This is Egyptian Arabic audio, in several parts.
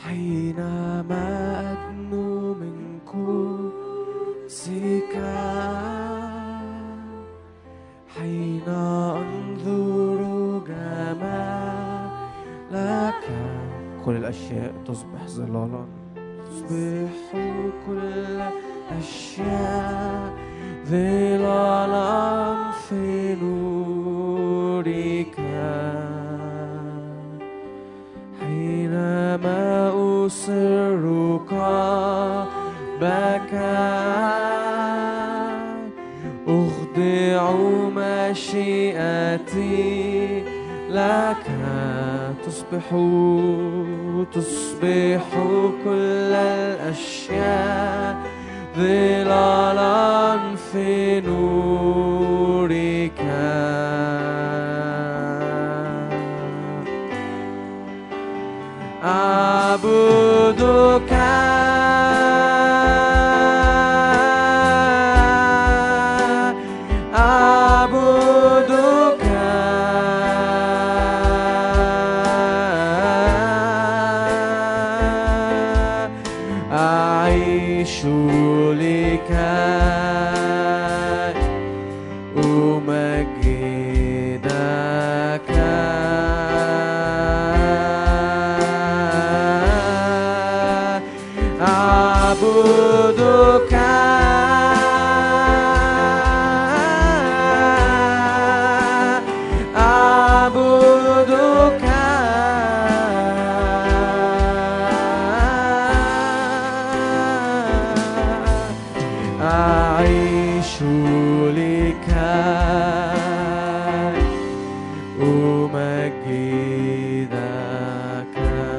حينما أدنو من قدسك حين أنظر جمالك كل الأشياء تصبح ظلالا تصبح كل الأشياء ظلالا في نورك حينما أسر قلبك أخضع مشيئتي لك تصبح تصبح كل الأشياء ظلالا في نورك أعبدك أعبدك أعيش لك أمجدك أعبدك أعبدك أعيش لك أمجدك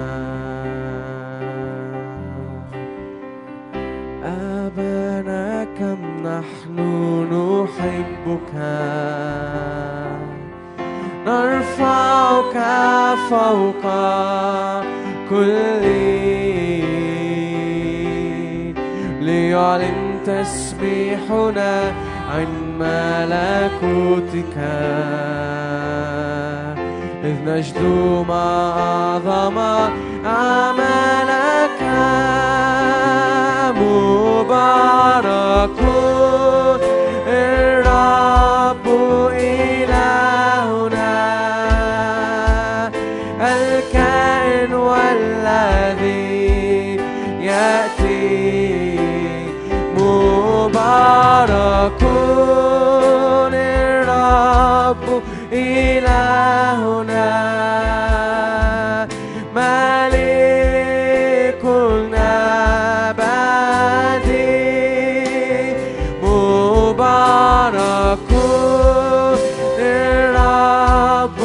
أبانا كم نحن نحبك نرفعك فوق كل ليعلن تسبيحنا عن ملكوتك إذ نجدو ما أعظم أعمالك مبارك الرب إلهنا الكائن والذي يأتي مبارك الرب إلهنا ملكنا أبدي مبارك الرب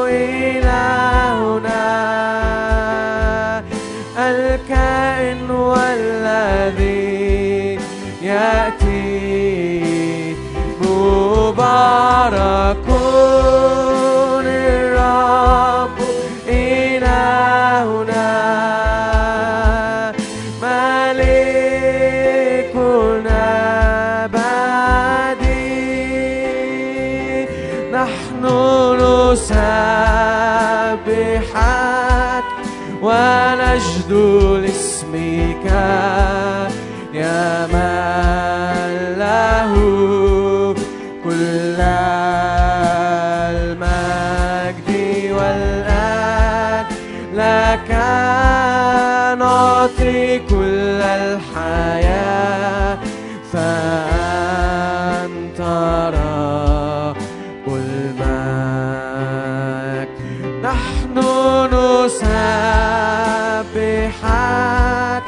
إلهنا الكائن والذي يأتي مبارك الرب إلهنا ملكنا أبدي نحن نسبحك ونجد لاسمك يا من له كل المجد والآن لك نعطي كل الحياة فأنت رب المجد نحن نسبحك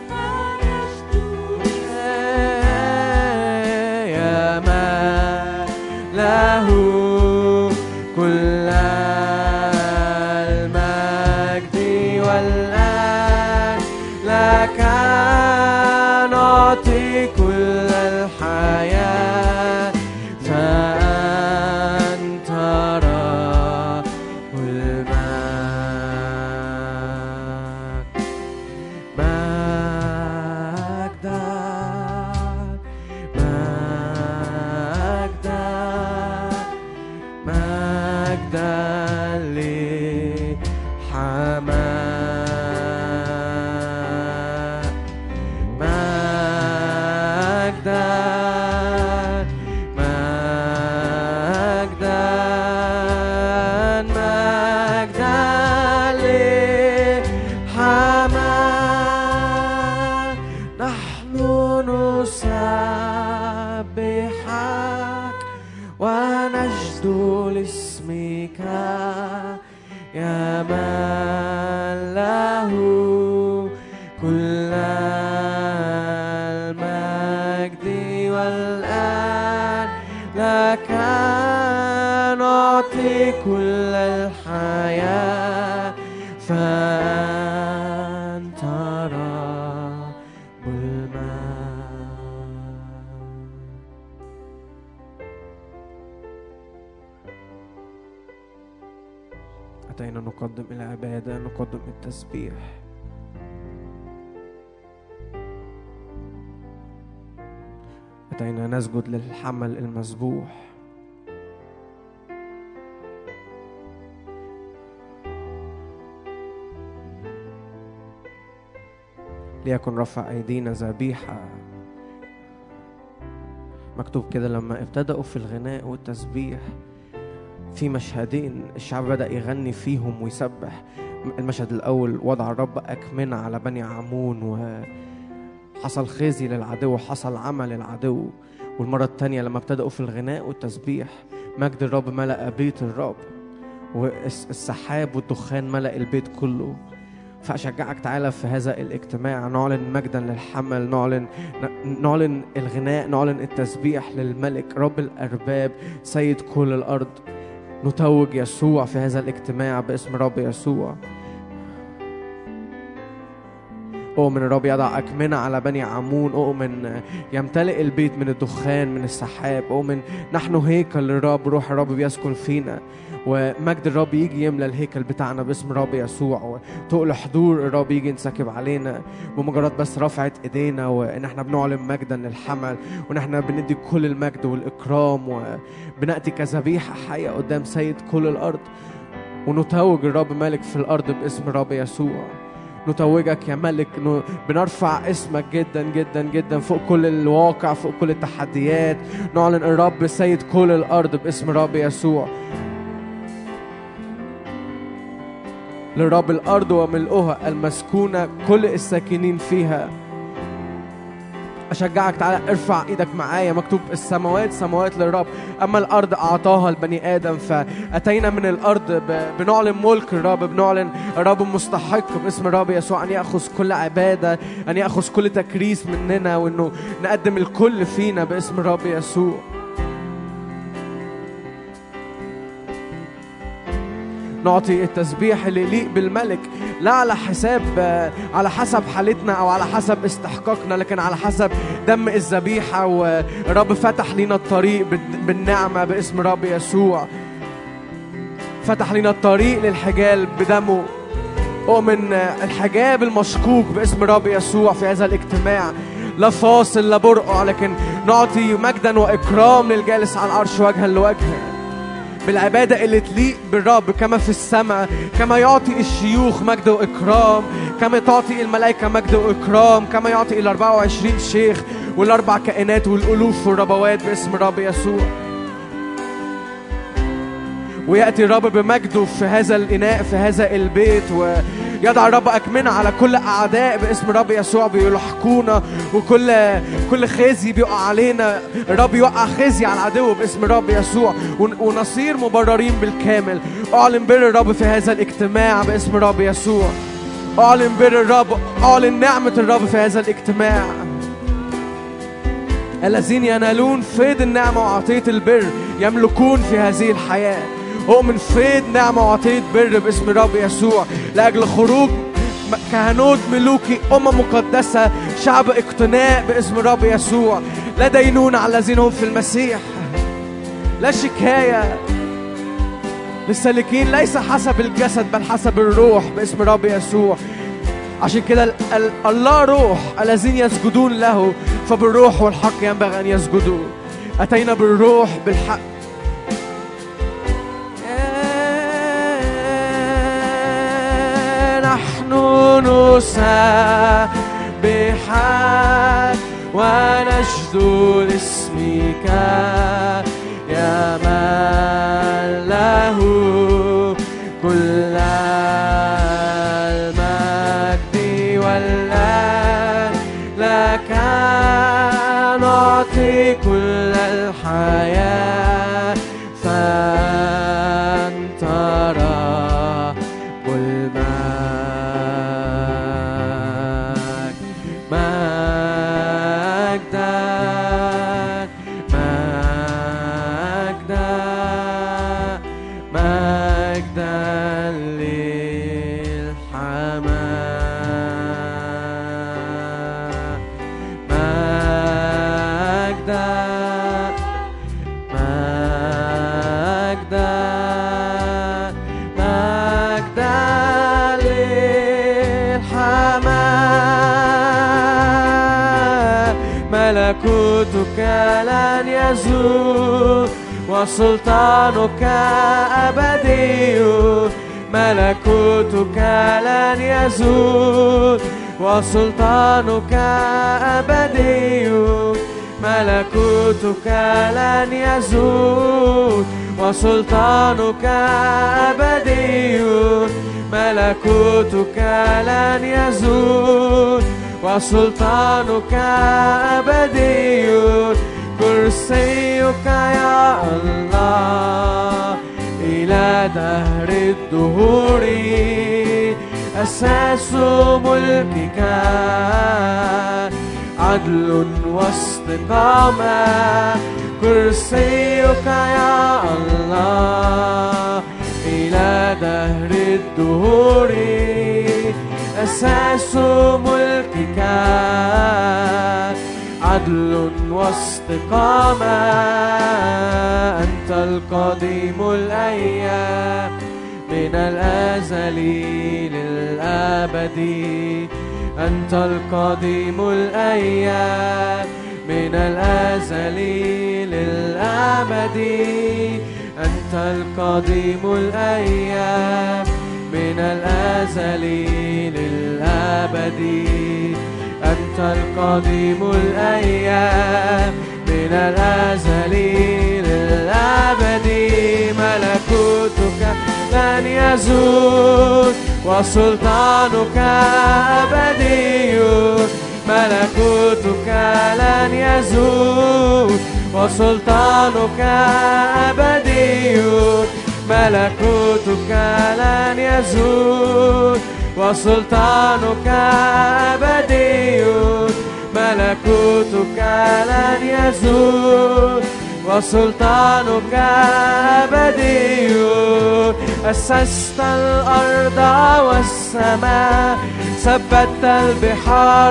يا من له كل المجد والآن لك نعطي كل الحياة فأنت رب المجد مجدا مجدا مجدا كل المجد والآن لك نعطي كل الحياة فأنت رب المجد أتينا نقدم العبادة نقدم التسبيح أتينا نسجد للحمل المذبوح ليكن رفع أيدينا ذبيحة مكتوب كده لما ابتدأوا في الغناء والتسبيح في مشهدين الشعب بدأ يغني فيهم ويسبح المشهد الأول وضع الرب أكمنة على بني عمون وحصل خزي للعدو حصل عمل للعدو والمرة التانية لما ابتدأوا في الغناء والتسبيح مجد الرب ملأ بيت الرب والسحاب والدخان ملأ البيت كله فأشجعك تعالى في هذا الاجتماع نعلن مجدا للحمل نعلن نعلن الغناء نعلن التسبيح للملك رب الأرباب سيد كل الأرض نتوج يسوع في هذا الاجتماع باسم رب يسوع أؤمن الرب يضع أكمنة على بني عمون أؤمن يمتلئ البيت من الدخان من السحاب أؤمن نحن هيكل للرب روح الرب بيسكن فينا ومجد الرب يجي يملى الهيكل بتاعنا باسم الرب يسوع وتقل حضور الرب يجي ينسكب علينا بمجرد بس رفعت ايدينا وان احنا بنعلن مجدا للحمل وان احنا بندي كل المجد والاكرام وبناتي كذبيحه حيه قدام سيد كل الارض ونتوج الرب ملك في الارض باسم الرب يسوع نتوجك يا ملك ن- بنرفع اسمك جدا جدا جدا فوق كل الواقع فوق كل التحديات نعلن الرب سيد كل الارض باسم الرب يسوع للرب الارض وملؤها المسكونه كل الساكنين فيها اشجعك تعالى ارفع ايدك معايا مكتوب السماوات سماوات للرب اما الارض اعطاها لبني ادم فاتينا من الارض ب- بنعلن ملك الرب بنعلن الرب مستحق باسم الرب يسوع ان ياخذ كل عباده ان ياخذ كل تكريس مننا وانه نقدم الكل فينا باسم الرب يسوع نعطي التسبيح اللي يليق بالملك لا على حساب على حسب حالتنا او على حسب استحقاقنا لكن على حسب دم الذبيحه والرب فتح لنا الطريق بال- بالنعمه باسم رب يسوع فتح لنا الطريق للحجال بدمه أؤمن الحجاب المشكوك باسم رب يسوع في هذا الاجتماع لا فاصل لا برقع لكن نعطي مجدا وإكرام للجالس على العرش وجها لوجه بالعبادة اللي تليق بالرب كما في السماء كما يعطي الشيوخ مجد وإكرام كما تعطي الملائكة مجد وإكرام كما يعطي ال 24 شيخ والأربع كائنات والألوف والربوات باسم الرب يسوع ويأتي الرب بمجده في هذا الإناء في هذا البيت ويضع الرب أكمنة على كل أعداء باسم الرب يسوع بيلحقونا وكل كل خزي بيقع علينا الرب يوقع خزي على العدو باسم الرب يسوع ون- ونصير مبررين بالكامل أعلن بر الرب في هذا الاجتماع باسم الرب يسوع أعلن بر الرب أعلن نعمة الرب في هذا الاجتماع الذين ينالون فيض النعمة وعطية البر يملكون في هذه الحياة أؤمن فيض نعمة وعطية بر باسم الرب يسوع لأجل خروج م- كهنوت ملوكي أمة مقدسة شعب اقتناء باسم الرب يسوع لا دينون على الذين هم في المسيح لا شكاية للسالكين ليس حسب الجسد بل حسب الروح باسم الرب يسوع عشان كده ال- ال- الله روح الذين يسجدون له فبالروح والحق ينبغي ان يسجدوا اتينا بالروح بالحق نحن نسبحك ونشد لاسمك يا من له كل المجد والآن لك نعطي كل الحياة فأنت رب المجد ملكوتك لن يزول وسلطانك أبدي ملكوتك لن يزول وسلطانك أبدي ملكوتك لن يزول وسلطانك أبدي ملكوتك لن يزول وسلطانك أبدي كرسيك يا الله إلى دهر الدهور أساس ملكك عدل واستقامة كرسيك يا الله إلى دهر الدهور أساس ملكك عدل واستقامة أنت القديم الأيام من الأزل للأبد أنت القديم الأيام من الأزل للأبد أنت القديم الأيام من الأزل للأبد أنت القديم الأيام من الأزل للأبد ملكوتك لن يزول وسلطانك أبدي ملكوتك لن يزول وسلطانك أبدي ملكوتك لن يزول وسلطانك أبدي ملكوتك لن يزول وسلطانك أبدي أسست الأرض والسماء ثبت البحار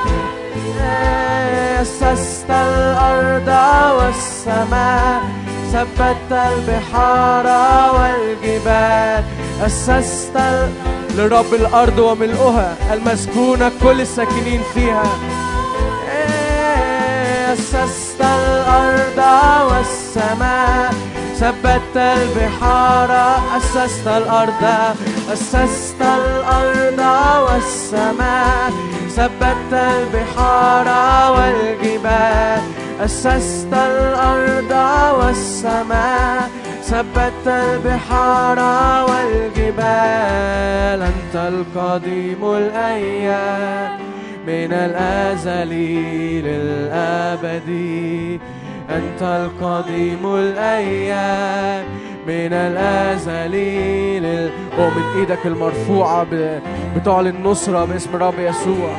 أسست الأرض والسماء ثبت البحار والجبال أسست لرب الأرض وملؤها المسكونة كل الساكنين فيها أسست الأرض والسماء ثبت البحار أسست الأرض أسست الأرض والسماء ثبت البحار والجبال أسست الأرض والسماء ثبت البحار والجبال أنت القديم الأيام من الأزل للأبد أنت القديم الأيام من الأزل لل... ومن إيدك المرفوعة بتعلن نصرة باسم رب يسوع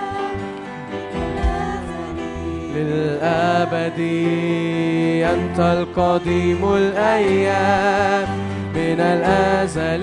للأبد أنت القديم الأيام من الأزل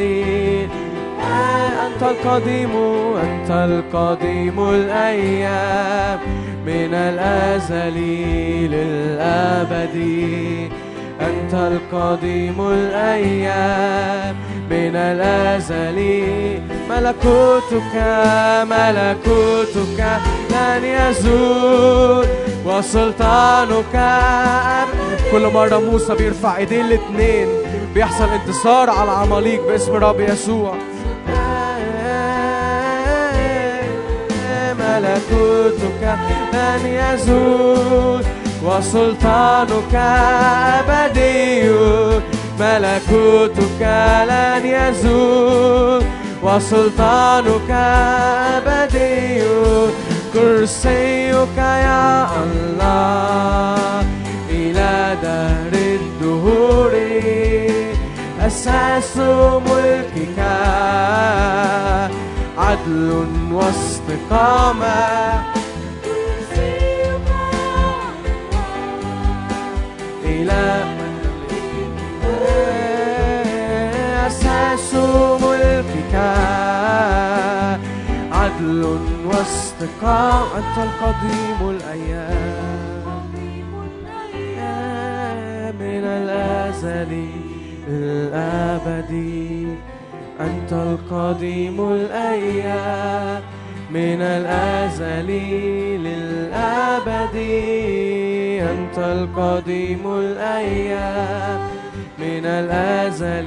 أنت القديم أنت القديم الأيام من الأزل للأبد أنت القديم الأيام من الأزل ملكوتك ملكوتك لن يزول وسلطانك كل مرة موسى بيرفع ايدين الاتنين بيحصل انتصار على عماليق باسم رب يسوع ملكوتك لن يزول وسلطانك أبدي ملكوتك لن يزول وسلطانك أبدي كرسيك يا الله إلى دهر الدهور أساس ملكك عدل واستقامة إلى أساس ملكك عدل واستقامة أنت القديم الأيام من الأزل الأبدي أنت القديم الأيام من الأزل للأبد أنت القديم الأيام من الأزل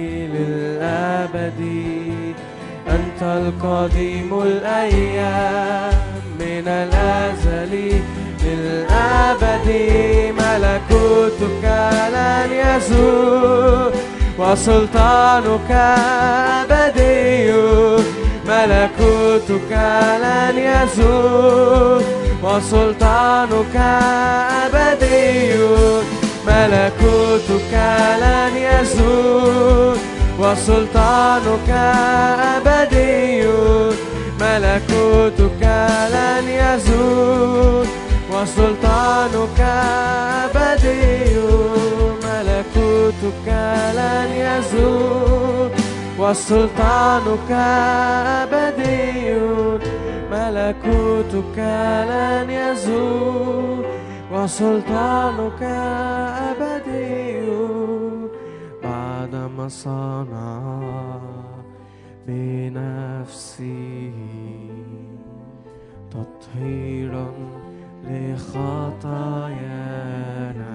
للأبد أنت القديم الأيام من الأزل للأبد ملكوتك لن يزول وسلطانك أبدي ملكوتك لن يزول وسلطانك أبدي ملكوتك لن يزول وسلطانك أبدي ملكوتك لن يزول وسلطانك أبدي ملكوتك لن يزول وسلطانك أبدي ملكوتك لن يزول وسلطانك أبدي بعدما صنع بنفسه تطهيرا لخطايانا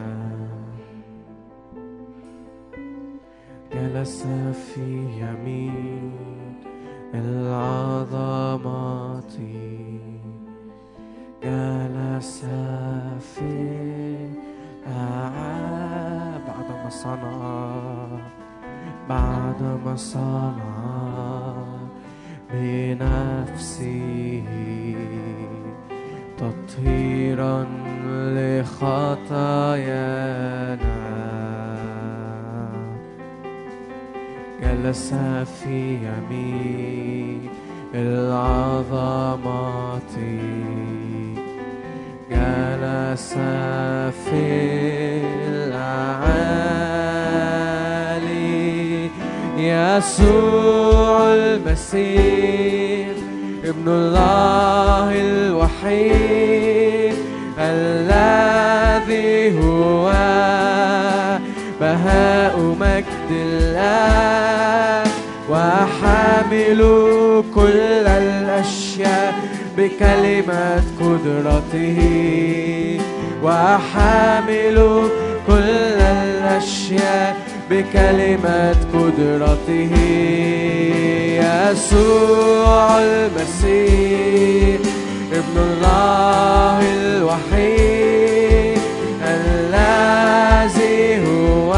جلس في يمين العظمات جلس في أعاب بعدما صنع بعدما صنع بنفسه تطهيرا لخطايانا جلس في يمين العظمات جلس في الأعالي يسوع المسيح ابن الله الوحيد الذي هو بهاء مجد الله وحامل كل الأشياء بكلمة قدرته وحامل كل الأشياء بكلمة قدرته يسوع المسيح ابن الله الوحيد الذي هو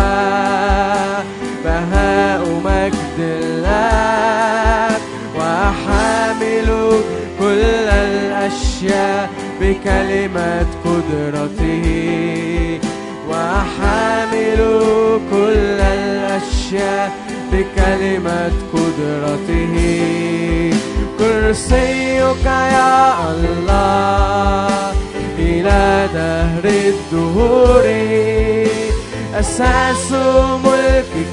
بهاء مجد الله وحامل كل الأشياء بكلمة قدرته وحامل كل الأشياء بكلمة قدرته كرسيك يا الله إلى دهر الدهور أساس ملكك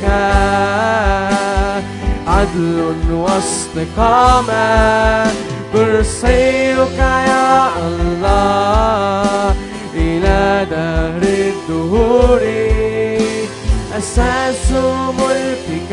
عدل واستقامة كرسيك يا الله إلى دهر الدهور أساس ملكك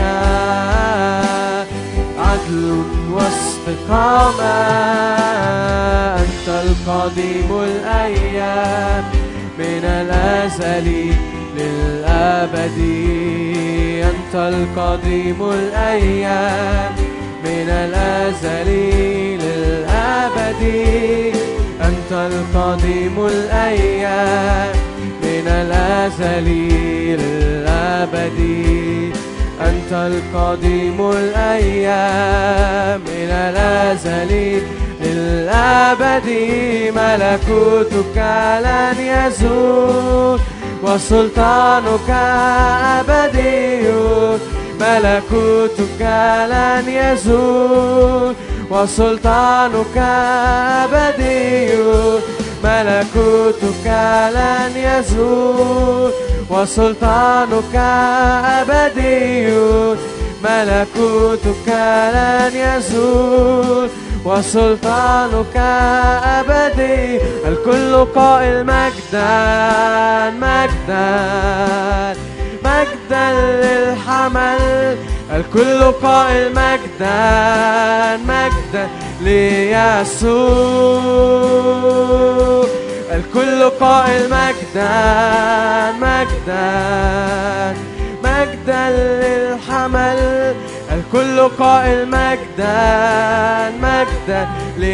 عدل واستقامة أنت القديم الأيام من الأزل للأبد أنت القديم الأيام من الأزل للأبد أنت القديم الأيام من الأزل للأبد أنت القديم الأيام من الأزل للأبد ملكوتك لن يزول وسلطانك أبدي ملكوتك لن يزول وسلطانك أبدي ملكوتك لن يزول وسلطانك أبدي ملكوتك لن يزول وسلطانك أبدي الكل قائل مجدا مجدا مجدا للحمل الكل قائل مجدا مجدا ليسوع الكل قائل مجدا مجدا مجدا للحمل الكل قائل مجدا مجدا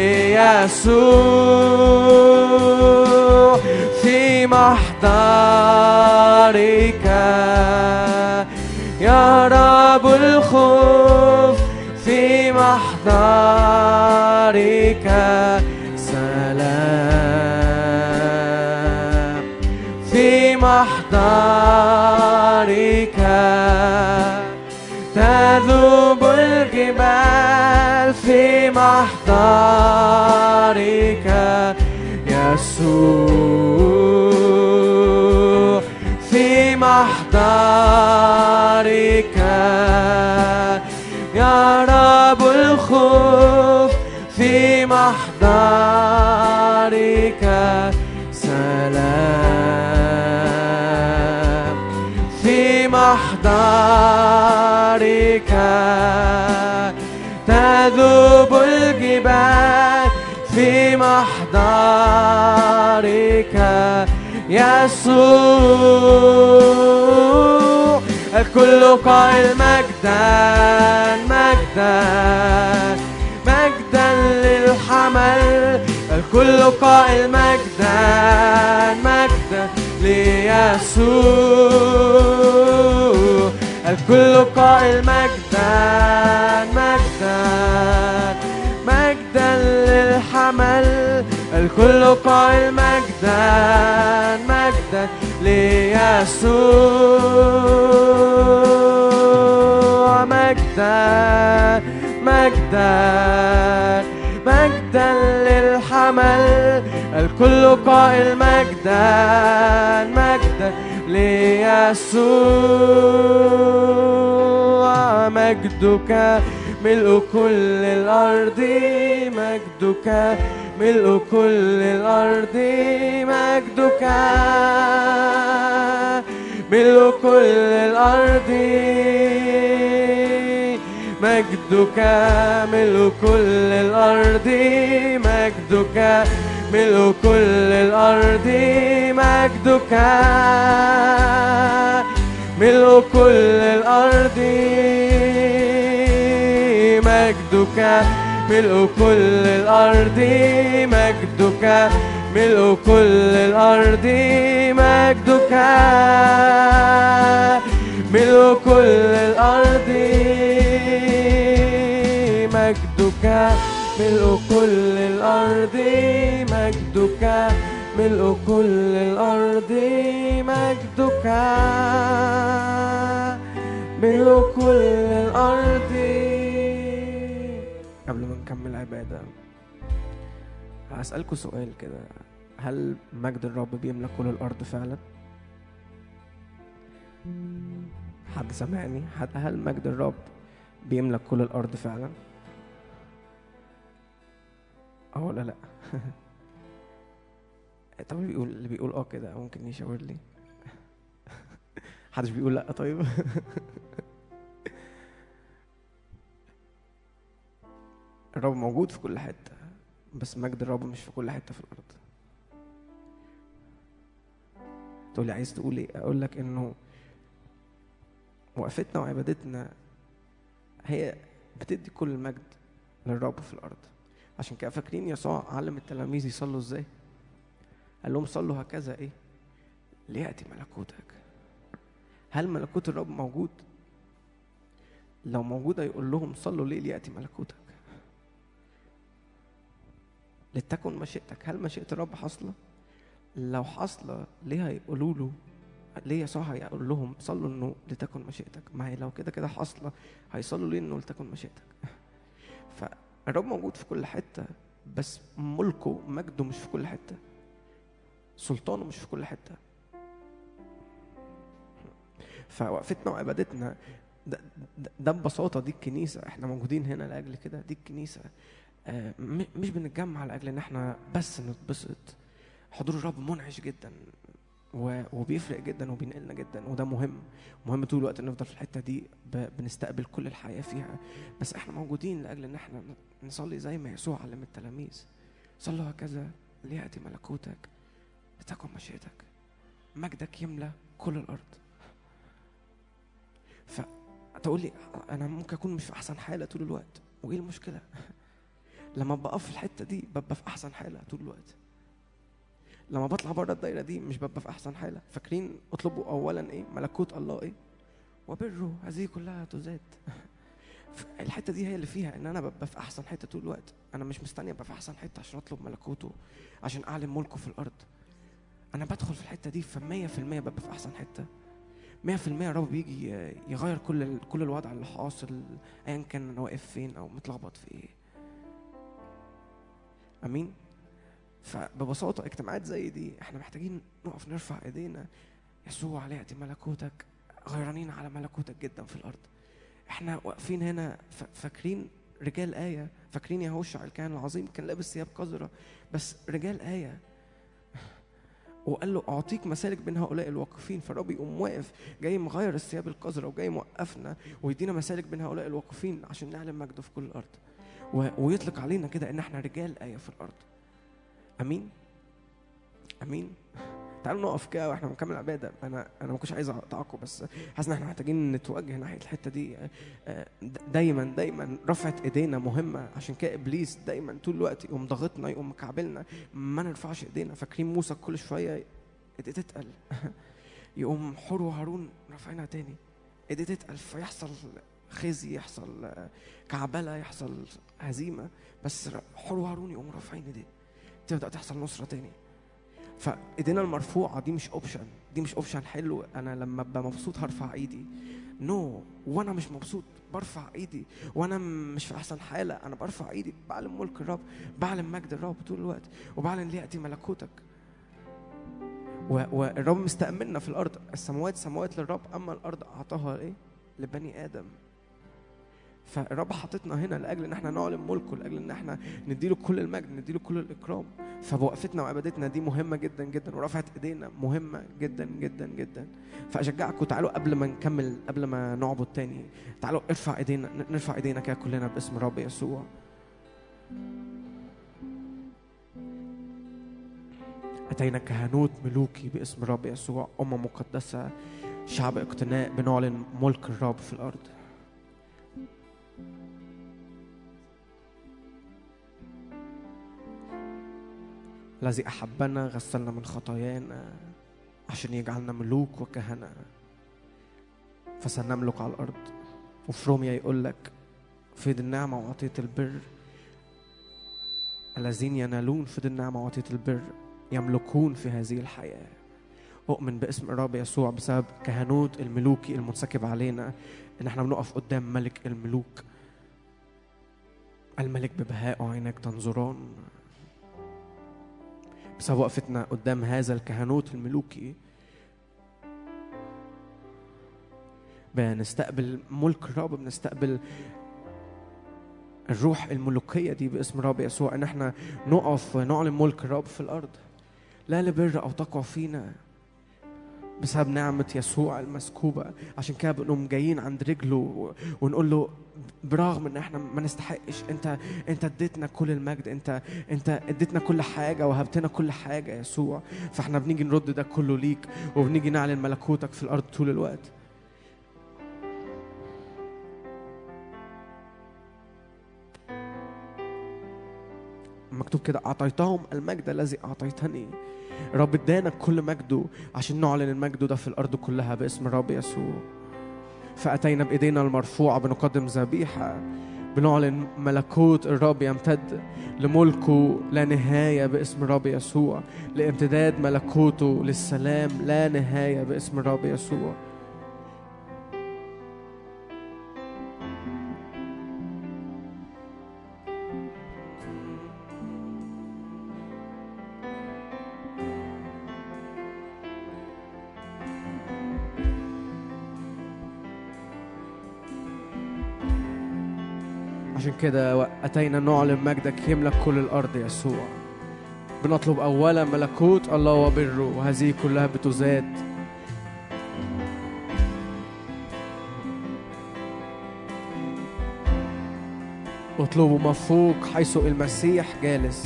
ليسوع في محضرك يا رب الخوف في محضرك سلام في محضرك تذوب الجبال في محضرك يسوع في محضرك يا رب الخوف في محضرك سلام في محضرك تذوب الجبال في محضرك يسوع الكل قائل مجدا مجدا مجدا للحمل الكل قائل مجدا مجدا ليسوع الكل قائل مجدا مجدا مجدا للحمل الكل قائل مجدا مجدا ليسوع مجدا مجدا مجدا للحمل الكل قائل مجدا مجدا ليسوع مجدك ملء كل الأرض مجدك ملء كل الأرض مجدك ملء كل الأرض مجدك ملء كل الأرض مجدك ملء كل الأرض مجدك ملء كل الأرض مجدك ملء كل الأرض مجدك ملء كل الأرض مجدك ملء كل الأرض مجدك ملء كل الأرض مجدك ملء كل الأرض مجدك ملء كل الأرض قبل ما نكمل عبادة هسألكوا سؤال كده هل مجد الرب بيملى كل الأرض فعلا؟ حد سمعني؟ حد هل مجد الرب بيملى كل الأرض فعلا؟ اه ولا لا؟ طب اللي بيقول اللي بيقول اه كده ممكن يشاور لي حدش بيقول لا طيب الرب موجود في كل حتة بس مجد الرب مش في كل حتة في الأرض تقول لي عايز تقول ايه اقول لك انه وقفتنا وعبادتنا هي بتدي كل المجد للرب في الارض عشان كده فاكرين يسوع علم التلاميذ يصلوا ازاي قال لهم صلوا هكذا ايه لياتي ملكوتك هل ملكوت الرب موجود لو موجود هيقول لهم صلوا ليه لياتي ملكوتك لتكن مشيئتك هل مشيئة الرب حاصلة لو حاصلة ليه هيقولوا له ليه يسوع هيقول لهم صلوا انه لتكن مشيئتك ما هي لو كده كده حاصلة هيصلوا ليه انه لتكن مشيئتك فالرب موجود في كل حتة بس ملكه مجده مش في كل حتة سلطانه مش في كل حتة فوقفتنا وعبادتنا ده, ده, ده ببساطة دي الكنيسة احنا موجودين هنا لأجل كده دي الكنيسة آه، م- مش بنتجمع لأجل إن احنا بس نتبسط حضور الرب منعش جدا وبيفرق جدا وبينقلنا جدا وده مهم مهم طول الوقت نفضل في الحته دي بنستقبل كل الحياه فيها بس احنا موجودين لاجل ان احنا نصلي زي ما يسوع علم التلاميذ صلوا هكذا لياتي ملكوتك لتكن مشيئتك مجدك يملى كل الارض فتقول لي انا ممكن اكون مش في احسن حاله طول الوقت وايه المشكله لما بقف في الحته دي ببقى في احسن حاله طول الوقت لما بطلع بره الدايره دي مش ببقى في احسن حاله فاكرين اطلبوا اولا ايه ملكوت الله ايه وبره هذه كلها تزاد الحته دي هي اللي فيها ان انا ببقى في احسن حته طول الوقت انا مش مستني ابقى في احسن حته عشان اطلب ملكوته عشان اعلن ملكه في الارض انا بدخل في الحته دي ف 100% ببقى في احسن حته 100% الرب بيجي يغير كل كل الوضع اللي حاصل ايا كان انا واقف فين او متلخبط في ايه امين فببساطه اجتماعات زي دي احنا محتاجين نقف نرفع ايدينا يسوع ياتي ملكوتك غيرانين على ملكوتك جدا في الارض احنا واقفين هنا فاكرين رجال آية فاكرين يهوشع الكاهن العظيم كان لابس ثياب قذرة بس رجال آية وقال له أعطيك مسالك بين هؤلاء الواقفين فالرب يقوم واقف جاي مغير الثياب القذرة وجاي موقفنا ويدينا مسالك بين هؤلاء الواقفين عشان نعلم مجده في كل الأرض ويطلق علينا كده إن احنا رجال آية في الأرض أمين أمين تعالوا نقف كده واحنا بنكمل عباده انا انا ما كنتش عايز اقطعكم بس حاسس ان احنا محتاجين نتوجه ناحيه الحته دي آه، دايما دايما رفعت ايدينا مهمه عشان كده ابليس دايما طول الوقت يقوم ضاغطنا يقوم مكعبلنا ما نرفعش ايدينا فاكرين موسى كل شويه ايديه تتقل يقوم حور وهارون رافعينها تاني ايديه تتقل فيحصل خزي يحصل كعبله يحصل هزيمه بس حور وهارون يقوم رافعين ايديه تبدا تحصل نصره تاني فايدينا المرفوعه دي مش اوبشن دي مش اوبشن حلو انا لما ابقى مبسوط هرفع ايدي نو no. وانا مش مبسوط برفع ايدي وانا مش في احسن حاله انا برفع ايدي بعلم ملك الرب بعلم مجد الرب طول الوقت وبعلن لياتي ملكوتك والرب مستأمننا في الارض السماوات سماوات للرب اما الارض اعطاها ايه لبني ادم فالرب حاططنا هنا لاجل ان احنا نعلن ملكه لاجل ان احنا نديله كل المجد نديله كل الاكرام فوقفتنا وعبادتنا دي مهمه جدا جدا ورفعت ايدينا مهمه جدا جدا جدا فاشجعكم تعالوا قبل ما نكمل قبل ما نعبد تاني تعالوا ارفع ايدينا نرفع ايدينا كده كلنا باسم الرب يسوع أتينا كهنوت ملوكي باسم الرب يسوع أمة مقدسة شعب اقتناء بنعلن ملك الرب في الأرض الذي أحبنا غسلنا من خطايانا عشان يجعلنا ملوك وكهنة فسنملك على الأرض وفي روميا يقول لك فيض النعمة وعطية البر الذين ينالون فيض النعمة وعطية البر يملكون في هذه الحياة أؤمن باسم الرب يسوع بسبب كهنوت الملوكي المنسكب علينا إن احنا بنقف قدام ملك الملوك الملك ببهاء عينك تنظران بسبب وقفتنا قدام هذا الكهنوت الملوكي بنستقبل ملك الرب بنستقبل الروح الملوكية دي باسم الرب يسوع ان احنا نقف ونعلن ملك الرب في الارض لا لبر او تقوى فينا بسبب نعمة يسوع المسكوبة عشان كده بنقوم جايين عند رجله ونقول له برغم ان احنا ما نستحقش انت انت اديتنا كل المجد انت انت اديتنا كل حاجه وهبتنا كل حاجه يا يسوع فاحنا بنيجي نرد ده كله ليك وبنيجي نعلن ملكوتك في الارض طول الوقت مكتوب كده اعطيتهم المجد الذي اعطيتني رب ادانا كل مجده عشان نعلن المجد ده في الارض كلها باسم الرب يسوع فأتينا بإيدينا المرفوعة بنقدم ذبيحة بنعلن ملكوت الرب يمتد لملكه لا نهاية باسم الرب يسوع لامتداد ملكوته للسلام لا نهاية باسم الرب يسوع كده أتينا نعلن مجدك يملك كل الأرض يسوع بنطلب أولا ملكوت الله وبره وهذه كلها بتزاد اطلبوا ما فوق حيث المسيح جالس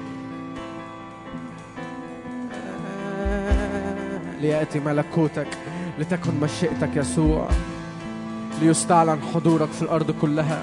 ليأتي ملكوتك لتكن مشيئتك يسوع ليستعلن حضورك في الأرض كلها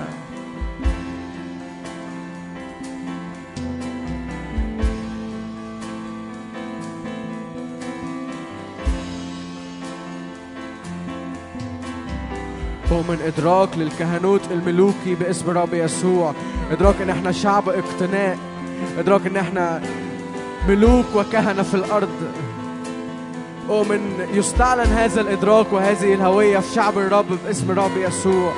هو من إدراك للكهنوت الملوكي باسم رب يسوع إدراك إن إحنا شعب اقتناء إدراك إن إحنا ملوك وكهنة في الأرض ومن يستعلن هذا الإدراك وهذه الهوية في شعب الرب باسم رب يسوع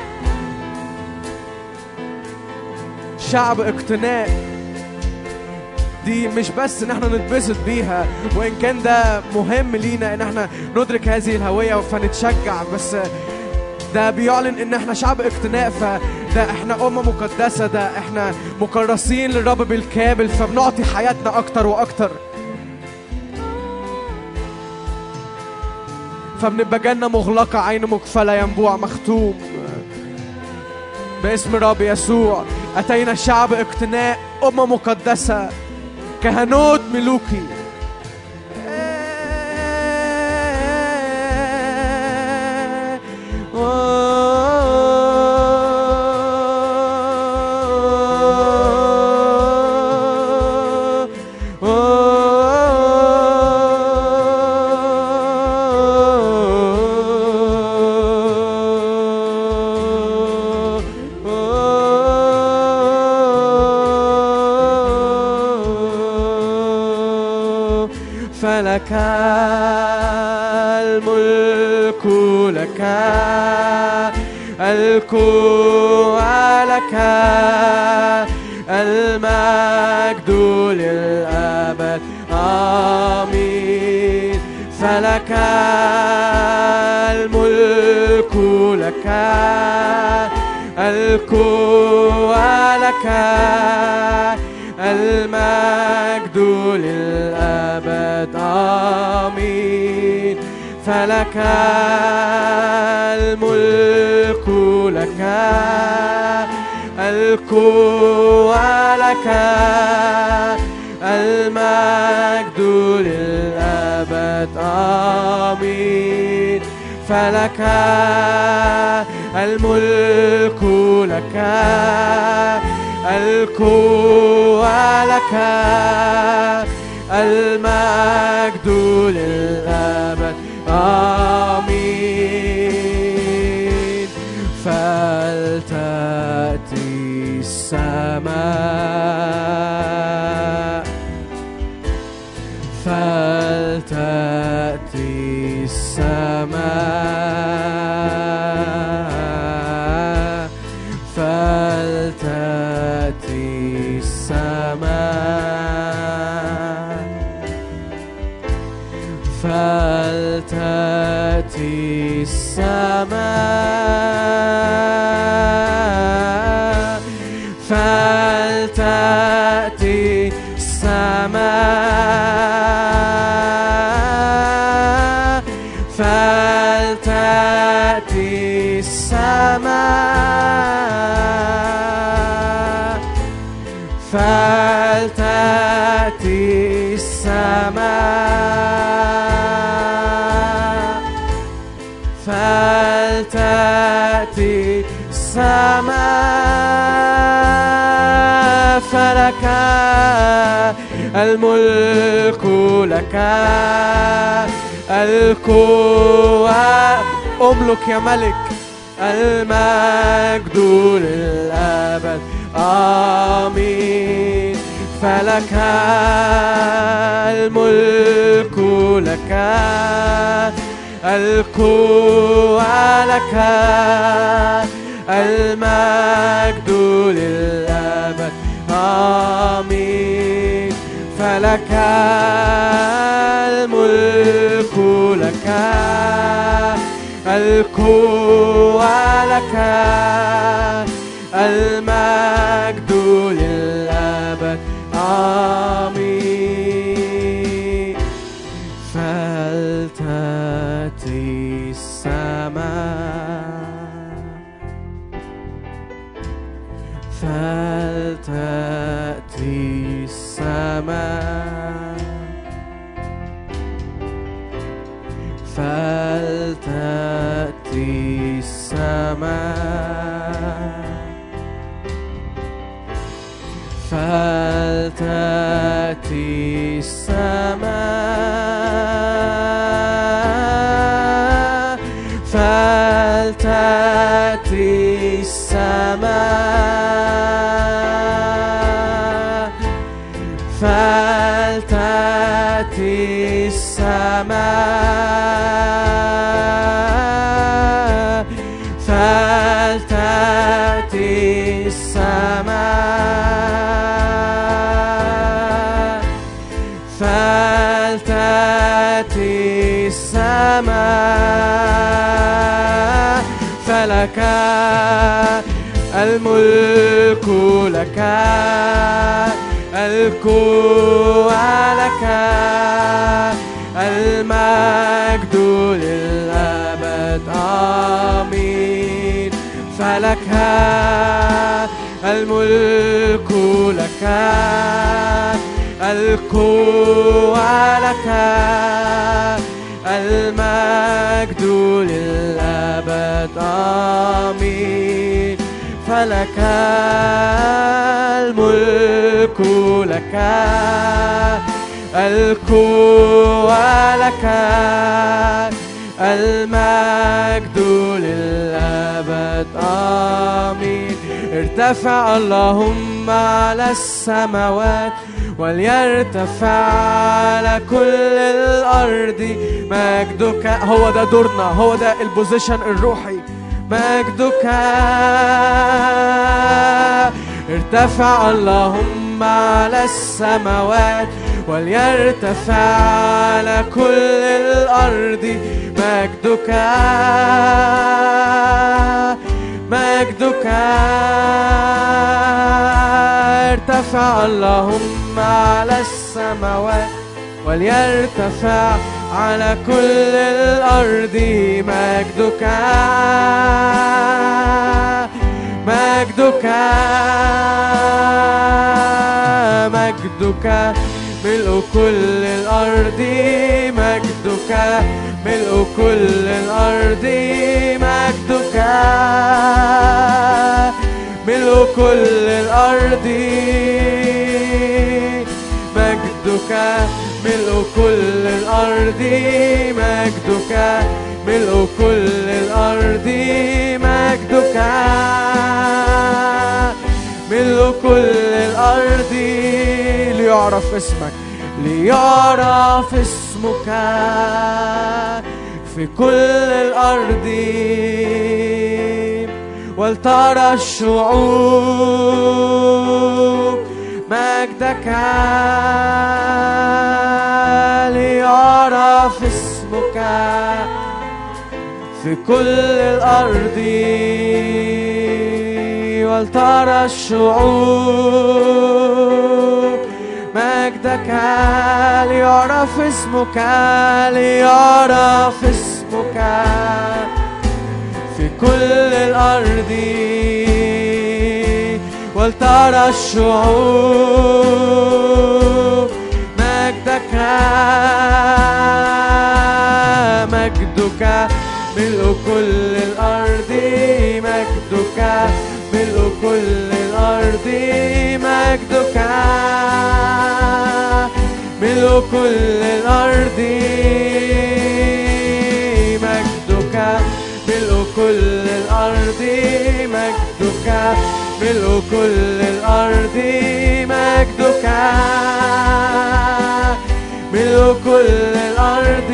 شعب اقتناء دي مش بس ان احنا نتبسط بيها وان كان ده مهم لينا ان احنا ندرك هذه الهوية فنتشجع بس ده بيعلن ان احنا شعب اقتناء فده احنا امة مقدسة ده احنا مكرسين للرب بالكامل فبنعطي حياتنا اكتر واكتر فبنبقى جنة مغلقة عين مقفلة ينبوع مختوم باسم رب يسوع أتينا شعب اقتناء أمة مقدسة كهنوت ملوكي فلك الملك لك القوة لك المجد للأبد آمين فلك الملك لك القوة لك المجد للأبد آمين فلك الملك لك القوة لك المجد للأبد آمين فلك الملك لك القوة لك المجد للأبد آمين فلتأتي السماء فلتأتي السماء فلتأتي السماء فلتأتي السماء فلتأتي السماء فلتأتي السماء فلتأتي السماء فلتأتي السماء فلك الملك لك القوة أملك يا ملك المجد للأبد آمين فلك الملك لك القوة لك المجد للأبد آمين فلك الملك لك القوة لك المجد للأبد آمين فلتأتي السماء فلتأتي السماء فلتأتي السماء فلتأتي السماء فلتأتي السماء فلتأتي السماء فلك الملك لك القوة لك المجد للأبد آمين فلك الملك لك القوة لك المجد للأبد آمين فلك الملك لك القوة لك المجد للأبد آمين ارتفع اللهم على السماوات وليرتفع على كل الأرض مجدك هو ده دورنا هو ده البوزيشن الروحي مجدك ارتفع اللهم على السماوات وليرتفع على كل الأرض مجدك مجدك ارتفع اللهم على السماوات وليرتفع على كل الأرض مجدك مجدك مجدك ملء كل الأرض مجدك ملء كل الأرض مجدك ملء كل الأرض مجدك ملء كل الأرض مجدك ملء كل الأرض مجدك ملء كل الأرض ليعرف اسمك ليعرف اسمك في كل الأرض ولترى الشعوب مجدك ليعرف اسمك في كل الأرض ولترى الشعوب مجدك ليعرف اسمك ليعرف اسمك في كل الأرض ولترى الشعوب مجدك مجدك ملء كل الأرض مجدك ملء كل الأرض مجدك ملء كل الأرض مجدك ملء كل الأرض مجدك ملء كل الأرض مجدك ملء كل الأرض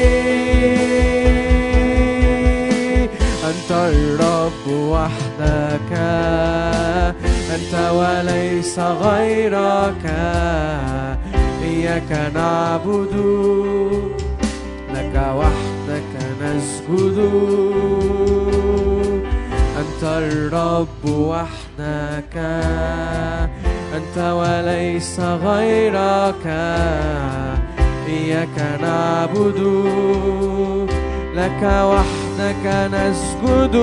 أنت الرب وحدك أنت وليس غيرك إياك نعبد لك وحدك نسجد أنت الرب وحدك أنت وليس غيرك إياك نعبد لك وحدك نسجد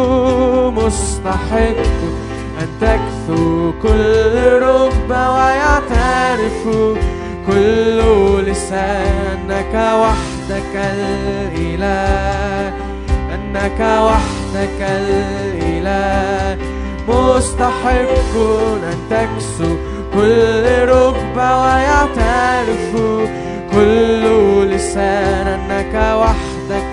مستحق أن تكثو كل ركبة ويعترف كل لسانك وحدك الإله أنك وحدك الإله مستحق أن تكسو كل ركبة ويعترف كل لسان أنك وحدك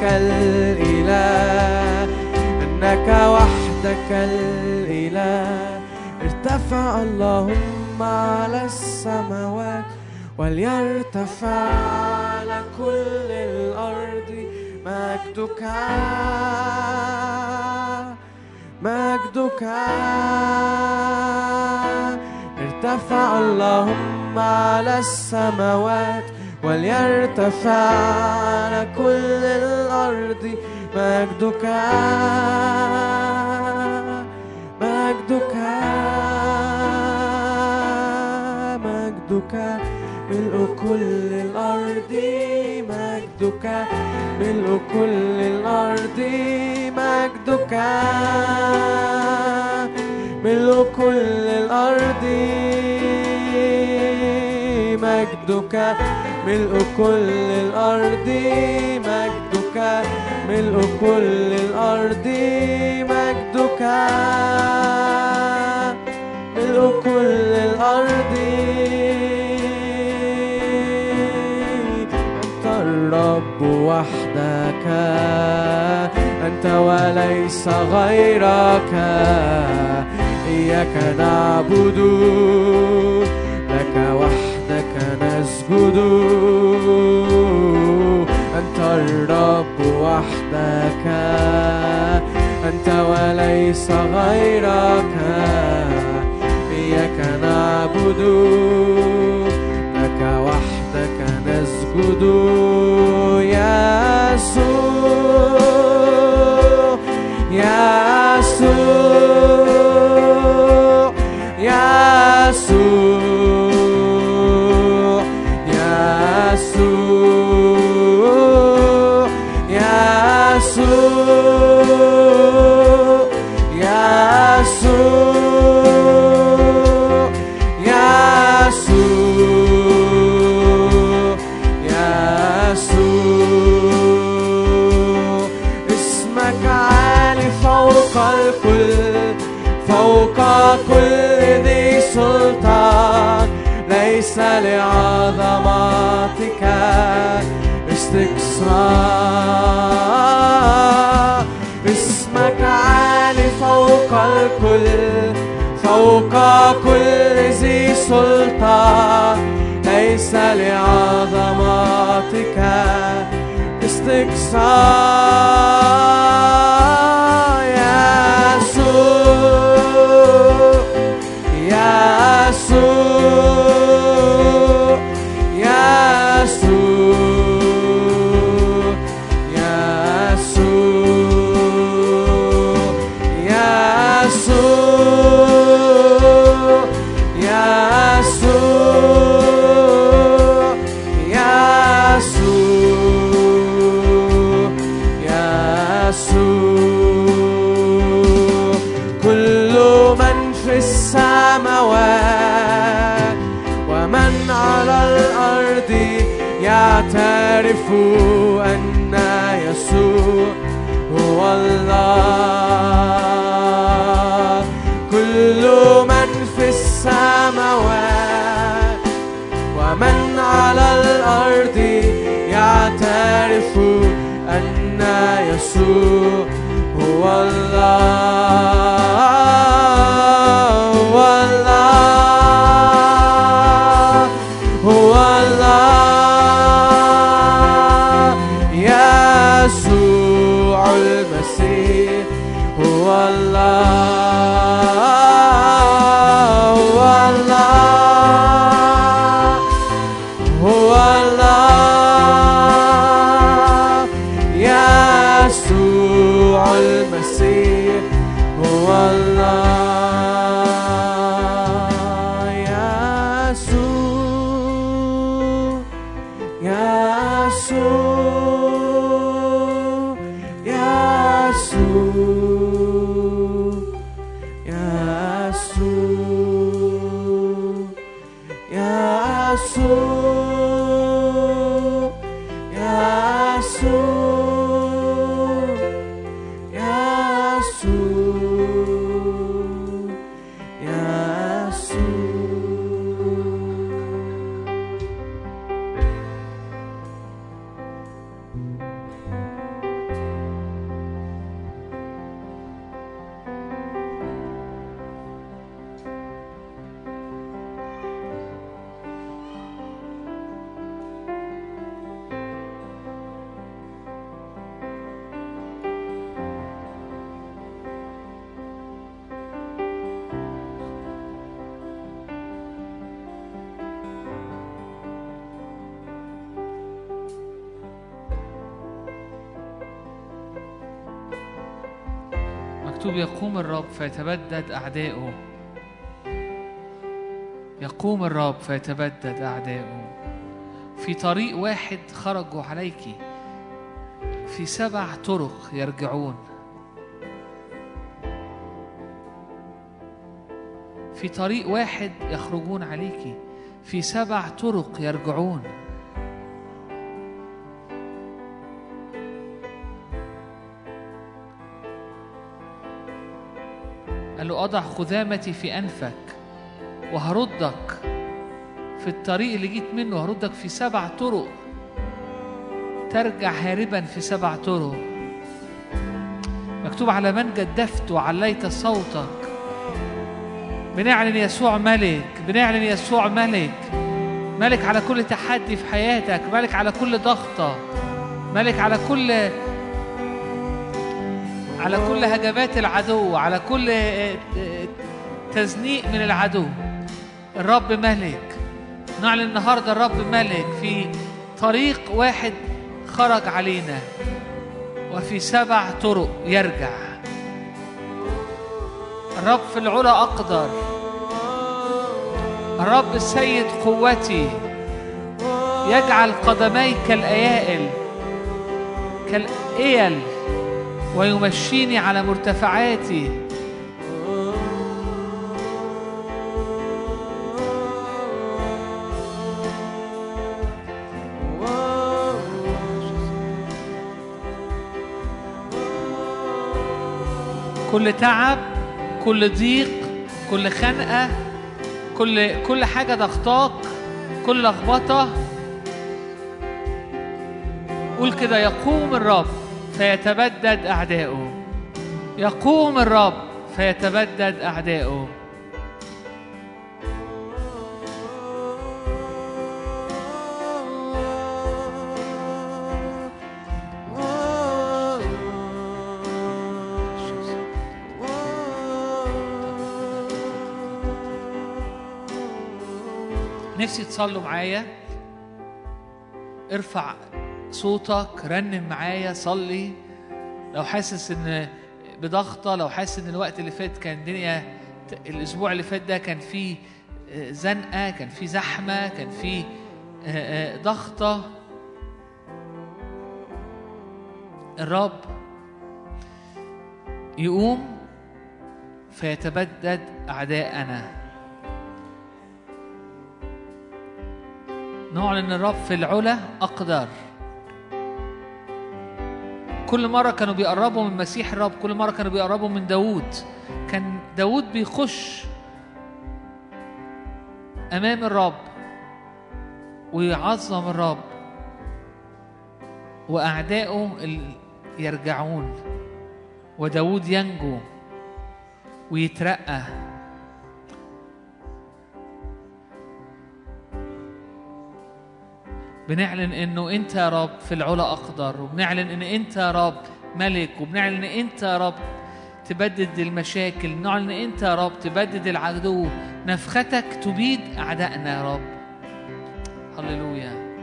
الإله أنك وحدك الإله ارتفع اللهم على السماوات وليرتفع على كل الأرض مجدك مجدك ارتفع اللهم على السماوات وليرتفع على كل الأرض مجدك مجدك مجدك ملء كل الأرض مجدك ملء كل الأرض مجدك ملء كل الأرض مجدك ملء كل الأرض مجدك ملء كل الأرض مجدك ملء كل الأرض أنت الرب وحدك أنت وليس غيرك إياك نعبد لك وحدك نسجد أنت الرب وحدك أنت وليس غيرك إياك نعبد لك وحدك نسجد يا يسوع يا يسوع يا يسوع يا يسوع يا يسوع يا يسوع يا يسوع يا يسوع اسمك عالي فوق الكل فوق كل ذي سلطان ليس لعظمتك استكثار اسمك عالي فوق الكل فوق كل ذي سلطان ليس لعظمتك استكثار يا يسوع يا يسوع يا يسوع يا يسوع يا يسوع يا يسوع يا يسوع يا يسوع كل من في السماوات ومن على الأرض يعترف أن يسوع هو الله كل من في السماوات ومن على الأرض يعترف أن يسوع هو الله هو الله هو الله يسوع المسيح هو الله هو الله هو الله يسوع المسيح هو الله يسوع يسوع يسوع يسوع يسوع مكتوب يقوم الرب فيتبدد أعداؤه يقوم الرب فيتبدد أعداؤه في طريق واحد خرجوا عليك في سبع طرق يرجعون في طريق واحد يخرجون عليك في سبع طرق يرجعون قال له أضع خذامتي في أنفك وهردك في الطريق اللي جيت منه هردك في سبع طرق ترجع هاربا في سبع طرق مكتوب على من جدفت وعليت صوتك بنعلن يسوع ملك بنعلن يسوع ملك ملك على كل تحدي في حياتك ملك على كل ضغطة ملك على كل على كل هجمات العدو على كل آه، آه، تزنيق من العدو الرب ملك نعلن النهارده الرب ملك في طريق واحد خرج علينا وفي سبع طرق يرجع الرب في العلا أقدر الرب السيد قوتي يجعل قدمي كالأيائل كالإيل ويمشيني على مرتفعاتي كل تعب كل ضيق كل خنقة كل كل حاجة ضغطاك كل لخبطة قول كده يقوم الرب فيتبدد أعداؤه يقوم الرب فيتبدد أعداؤه نفسي تصلوا معايا ارفع صوتك رنم معايا صلي لو حاسس ان بضغطه لو حاسس ان الوقت اللي فات كان الدنيا الاسبوع اللي فات ده كان فيه آه، زنقه كان فيه زحمه كان فيه آه، آه، ضغطه الرب يقوم فيتبدد اعداءنا نعلن الرب في العلا اقدر كل مرة كانوا بيقربوا من مسيح الرب كل مرة كانوا بيقربوا من داوود كان داوود بيخش أمام الرب ويعظم الرب وأعدائه ال- يرجعون وداوود ينجو ويترقى بنعلن انه انت يا رب في العلا اقدر وبنعلن ان انت يا رب ملك وبنعلن ان انت يا رب تبدد المشاكل نعلن ان انت يا رب تبدد العدو نفختك تبيد اعدائنا يا رب هللويا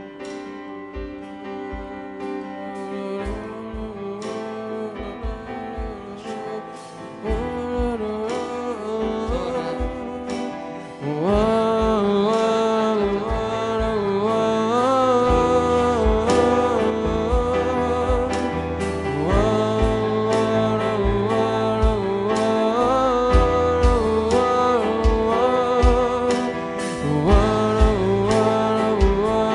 Wow.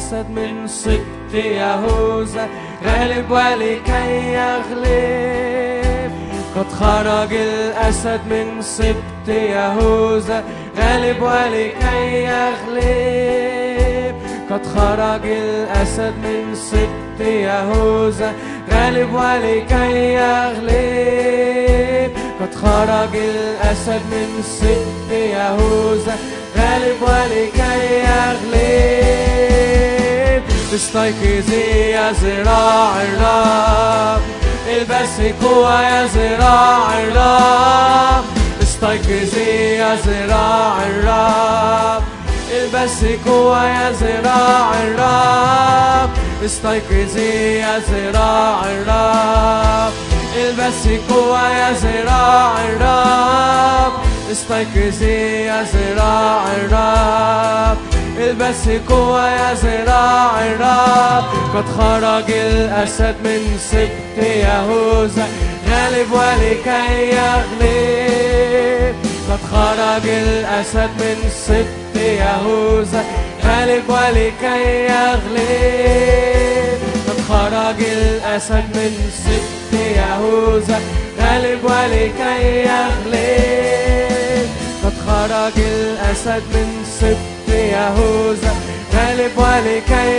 الأسد من سبط يهوذا غالب ولكي يغلب قد خرج الأسد من سبط يهوذا غالب ولكي يغلب قد خرج الأسد من سبط يهوذا غالب ولكي يغلب قد خرج الأسد من سبط يهوذا غالب ولكي يغلب استيقظي يا ذراع الرب البسي قوة يا ذراع الرب استيقظي يا ذراع الرب البسي قوة يا ذراع الرب استيقظي يا ذراع الرب البسي قوة يا ذراع الرب استيقظي يا ذراع الرب البسي قوة يا ذراع الرب قد خرج الأسد من سبط يهوذا غالب ولكي يغلب قد خرج الأسد من سبط يهوذا غالب ولكي يغلب قد خرج الأسد من سبط يهوذا غالب ولكي يغلب قد خرج الأسد من سبط يهوذا غالب ولكي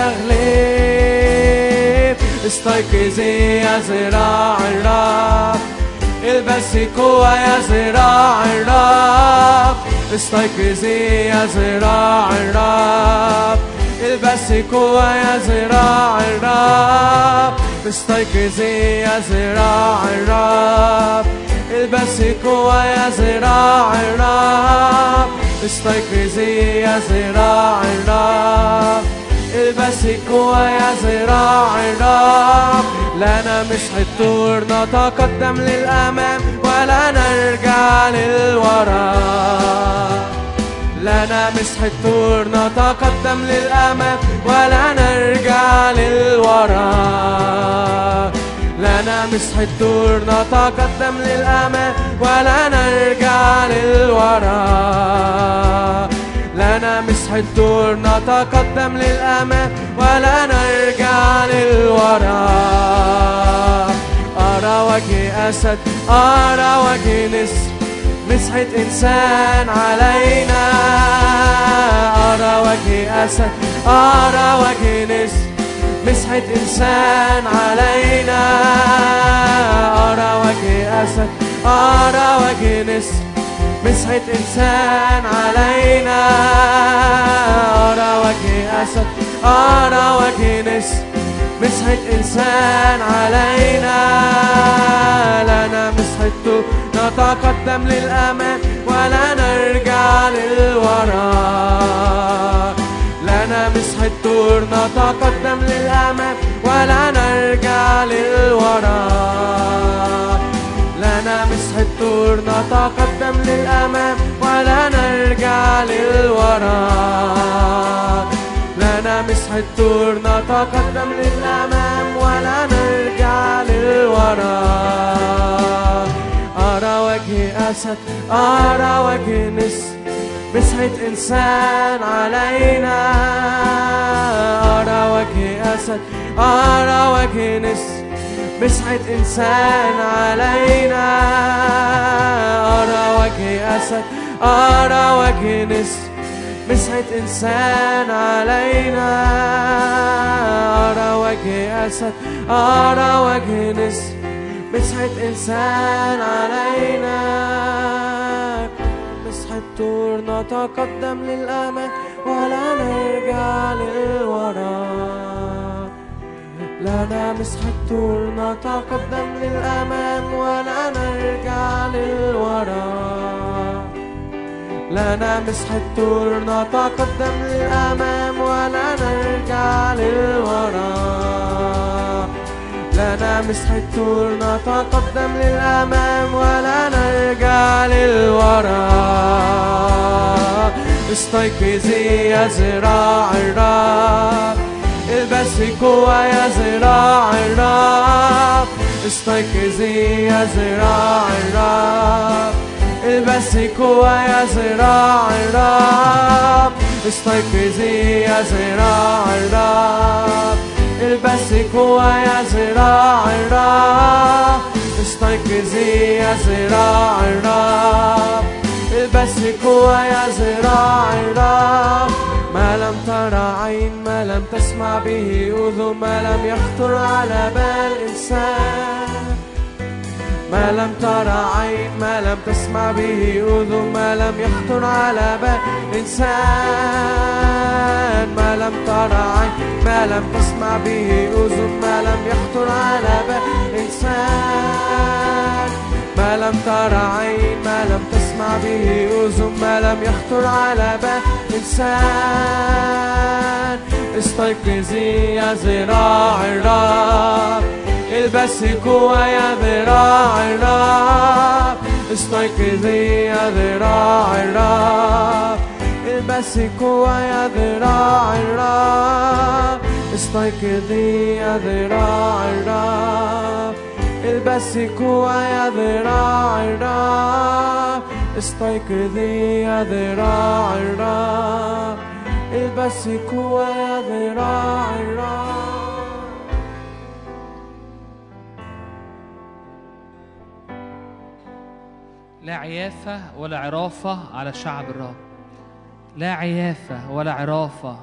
يغلب استيقظي يا ذراع الرب البسي قوة يا ذراع الرب استيقظي يا ذراع الرب البسي قوة يا ذراع الرب استيقظي يا ذراع الرب البسي قوة يا ذراع الرب استيقظي يا ذراع الرب البسي قوة يا ذراع الرب لا مش الطور نتقدم للأمام ولا نرجع للوراء لنا مسح الطور نتقدم للأمام ولا نرجع للوراء لنا مسح الطور نتقدم للأمام ولا نرجع للوراء لنا مسح الدور نتقدم للأمام ولا نرجع للوراء أرى وجه أسد أرى وجه نسر مسحة إنسان علينا أرى وجه أسد أرى وجه نسر مسحة إنسان علينا أرى وجه أسد أرى وجه نسر مسحة إنسان علينا أرى وجه أسد أرى وجه نسر مسحة إنسان علينا لنا مسحته نتقدم للأمام ولا نرجع للوراء لنا مسحة طور نتقدم للأمام ولا نرجع للوراء لنا مسحة طور نتقدم للأمام ولا نرجع للوراء لنا مسحة طور نتقدم للأمام ولا نرجع للوراء أرى وجه أسد أرى وجه نسر مسحة إنسان علينا أرى وجه أسد أرى وجه نسر مسحة إنسان علينا أرى وجه أسد أرى وجه نسر مسحة إنسان علينا أرى وجه أسد أرى وجه نسر مسحة إنسان علينا مسحة طور نتقدم للأمام ولا نرجع للوراء لنا مسحة طور نتقدم للأمام ولا نرجع للوراء لنا مسحة طور نتقدم للأمام ولا نرجع للوراء لنا مسحة طور نتقدم للأمام ولا نرجع للوراء استيقظي يا ذراع الرب البسي قوة يا ذراع الرب استيقظي يا ذراع الرب البسي قوة يا ذراع الرب استيقظي يا ذراع الرب البسي قوة يا ذراع الرب استيقظي يا ذراع الرب البسي قوة يا ذراع الرب ما لم ترى عين ما لم تسمع به أذن ما لم يخطر على بال إنسان ما لم ترى عين ما لم تسمع به أذن ما لم يخطر على بال إنسان ما لم ترى عين ما لم تسمع به أذن ما لم يخطر على بال إنسان ما لم ترى عين ما لم تسمع به أذن ما لم يخطر على بال إنسان استيقظي يا ذراع الرب البسي قوة يا ذراع الرب استيقظي يا ذراع الرب البسي قوة يا ذراع الرب استيقظي يا ذراع الرب البسي قوة يا ذراع الرب استيقظي يا ذراع الرب البسي قوة يا ذراع الرب لا عيافة ولا عرافة على شعب الرب لا عيافة ولا عرافة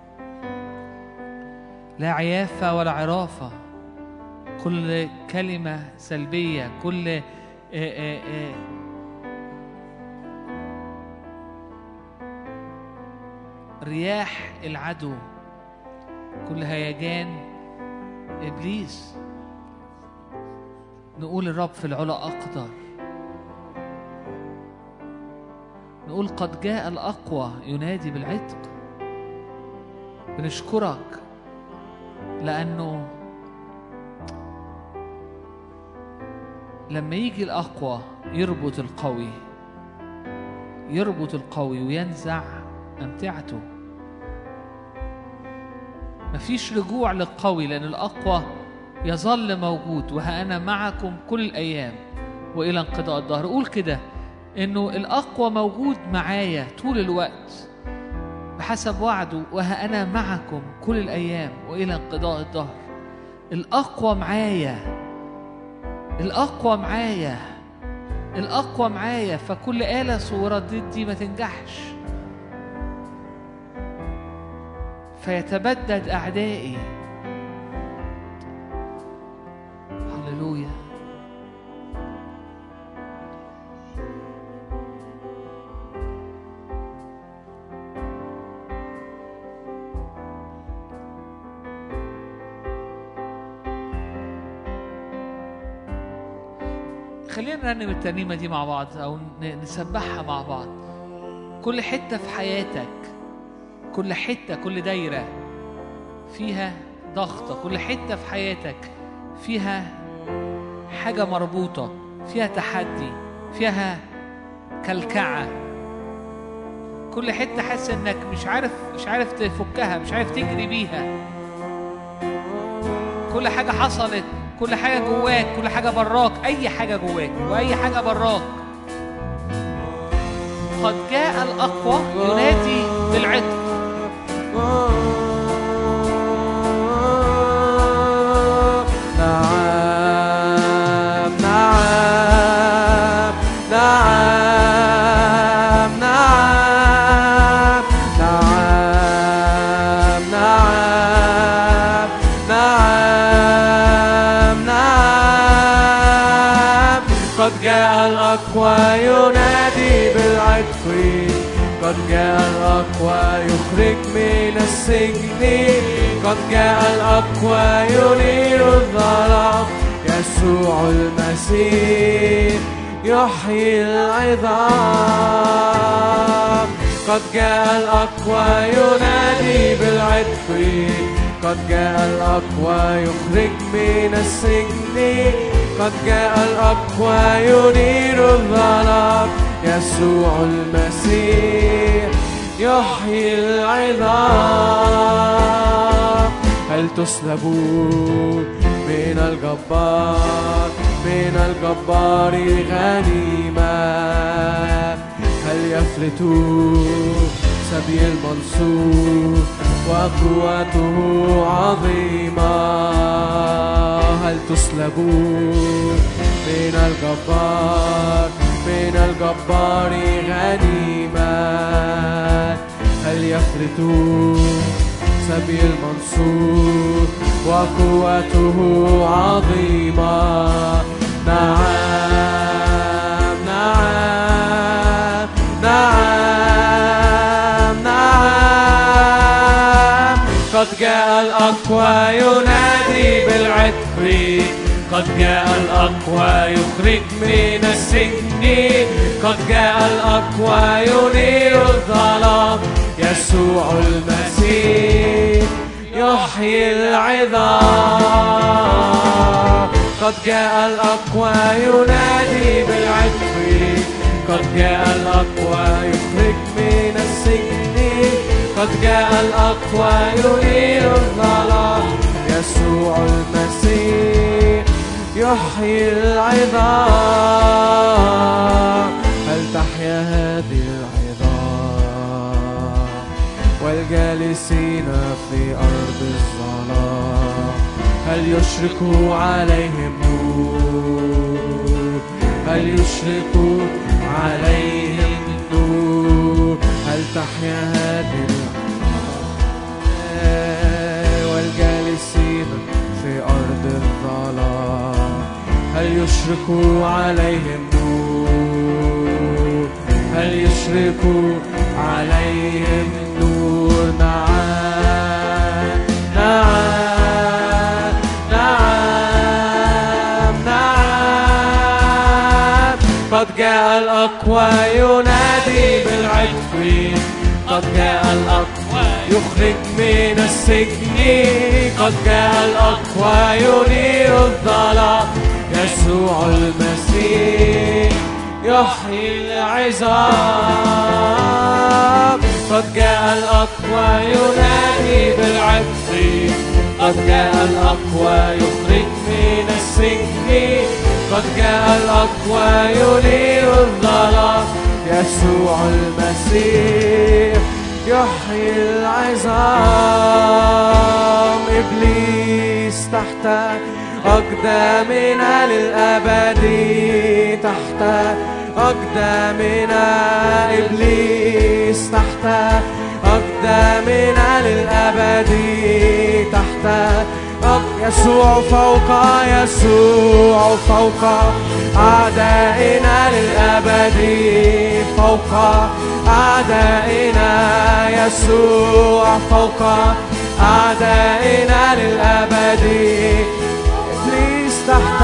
لا عيافة ولا عرافة كل كلمة سلبية كل آه، آه، آه، رياح العدو كل هيجان إبليس نقول الرب في العلا أقدر نقول قد جاء الأقوى ينادي بالعتق بنشكرك لأنه لما يجي الأقوى يربط القوي يربط القوي وينزع أمتعته مفيش رجوع للقوي لأن الأقوى يظل موجود وها أنا معكم كل الأيام وإلى انقضاء الدهر قول كده إنه الأقوى موجود معايا طول الوقت بحسب وعده وها أنا معكم كل الأيام وإلى انقضاء الدهر الأقوى معايا الأقوى معايا الأقوى معايا فكل آلة صورة ضدي ما تنجحش فيتبدد أعدائي هللويا خلينا نرنم الترنيمة دي مع بعض أو ن- نسبحها مع بعض كل حتة في حياتك كل حتة كل دايرة فيها ضغطة كل حتة في حياتك فيها حاجة مربوطة فيها تحدي فيها كلكعة كل حتة حاسس انك مش عارف مش عارف تفكها مش عارف تجري بيها كل حاجة حصلت كل حاجة جواك كل حاجة براك أي حاجة جواك وأي حاجة براك قد جاء الأقوى ينادي بالعتق نعم نعم نعم نعم نعم نعم نعم نعم قد جاء الأقوى ينادي بالعتق قد جاء الأقوى يخرج من السجن قد جاء الأقوى ينير الظلام يسوع المسيح يحيي العظام قد جاء الأقوى ينادي بالعتق قد جاء الأقوى يخرج من السجن قد جاء الأقوى ينير الظلام يسوع المسيح يحيي العظام هل تسلبوا من الجبار من الجبار غنيمة هل يفلتوا سبي المنصور وقوته عظيمة هل تسلبون من الجبار من الجبار غنيمة هل يفلتون سبي المنصور وقوته عظيمة نعم نعم نعم نعم قد جاء الأقوى ينادي بالعتق قد جاء الأقوى يخرج من السجن قد جاء الأقوى ينير الظلام يسوع المسيح يحيي العظام قد جاء الأقوى ينادي بالعتق قد جاء الأقوى يخرج من السجن قد جاء الأقوى ينير الظلام يسوع المسيح يحيي العظام هل تحيا هذه العظام والجالسين في أرض الظلام هل يشرق عليهم نور هل يشرق عليهم النور هل تحيا هذه العظام والجالسين في أرض الظلام هل يشرق عليهم نور هل يشرق عليهم النور نعم نعم نعم نعم قد جاء الأقوى ينادي بالعتق قد جاء الأقوى يخرج من السجن قد جاء الأقوى ينير الظلام يسوع المسيح يحيي العظام قد جاء الأقوى ينادي بالعتق قد جاء الأقوى يخرج من السجن قد جاء الأقوى ينير الظلام يسوع المسيح يحيي العظام إبليس تحت أقدامنا للأبد تحت أقدامنا إبليس تحت أقدامنا للأبد تحت أق- يسوع فوق يسوع فوق أعدائنا للأبد فوق أعدائنا يسوع فوق أعدائنا للأبد إبليس تحت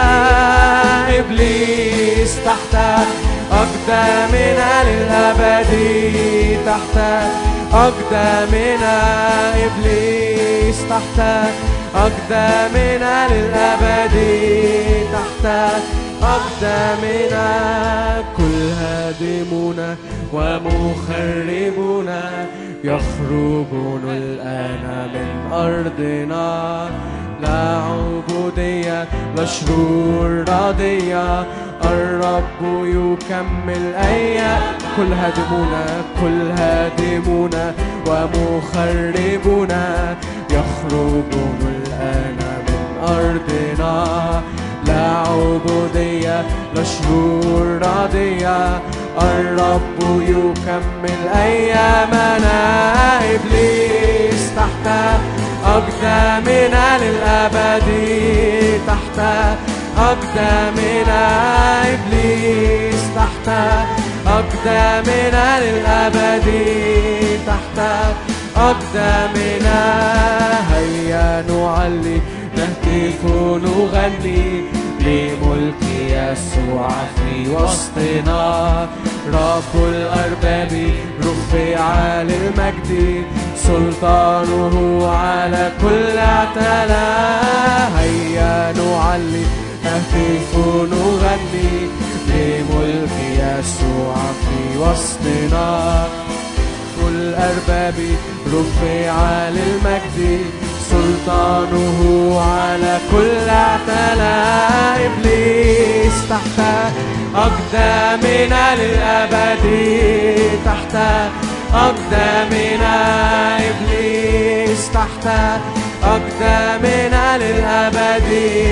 إبليس تحت أقدامنا للأبد تحت أقدامنا إبليس تحت أقدامنا للأبد تحت أقدامنا كل هادمون ومخربون يخرجون الآن من أرضنا لا عبودية لا شرور راضية الرب يكمل أيام كل هادمون كل هادمون ومخربون يخرجون الآن من أرضنا لا عبودية لا شرور راضية الرب يكمل أيامنا إبليس تحت أقدامنا للأبد تحت أقدامنا إبليس تحت أقدامنا للأبد تحت أقدامنا هيا نعلي نهتف نغني لملك يسوع في وسطنا رب الأرباب رفع للمجد سلطانه على كل اعتلى هيا نعلي نهتف نغني لملك يسوع في وسطنا كل أربابي رفع للمجد سلطانه على كل اعتلى إبليس تحت أقدامنا للأبد تحت أقدامنا إبليس تحت أقدامنا للأبد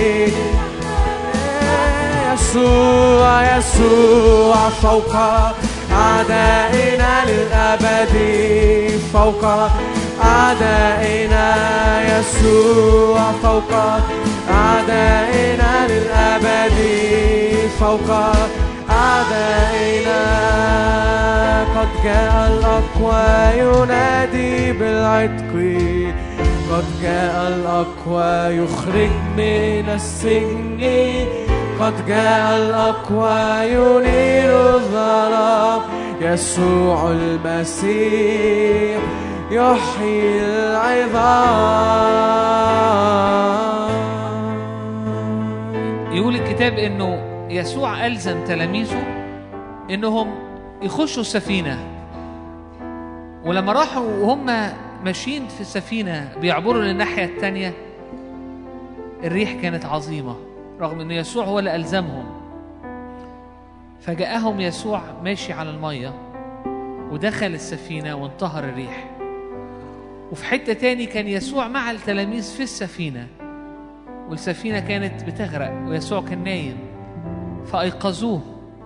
يسوع يسوع فوق أعدائنا للأبد فوق أعدائنا يسوع فوق أعدائنا للأبد فوق أعدائنا قد جاء الأقوى ينادي بالعتق قد جاء الأقوى يخرج من السجن قد جاء الأقوى ينير الظلام يسوع المسيح يحيي العظام يقول الكتاب انه يسوع الزم تلاميذه انهم يخشوا السفينه ولما راحوا وهم ماشيين في السفينه بيعبروا للناحيه الثانيه الريح كانت عظيمه رغم ان يسوع هو اللي الزمهم فجاءهم يسوع ماشي على الميه ودخل السفينه وانتهر الريح وفي حته تاني كان يسوع مع التلاميذ في السفينه والسفينه كانت بتغرق ويسوع كان نايم فايقظوه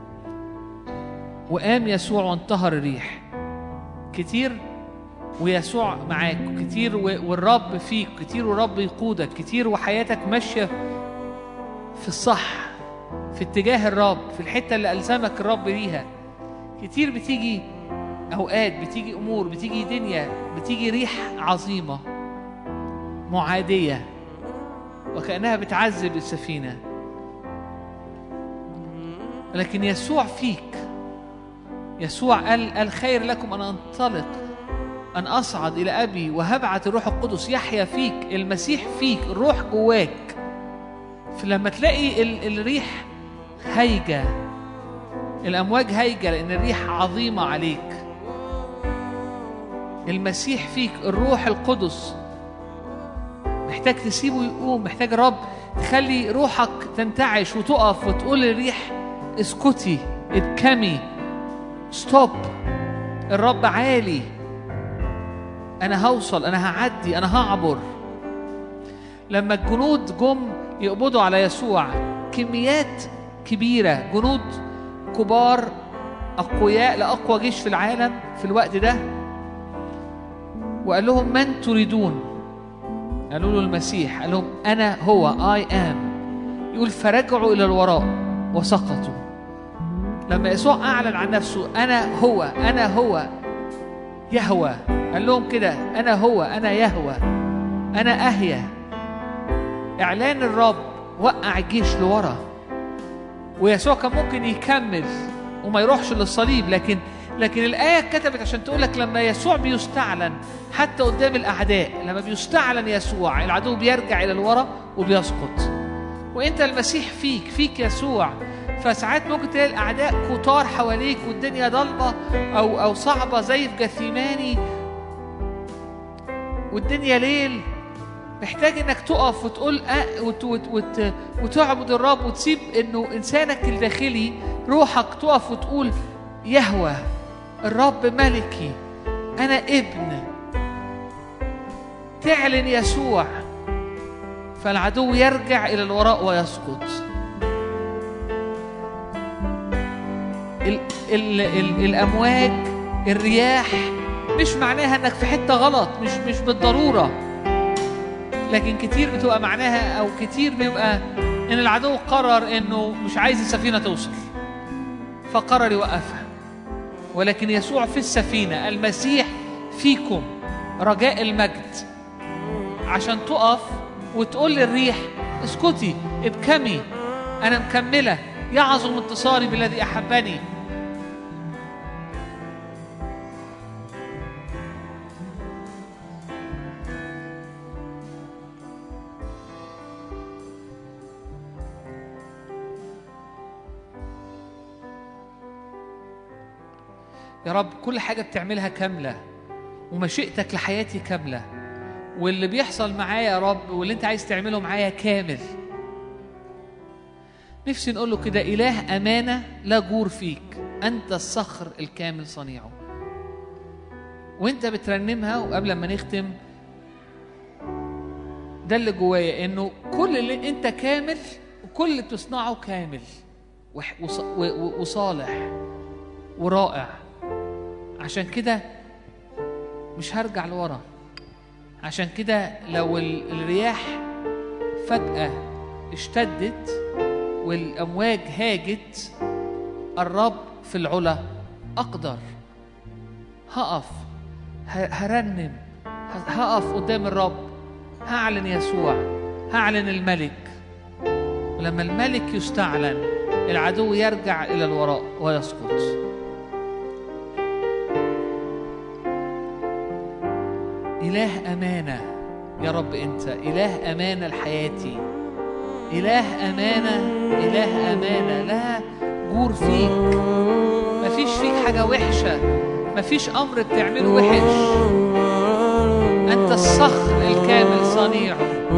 وقام يسوع وانتهر الريح كتير ويسوع معاك كتير و- والرب فيك كتير والرب يقودك كتير وحياتك ماشيه في الصح في اتجاه الرب في الحته اللي الزمك الرب ليها كتير بتيجي اوقات بتيجي امور بتيجي دنيا بتيجي ريح عظيمه معاديه وكانها بتعذب السفينه لكن يسوع فيك يسوع قال قال خير لكم ان انطلق ان اصعد الى ابي وهبعت الروح القدس يحيا فيك المسيح فيك الروح جواك فلما تلاقي ال- الريح هايجه الامواج هايجه لان الريح عظيمه عليك المسيح فيك الروح القدس محتاج تسيبه يقوم محتاج رب تخلي روحك تنتعش وتقف وتقول للريح اسكتي ابكمي ستوب الرب عالي انا هوصل انا هعدي انا هعبر لما الجنود جم يقبضوا على يسوع كميات كبيرة جنود كبار أقوياء لأقوى جيش في العالم في الوقت ده وقال لهم من تريدون قالوا له المسيح قال لهم أنا هو I am يقول فرجعوا إلى الوراء وسقطوا لما يسوع أعلن عن نفسه أنا هو أنا هو يهوى قال لهم كده أنا هو أنا يهوى أنا أهيا إعلان الرب وقع الجيش لورا ويسوع كان ممكن يكمل وما يروحش للصليب لكن لكن الآية اتكتبت عشان تقول لك لما يسوع بيستعلن حتى قدام الأعداء لما بيستعلن يسوع العدو بيرجع إلى الورا وبيسقط وأنت المسيح فيك فيك يسوع فساعات ممكن تلاقي الأعداء كتار حواليك والدنيا ضلمة أو أو صعبة زي في جثيماني والدنيا ليل محتاج انك تقف وتقول أه وت وت وت وتعبد الرب وتسيب انه انسانك الداخلي روحك تقف وتقول يهوى الرب ملكي انا ابن تعلن يسوع فالعدو يرجع الى الوراء ويسقط ال ال ال الامواج الرياح مش معناها انك في حته غلط مش مش بالضروره لكن كتير بتبقى معناها او كتير بيبقى ان العدو قرر انه مش عايز السفينه توصل فقرر يوقفها ولكن يسوع في السفينه المسيح فيكم رجاء المجد عشان تقف وتقول للريح اسكتي ابكمي انا مكمله يعظم انتصاري بالذي احبني يا رب كل حاجة بتعملها كاملة ومشيئتك لحياتي كاملة واللي بيحصل معايا يا رب واللي انت عايز تعمله معايا كامل نفسي نقول له كده إله أمانة لا جور فيك أنت الصخر الكامل صنيعه وانت بترنمها وقبل ما نختم ده اللي جوايا انه كل اللي انت كامل وكل اللي بتصنعه كامل وح- وص- و- و- وصالح ورائع عشان كده مش هرجع لورا عشان كده لو ال- الرياح فجأة اشتدت والأمواج هاجت الرب في العلا أقدر هقف ه- هرنم ه- هقف قدام الرب هعلن يسوع هعلن الملك ولما الملك يستعلن العدو يرجع إلى الوراء ويسقط إله أمانة يا رب أنت إله أمانة لحياتي إله أمانة إله أمانة لا جور فيك مفيش فيك حاجة وحشة مفيش أمر بتعمله وحش أنت الصخر الكامل صنيعه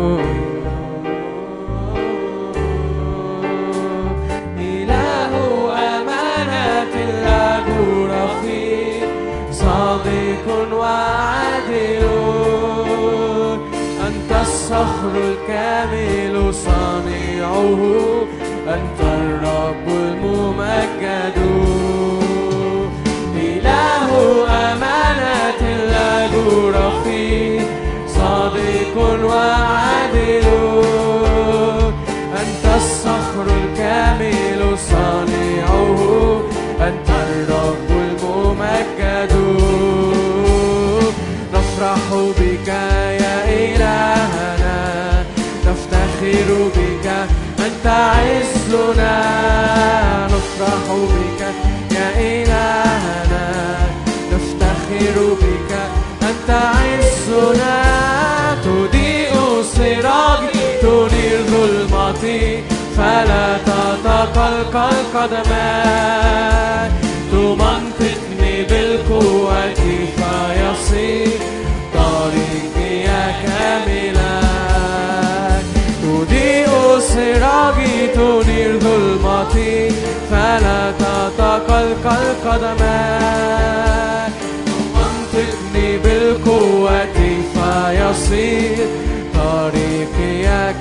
إله أمانة لا جور فيه صادق وعادل أنت الصخر الكامل صانعه أنت الرب الممجد إله أمانة لا جور فيه صادق وعادل أنت الصخر الكامل صانعه أنت الرب الممجد نفرح بك يا إلهنا نفتخر بك أنت عزنا نفرح بك يا إلهنا نفتخر بك أنت عزنا تضيء سراجي تنير ظلمتي فلا تتقلقل قدمان تمنطقني بالقوة فيصير طريقي كاملا تضيء سراجي تنير ظلمتي فلا تتقلقل قدمان تمنطقني بالقوة فيصير طريقي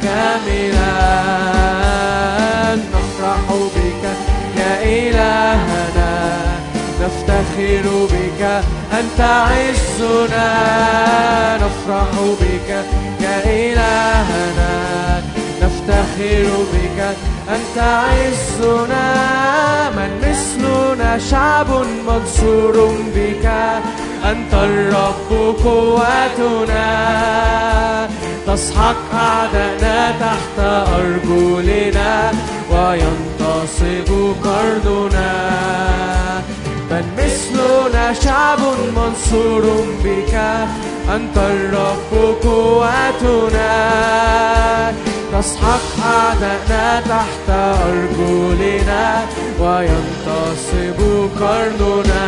كاملا نفرح بك يا إلهنا نفتخر بك أنت عزنا نفرح بك يا إلهنا نفتخر بك أنت عزنا من مثلنا شعب منصور بك أنت الرب قوتنا تسحق أعداءنا تحت أرجلنا وينتصب قرننا من مثلنا شعب منصور بك أنت الرب قوتنا تسحق أعداءنا تحت أرجلنا وينتصب قرننا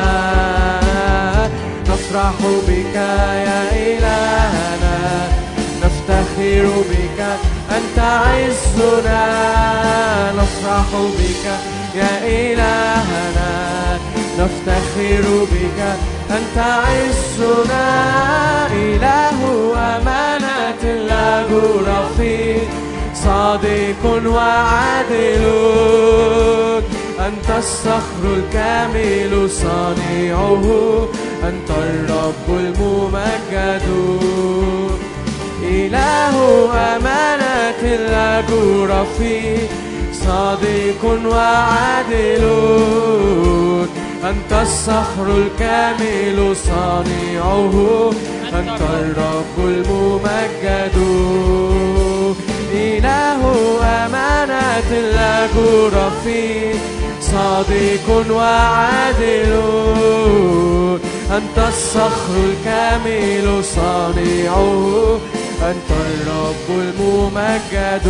نفرح بك يا إلهنا نفتخر بك أنت عزنا نفرح بك يا إلهنا نفتخر بك أنت عزنا إله أمانة لا جور فيه صادق وعادل أنت الصخر الكامل صانعه أنت الرب الممجد إله أمانة لا جور فيه صادق وعادل أنت الصخر الكامل صانعه أنت الرب الممجد إله أمانة لا جور فيه صادق وعادل أنت الصخر الكامل صانعه أنت الرب الممجد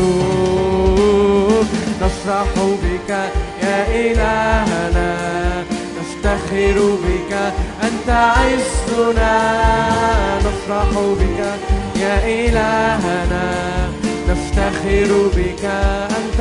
نفرح بك يا إلهنا نفتخر بك أنت عزنا نفرح بك يا إلهنا نفتخر بك أنت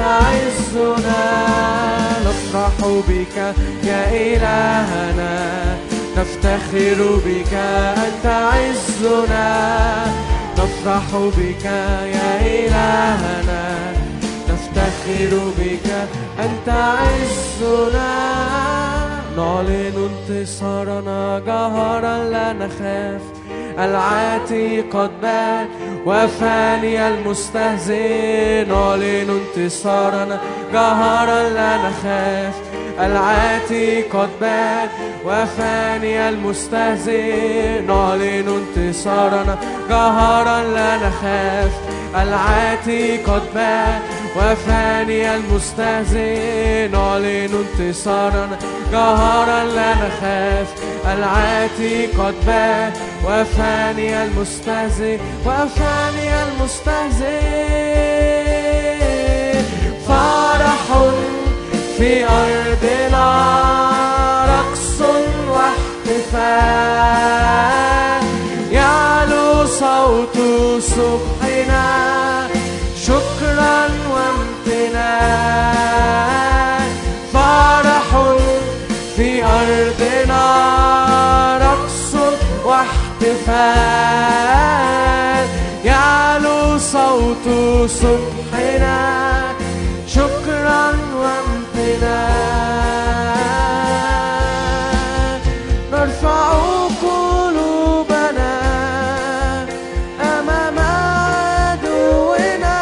عزنا نفرح بك يا إلهنا نفتخر نفتخر بك أنت عزنا نفرح بك يا إلهنا نفتخر بك أنت عزنا نعلن انتصارنا جهرا لا نخاف العاتي قد بان وفاني المستهزئ نعلن انتصارنا جهرا لا نخاف العاتي قد بان وفاني المستهزئ نعلن انتصارنا جهرا لا نخاف العاتي قد بان وفاني المستهزئ نعلن انتصارنا جهرا لا نخاف العاتي قد بان وفاني المستهزئ وفاني المستهزئ فرح في أرضنا رقص واحتفال يعلو صوت سبحنا شكرا وامتنان فرح في أرضنا رقص واحتفال يعلو صوت سبحنا شكرا وامتنان نرفع قلوبنا أمام عدونا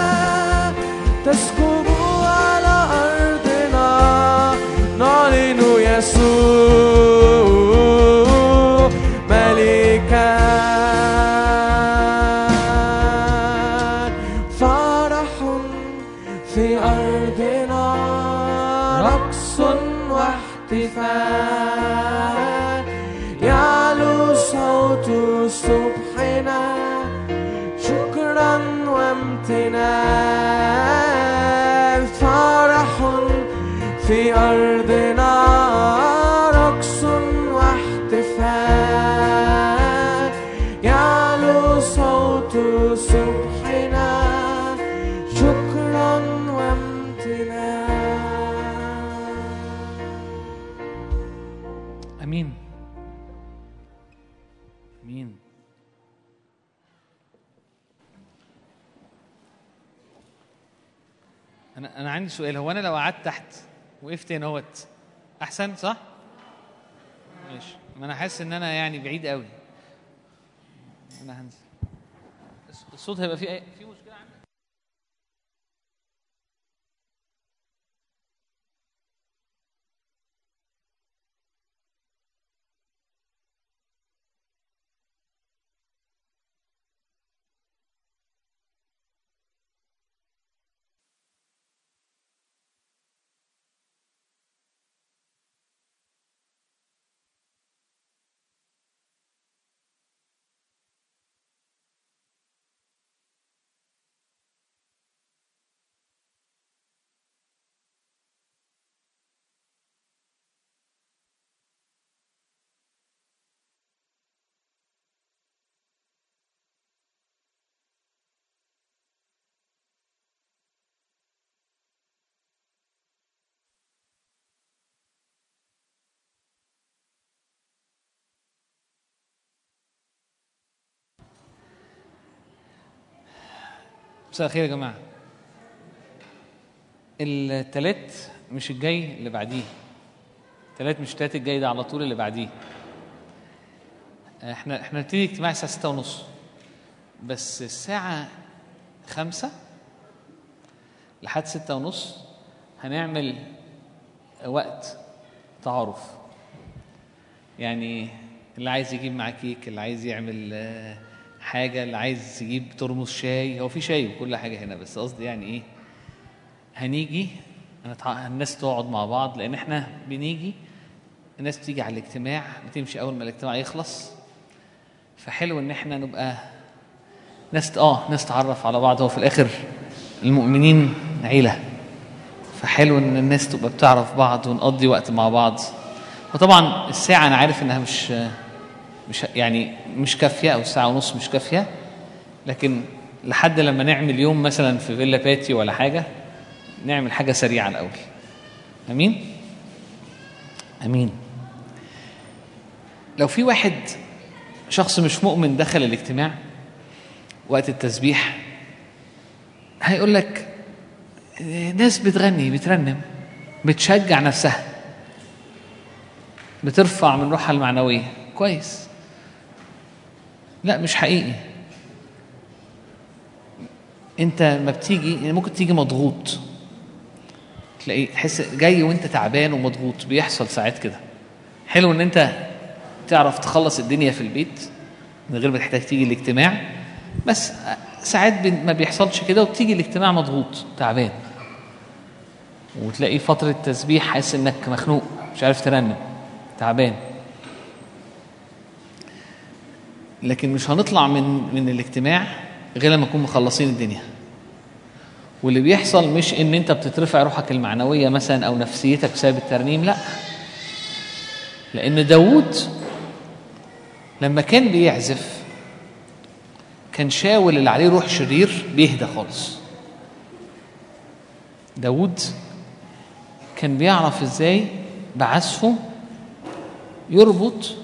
تسكب على أرضنا نعلن يسوع ملكا فرح في أرضنا رقص واحتفال يعلو صوت سبحنا شكرا وامتنان فرح في أرضنا رقص واحتفال يعلو صوت سبحنا شكرا وامتنان امين امين انا انا عندي سؤال هو انا لو قعدت تحت وقفت هنا اهوت احسن صح ماشي ما انا حاسس ان انا يعني بعيد قوي انا هنزل الصوت هيبقى فيه أي- في مشكله عندك مساء الخير يا جماعه التلات مش الجاي اللي بعديه التلات مش التلات الجاي ده على طول اللي بعديه احنا احنا نبتدي اجتماع الساعه ستة ونص بس الساعة خمسة لحد ستة ونص هنعمل وقت تعارف يعني اللي عايز يجيب معاه كيك اللي عايز يعمل آه، حاجة اللي عايز يجيب ترمس شاي هو في شاي وكل حاجة هنا بس قصدي يعني ايه هنيجي هنتع... الناس تقعد مع بعض لان احنا بنيجي الناس بتيجي على الاجتماع بتمشي اول ما الاجتماع يخلص فحلو ان احنا نبقى ناس اه ناس تعرف على بعض هو في الاخر المؤمنين عيله فحلو ان الناس تبقى بتعرف بعض ونقضي وقت مع بعض وطبعا الساعه انا عارف انها مش مش يعني مش كافيه او ساعه ونص مش كافيه لكن لحد لما نعمل يوم مثلا في فيلا باتي ولا حاجه نعمل حاجه سريعه الاول امين امين لو في واحد شخص مش مؤمن دخل الاجتماع وقت التسبيح هيقول لك ناس بتغني بترنم بتشجع نفسها بترفع من روحها المعنوية كويس لا مش حقيقي انت ما بتيجي يعني ممكن تيجي مضغوط تلاقي تحس جاي وانت تعبان ومضغوط بيحصل ساعات كده حلو ان انت تعرف تخلص الدنيا في البيت من غير ما تحتاج تيجي الاجتماع بس ساعات بي- ما بيحصلش كده وبتيجي الاجتماع مضغوط تعبان وتلاقي فترة تسبيح حاسس انك مخنوق مش عارف ترنم تعبان لكن مش هنطلع من من الاجتماع غير لما نكون مخلصين الدنيا واللي بيحصل مش ان انت بتترفع روحك المعنويه مثلا او نفسيتك بسبب الترنيم لا لان داوود لما كان بيعزف كان شاول اللي عليه روح شرير بيهدى خالص داوود كان بيعرف ازاي بعزفه يربط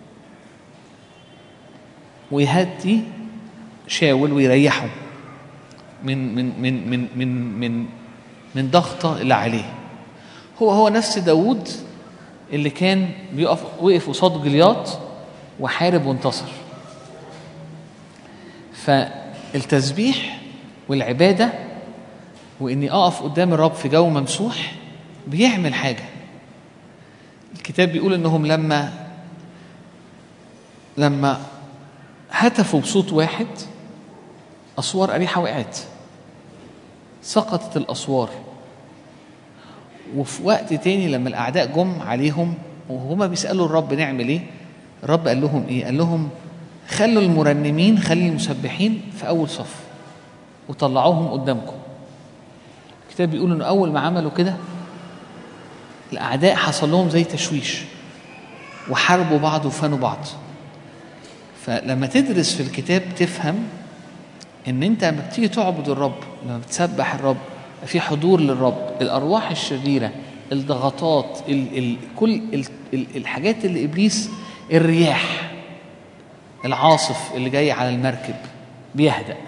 ويهدي شاول ويريحه من من من من من من من ضغطه اللي عليه هو هو نفس داوود اللي كان بيقف وقف قصاد جلياط وحارب وانتصر فالتسبيح والعباده واني اقف قدام الرب في جو ممسوح بيعمل حاجه الكتاب بيقول انهم لما لما هتفوا بصوت واحد اسوار اريحه وقعت سقطت الاسوار وفي وقت تاني لما الاعداء جم عليهم وهما بيسالوا الرب نعمل ايه الرب قال لهم ايه قال لهم خلوا المرنمين خلي المسبحين في اول صف وطلعوهم قدامكم الكتاب بيقول انه اول ما عملوا كده الاعداء حصل لهم زي تشويش وحاربوا بعض وفنوا بعض فلما تدرس في الكتاب تفهم ان انت لما بتيجي تعبد الرب لما بتسبح الرب في حضور للرب الارواح الشريره الضغطات ال ال كل ال ال الحاجات اللي ابليس الرياح العاصف اللي جاي على المركب بيهدأ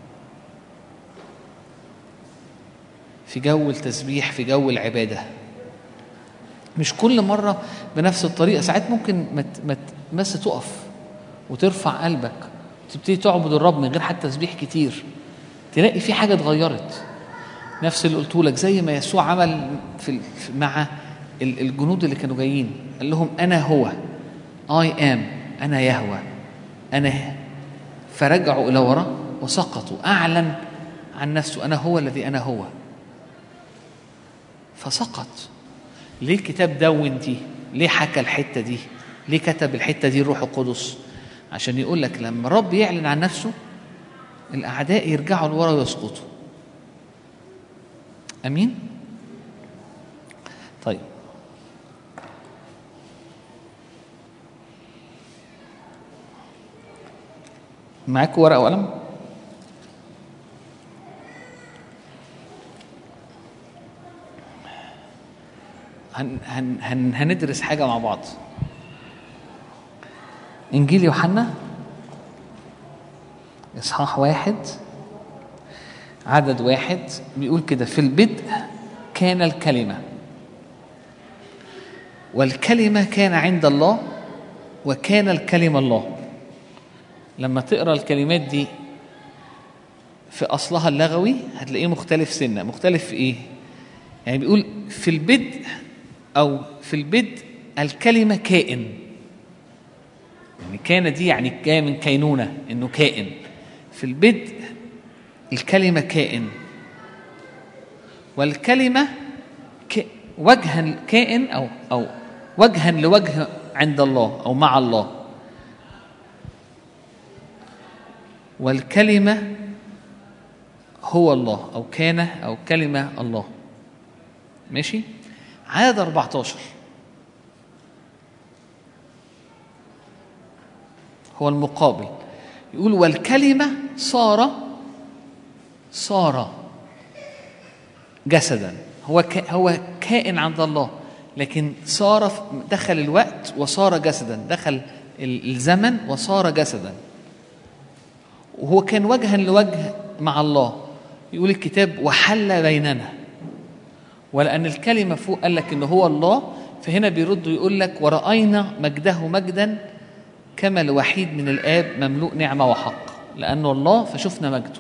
في جو التسبيح في جو العباده مش كل مره بنفس الطريقه ساعات ممكن ما ت- ما ت- بس تقف وترفع قلبك وتبتدي تعبد الرب من غير حتى تسبيح كتير تلاقي في حاجه اتغيرت نفس اللي قلته لك زي ما يسوع عمل في ال- في- مع ال- الجنود اللي كانوا جايين قال لهم انا هو اي ام انا يهوى انا فرجعوا الى وراء وسقطوا اعلن عن نفسه انا هو الذي انا هو فسقط ليه الكتاب دون دي ليه حكى الحته دي ليه كتب الحته دي الروح القدس عشان يقول لك لما الرب يعلن عن نفسه الاعداء يرجعوا لورا ويسقطوا امين طيب معاكم ورقه وقلم هن هن هن هندرس حاجة مع بعض إنجيل يوحنا إصحاح واحد عدد واحد بيقول كده في البدء كان الكلمة والكلمة كان عند الله وكان الكلمة الله لما تقرا الكلمات دي في أصلها اللغوي هتلاقيه مختلف سنة مختلف في إيه؟ يعني بيقول في البدء أو في البدء الكلمة كائن يعني كان دي يعني جاية من كينونة إنه كائن في البدء الكلمة كائن والكلمة ك... وجها كائن أو أو وجها لوجه عند الله أو مع الله والكلمة هو الله أو كان أو كلمة الله ماشي عدد 14 هو المقابل يقول والكلمة صار صار جسدا هو ك... هو كائن عند الله لكن صار في- دخل الوقت وصار جسدا دخل ال- الزمن وصار جسدا وهو كان وجها لوجه مع الله يقول الكتاب وحل بيننا ولأن الكلمة فوق قال لك إن هو الله فهنا بيرد ويقول لك ورأينا مجده مجدا كما الوحيد من الآب مملوء نعمة وحق لأنه الله فشفنا مجده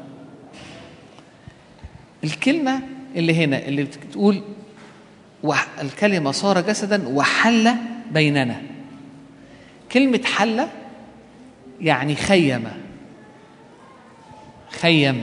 الكلمة اللي هنا اللي بتقول وح- الكلمة صار جسدا وحل بيننا كلمة حل يعني خيم خيم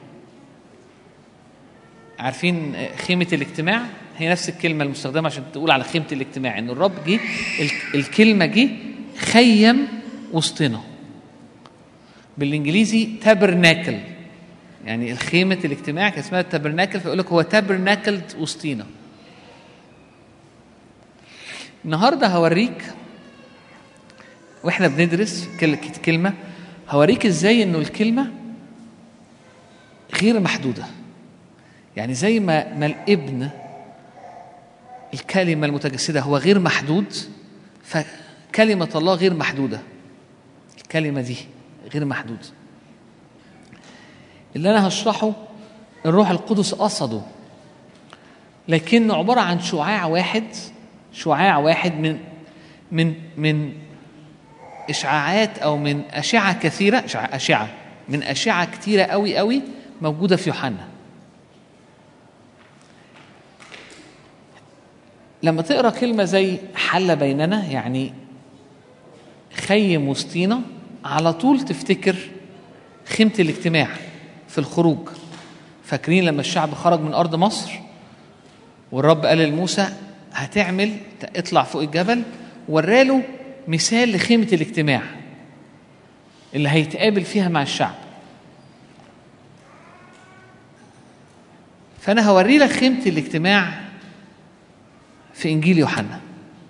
عارفين خيمة الاجتماع هي نفس الكلمة المستخدمة عشان تقول على خيمة الاجتماع إن الرب جه ال- الكلمة جه خيم وسطنا بالإنجليزي تابرناكل يعني الخيمة الاجتماع كان اسمها تابرناكل فيقول لك هو تابرناكل وسطينا النهارده هوريك واحنا بندرس كل- كلمة هوريك ازاي انه الكلمة غير محدودة يعني زي ما ما الابن الكلمة المتجسدة هو غير محدود فكلمة الله غير محدودة الكلمة دي غير محدودة اللي أنا هشرحه الروح القدس قصده لكنه عبارة عن شعاع واحد شعاع واحد من من من إشعاعات أو من أشعة كثيرة أشعة, أشعة من أشعة كثيرة قوي قوي موجودة في يوحنا لما تقرا كلمه زي حل بيننا يعني خيم وسطينا على طول تفتكر خيمه الاجتماع في الخروج فاكرين لما الشعب خرج من ارض مصر والرب قال لموسى هتعمل اطلع فوق الجبل وراله مثال لخيمه الاجتماع اللي هيتقابل فيها مع الشعب فانا هوري لك خيمه الاجتماع في انجيل يوحنا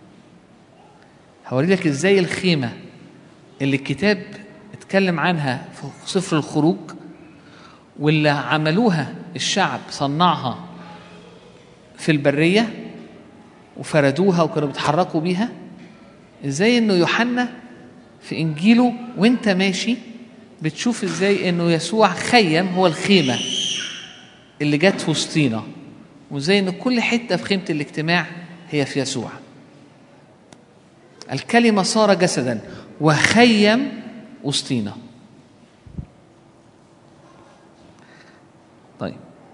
هوري لك ازاي الخيمه اللي الكتاب اتكلم عنها في سفر الخروج واللي عملوها الشعب صنعها في البريه وفردوها وكانوا بيتحركوا بيها ازاي انه يوحنا في انجيله وانت ماشي بتشوف ازاي انه يسوع خيم هو الخيمه اللي جت في وسطينا وزي ان كل حته في خيمه الاجتماع هي في يسوع الكلمه صار جسدا وخيم وسطينا طيب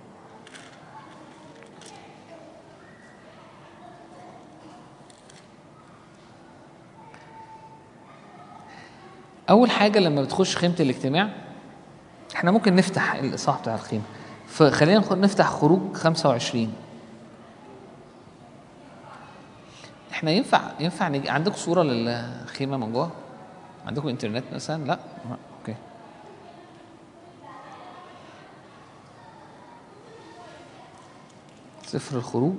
اول حاجه لما بتخش خيمه الاجتماع احنا ممكن نفتح الاصحاح بتاع الخيمه فخلينا نخ- نفتح خروج 25 احنا ينفع ينفع نجي عندكم صوره للخيمه من جوه عندكم انترنت مثلا لا ما- اوكي سفر الخروج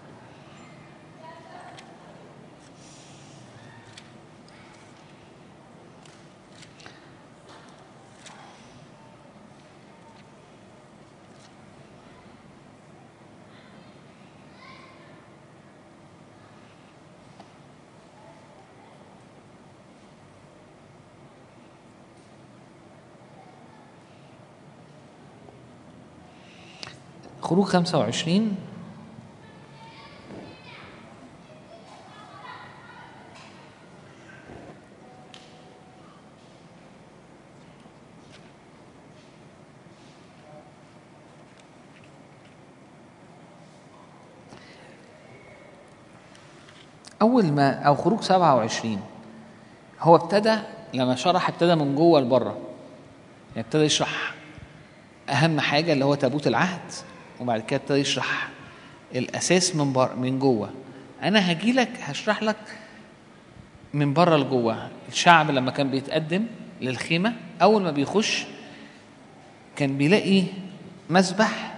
خروج 25 أول ما أو خروج 27 هو ابتدى لما شرح ابتدى من جوه لبره يعني ابتدى يشرح اهم حاجه اللي هو تابوت العهد وبعد كده ابتدى يشرح الاساس من بر من جوه انا هجي لك هشرح لك من بره لجوه الشعب لما كان بيتقدم للخيمه اول ما بيخش كان بيلاقي مسبح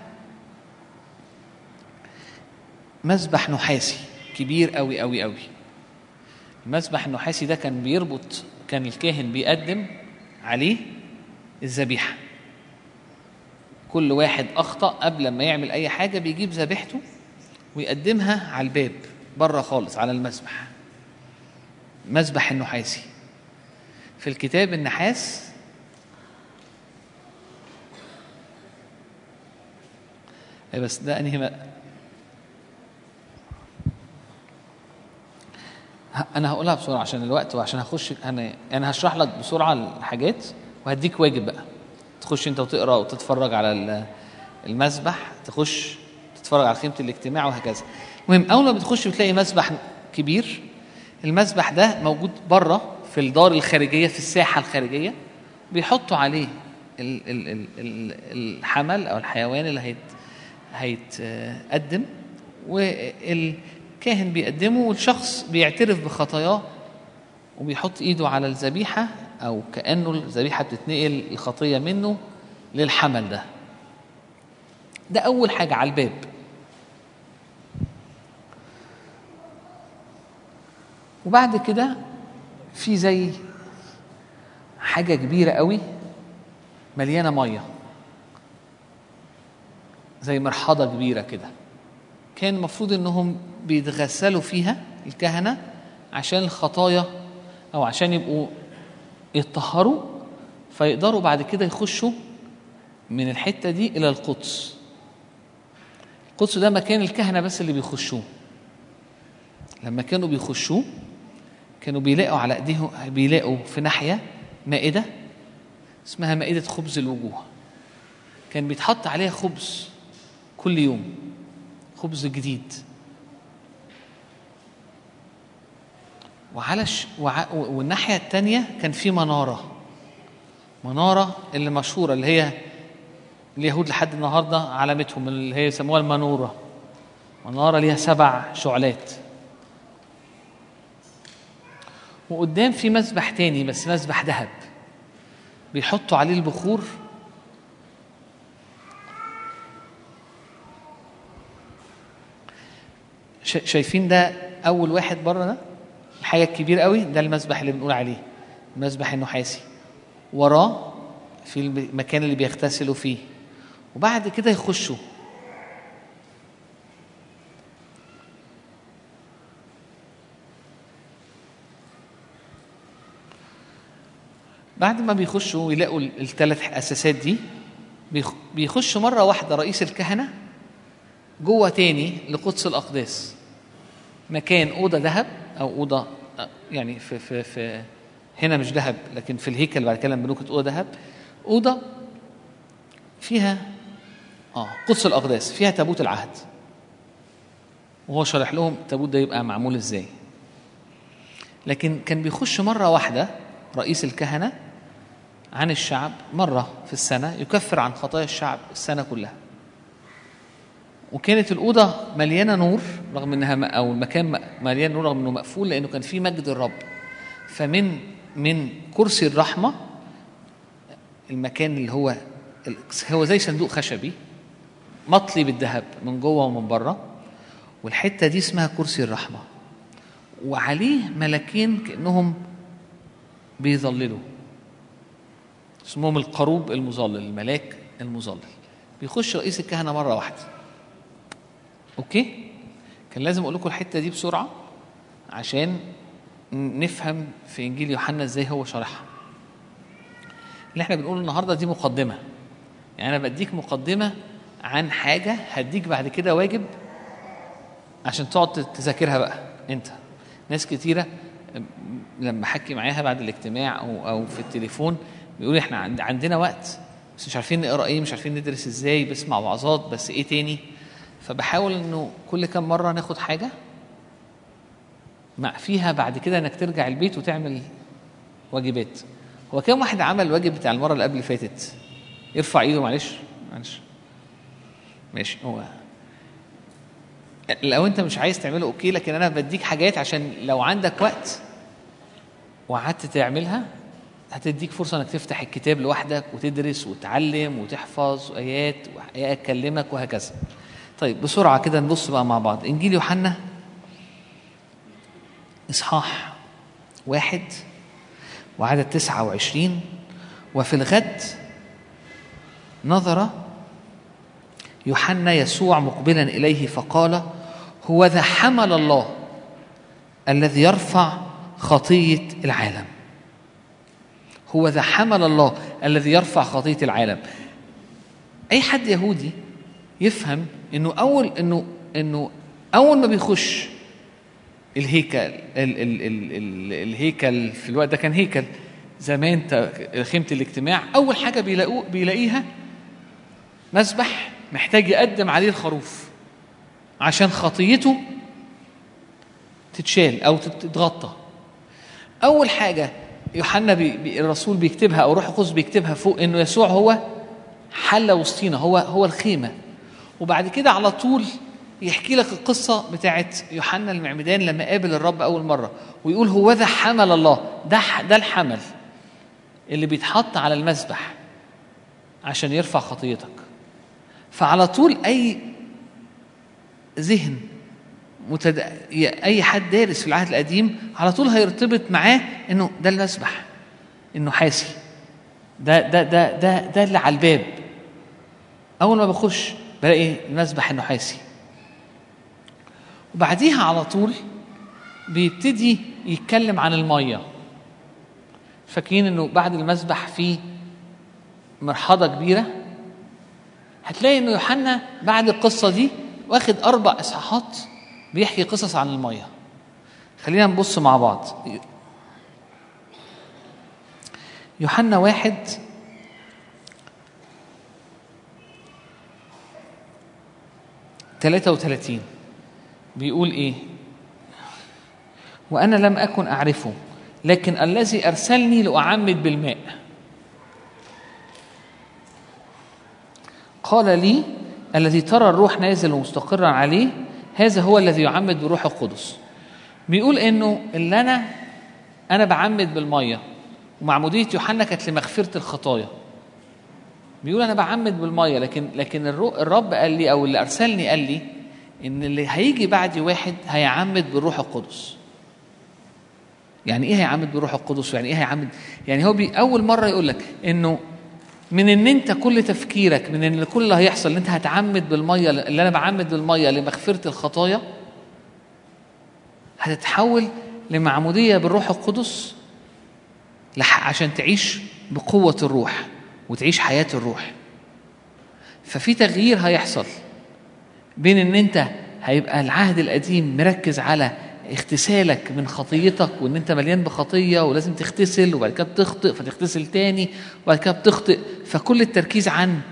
مسبح نحاسي كبير قوي قوي قوي المسبح النحاسي ده كان بيربط كان الكاهن بيقدم عليه الذبيحه كل واحد اخطا قبل ما يعمل اي حاجه بيجيب ذبيحته ويقدمها على الباب بره خالص على المسبح مسبح النحاسي في الكتاب النحاس أي بس ده انهي م- ه- انا هقولها بسرعه عشان الوقت وعشان هخش انا انا هشرح لك بسرعه الحاجات وهديك واجب بقى تخش انت وتقرا وتتفرج على ال- المسبح تخش تتفرج على خيمه الاجتماع وهكذا المهم اول ما بتخش بتلاقي مسبح كبير المسبح ده موجود بره في الدار الخارجيه في الساحه الخارجيه بيحطوا عليه ال- ال- ال- ال- الحمل او الحيوان اللي هيت هيتقدم والكاهن بيقدمه والشخص بيعترف بخطاياه وبيحط ايده على الذبيحه او كانه الذبيحه بتتنقل الخطيه منه للحمل ده ده اول حاجه على الباب وبعد كده في زي حاجه كبيره قوي مليانه ميه زي مرحاضه كبيره كده كان المفروض انهم بيتغسلوا فيها الكهنه عشان الخطايا او عشان يبقوا يتطهروا فيقدروا بعد كده يخشوا من الحته دي الى القدس القدس ده مكان الكهنه بس اللي بيخشوه لما كانوا بيخشوه كانوا بيلاقوا على ايديهم بيلاقوا في ناحيه مائده اسمها مائده خبز الوجوه كان بيتحط عليها خبز كل يوم خبز جديد وعلى ش... وع... والناحيه الثانيه كان في مناره مناره اللي مشهوره اللي هي اليهود لحد النهارده علامتهم اللي هي يسموها المنوره مناره ليها سبع شعلات وقدام في مسبح تاني بس مسبح ذهب بيحطوا عليه البخور شا- شايفين ده اول واحد بره ده الحاجه الكبيره قوي ده المسبح اللي بنقول عليه المسبح النحاسي وراه في المكان اللي بيغتسلوا فيه وبعد كده يخشوا بعد ما بيخشوا ويلاقوا الثلاث اساسات دي بيخ- بيخش مره واحده رئيس الكهنه جوه تاني لقدس الاقداس مكان اوضه ذهب او اوضه آه، يعني في في في هنا مش ذهب لكن في الهيكل بعد كده لما بنقول اوضه ذهب اوضه فيها اه قدس الاقداس فيها تابوت العهد وهو شرح لهم التابوت ده يبقى معمول ازاي لكن كان بيخش مره واحده رئيس الكهنه عن الشعب مره في السنه يكفر عن خطايا الشعب السنه كلها وكانت الأوضة مليانة نور رغم إنها م- أو المكان م- مليان نور رغم إنه مقفول لأنه كان فيه مجد الرب فمن من كرسي الرحمة المكان اللي هو ال- هو زي صندوق خشبي مطلي بالذهب من جوه ومن بره والحتة دي اسمها كرسي الرحمة وعليه ملكين كأنهم بيظللوا اسمهم القروب المظلل الملاك المظلل بيخش رئيس الكهنة مرة واحدة اوكي كان لازم اقول لكم الحته دي بسرعه عشان نفهم في انجيل يوحنا ازاي هو شرحها اللي احنا بنقوله النهارده دي مقدمه يعني انا بديك مقدمه عن حاجه هديك بعد كده واجب عشان تقعد تذاكرها بقى انت ناس كتيره م- لما احكي معاها بعد الاجتماع او او في التليفون بيقولوا احنا عند- عندنا وقت بس مش عارفين نقرا ايه مش عارفين ندرس ازاي بسمع وعظات بس ايه تاني فبحاول انه كل كام مره ناخد حاجه مع فيها بعد كده انك ترجع البيت وتعمل واجبات هو كام واحد عمل الواجب بتاع المره اللي قبل اللي فاتت يرفع ايده معلش معلش ماشي هو لو انت مش عايز تعمله اوكي لكن انا بديك حاجات عشان لو عندك وقت وقعدت تعملها هتديك فرصه انك تفتح الكتاب لوحدك وتدرس وتعلم وتحفظ ايات وايات تكلمك وهكذا طيب بسرعه كده نبص بقى مع بعض انجيل يوحنا اصحاح واحد وعدد تسعة وعشرين وفي الغد نظر يوحنا يسوع مقبلا إليه فقال هو ذا حمل الله الذي يرفع خطيه العالم هو ذا حمل الله الذي يرفع خطيه العالم اي حد يهودي يفهم انه اول انه انه اول ما بيخش الهيكل ال ال ال ال الهيكل في الوقت ده كان هيكل زمان تا- خيمه الاجتماع اول حاجه بيلاقوه بيلاقيها مسبح محتاج يقدم عليه الخروف عشان خطيته تتشال او تت- تتغطى اول حاجه يوحنا بي بي الرسول بيكتبها او روح القدس بيكتبها فوق انه يسوع هو حل وسطينا هو هو الخيمه وبعد كده على طول يحكي لك القصه بتاعت يوحنا المعمدان لما قابل الرب اول مره ويقول هو ذا حمل الله ده ح- ده الحمل اللي بيتحط على المذبح عشان يرفع خطيتك فعلى طول اي ذهن متد... اي حد دارس في العهد القديم على طول هيرتبط معاه انه ده المسبح انه حاسي ده ده ده ده ده اللي على الباب اول ما بخش بلاقي المسبح النحاسي وبعديها على طول بيبتدي يتكلم عن الميه فاكرين انه بعد المسبح في مرحضه كبيره هتلاقي انه يوحنا بعد القصه دي واخد اربع اصحاحات بيحكي قصص عن الميه خلينا نبص مع بعض يوحنا واحد ثلاثة وثلاثين بيقول إيه وأنا لم أكن أعرفه لكن الذي أرسلني لأعمد بالماء قال لي الذي ترى الروح نازل ومستقرا عليه هذا هو الذي يعمد بروح القدس بيقول انه اللي انا انا بعمد بالميه ومعموديه يوحنا كانت لمغفره الخطايا بيقول انا بعمد بالميه لكن لكن الرو- الرب قال لي او اللي ارسلني قال لي ان اللي هيجي بعدي واحد هيعمد بالروح القدس يعني ايه هيعمد بالروح القدس يعني ايه هيعمد يعني هو بي اول مره يقول لك انه من ان انت كل تفكيرك من ان كل اللي هيحصل ان انت هتعمد بالميه اللي انا بعمد بالميه لمغفره الخطايا هتتحول لمعموديه بالروح القدس لح- عشان تعيش بقوه الروح وتعيش حياه الروح ففي تغيير هيحصل بين ان انت هيبقى العهد القديم مركز على اغتسالك من خطيتك وان انت مليان بخطيه ولازم تغتسل وبعد كده بتخطئ فتغتسل تاني وبعد كده بتخطئ فكل التركيز عن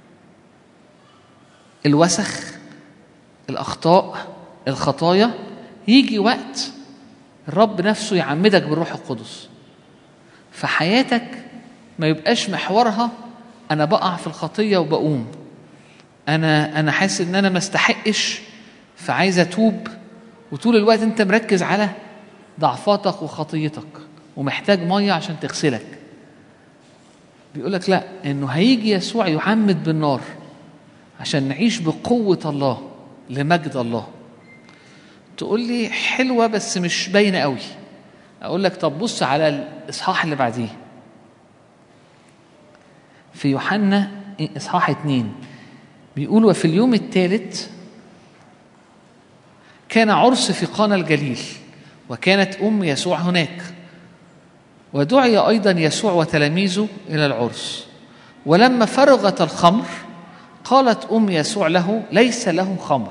الوسخ الاخطاء الخطايا يجي وقت الرب نفسه يعمدك بالروح القدس فحياتك ما يبقاش محورها انا بقع في الخطيه وبقوم انا انا حاسس ان انا ما استحقش فعايز اتوب وطول الوقت انت مركز على ضعفاتك وخطيتك ومحتاج ميه عشان تغسلك بيقول لك لا انه هيجي يسوع يعمد بالنار عشان نعيش بقوه الله لمجد الله تقول لي حلوه بس مش باينه قوي اقول لك طب بص على الاصحاح اللي بعديه في يوحنا اصحاح اتنين بيقول وفي اليوم الثالث كان عرس في قانا الجليل وكانت ام يسوع هناك ودعي ايضا يسوع وتلاميذه الى العرس ولما فرغت الخمر قالت ام يسوع له ليس لهم خمر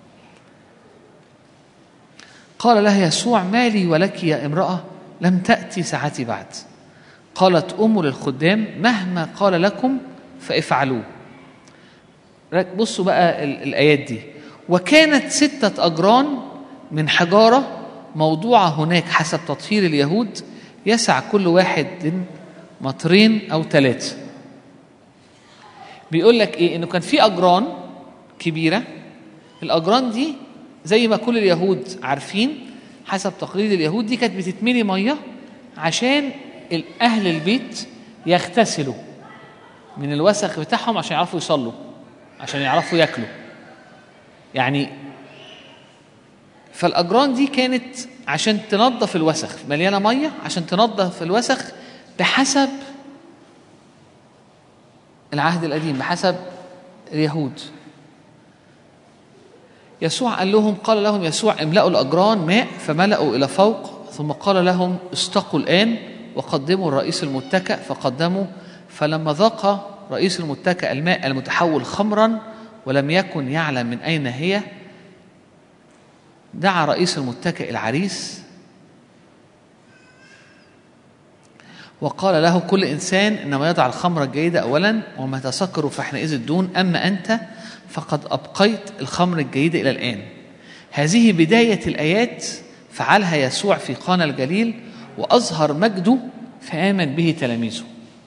قال لها يسوع ما لي ولك يا امراه لم تاتي ساعتي بعد قالت ام للخدام مهما قال لكم فافعلوه بصوا بقى ال- الآيات دي وكانت ستة أجران من حجارة موضوعة هناك حسب تطهير اليهود يسع كل واحد مطرين أو ثلاثة بيقول لك إيه إنه كان في أجران كبيرة الأجران دي زي ما كل اليهود عارفين حسب تقليد اليهود دي كانت بتتملي مية عشان ال- أهل البيت يغتسلوا من الوسخ بتاعهم عشان يعرفوا يصلوا عشان يعرفوا ياكلوا يعني فالاجران دي كانت عشان تنظف الوسخ مليانه ميه عشان تنظف الوسخ بحسب العهد القديم بحسب اليهود يسوع قال لهم قال لهم يسوع املأوا الأجران ماء فملأوا إلى فوق ثم قال لهم استقوا الآن وقدموا الرئيس المتكأ فقدموا فلما ذاق رئيس المتكأ الماء المتحول خمرا ولم يكن يعلم من أين هي دعا رئيس المتكئ العريس وقال له كل إنسان إنما يضع الخمر الجيدة أولا وما تسكر فحينئذ الدون أما أنت فقد أبقيت الخمر الجيدة إلى الآن هذه بداية الآيات فعلها يسوع في قانا الجليل وأظهر مجده فآمن به تلاميذه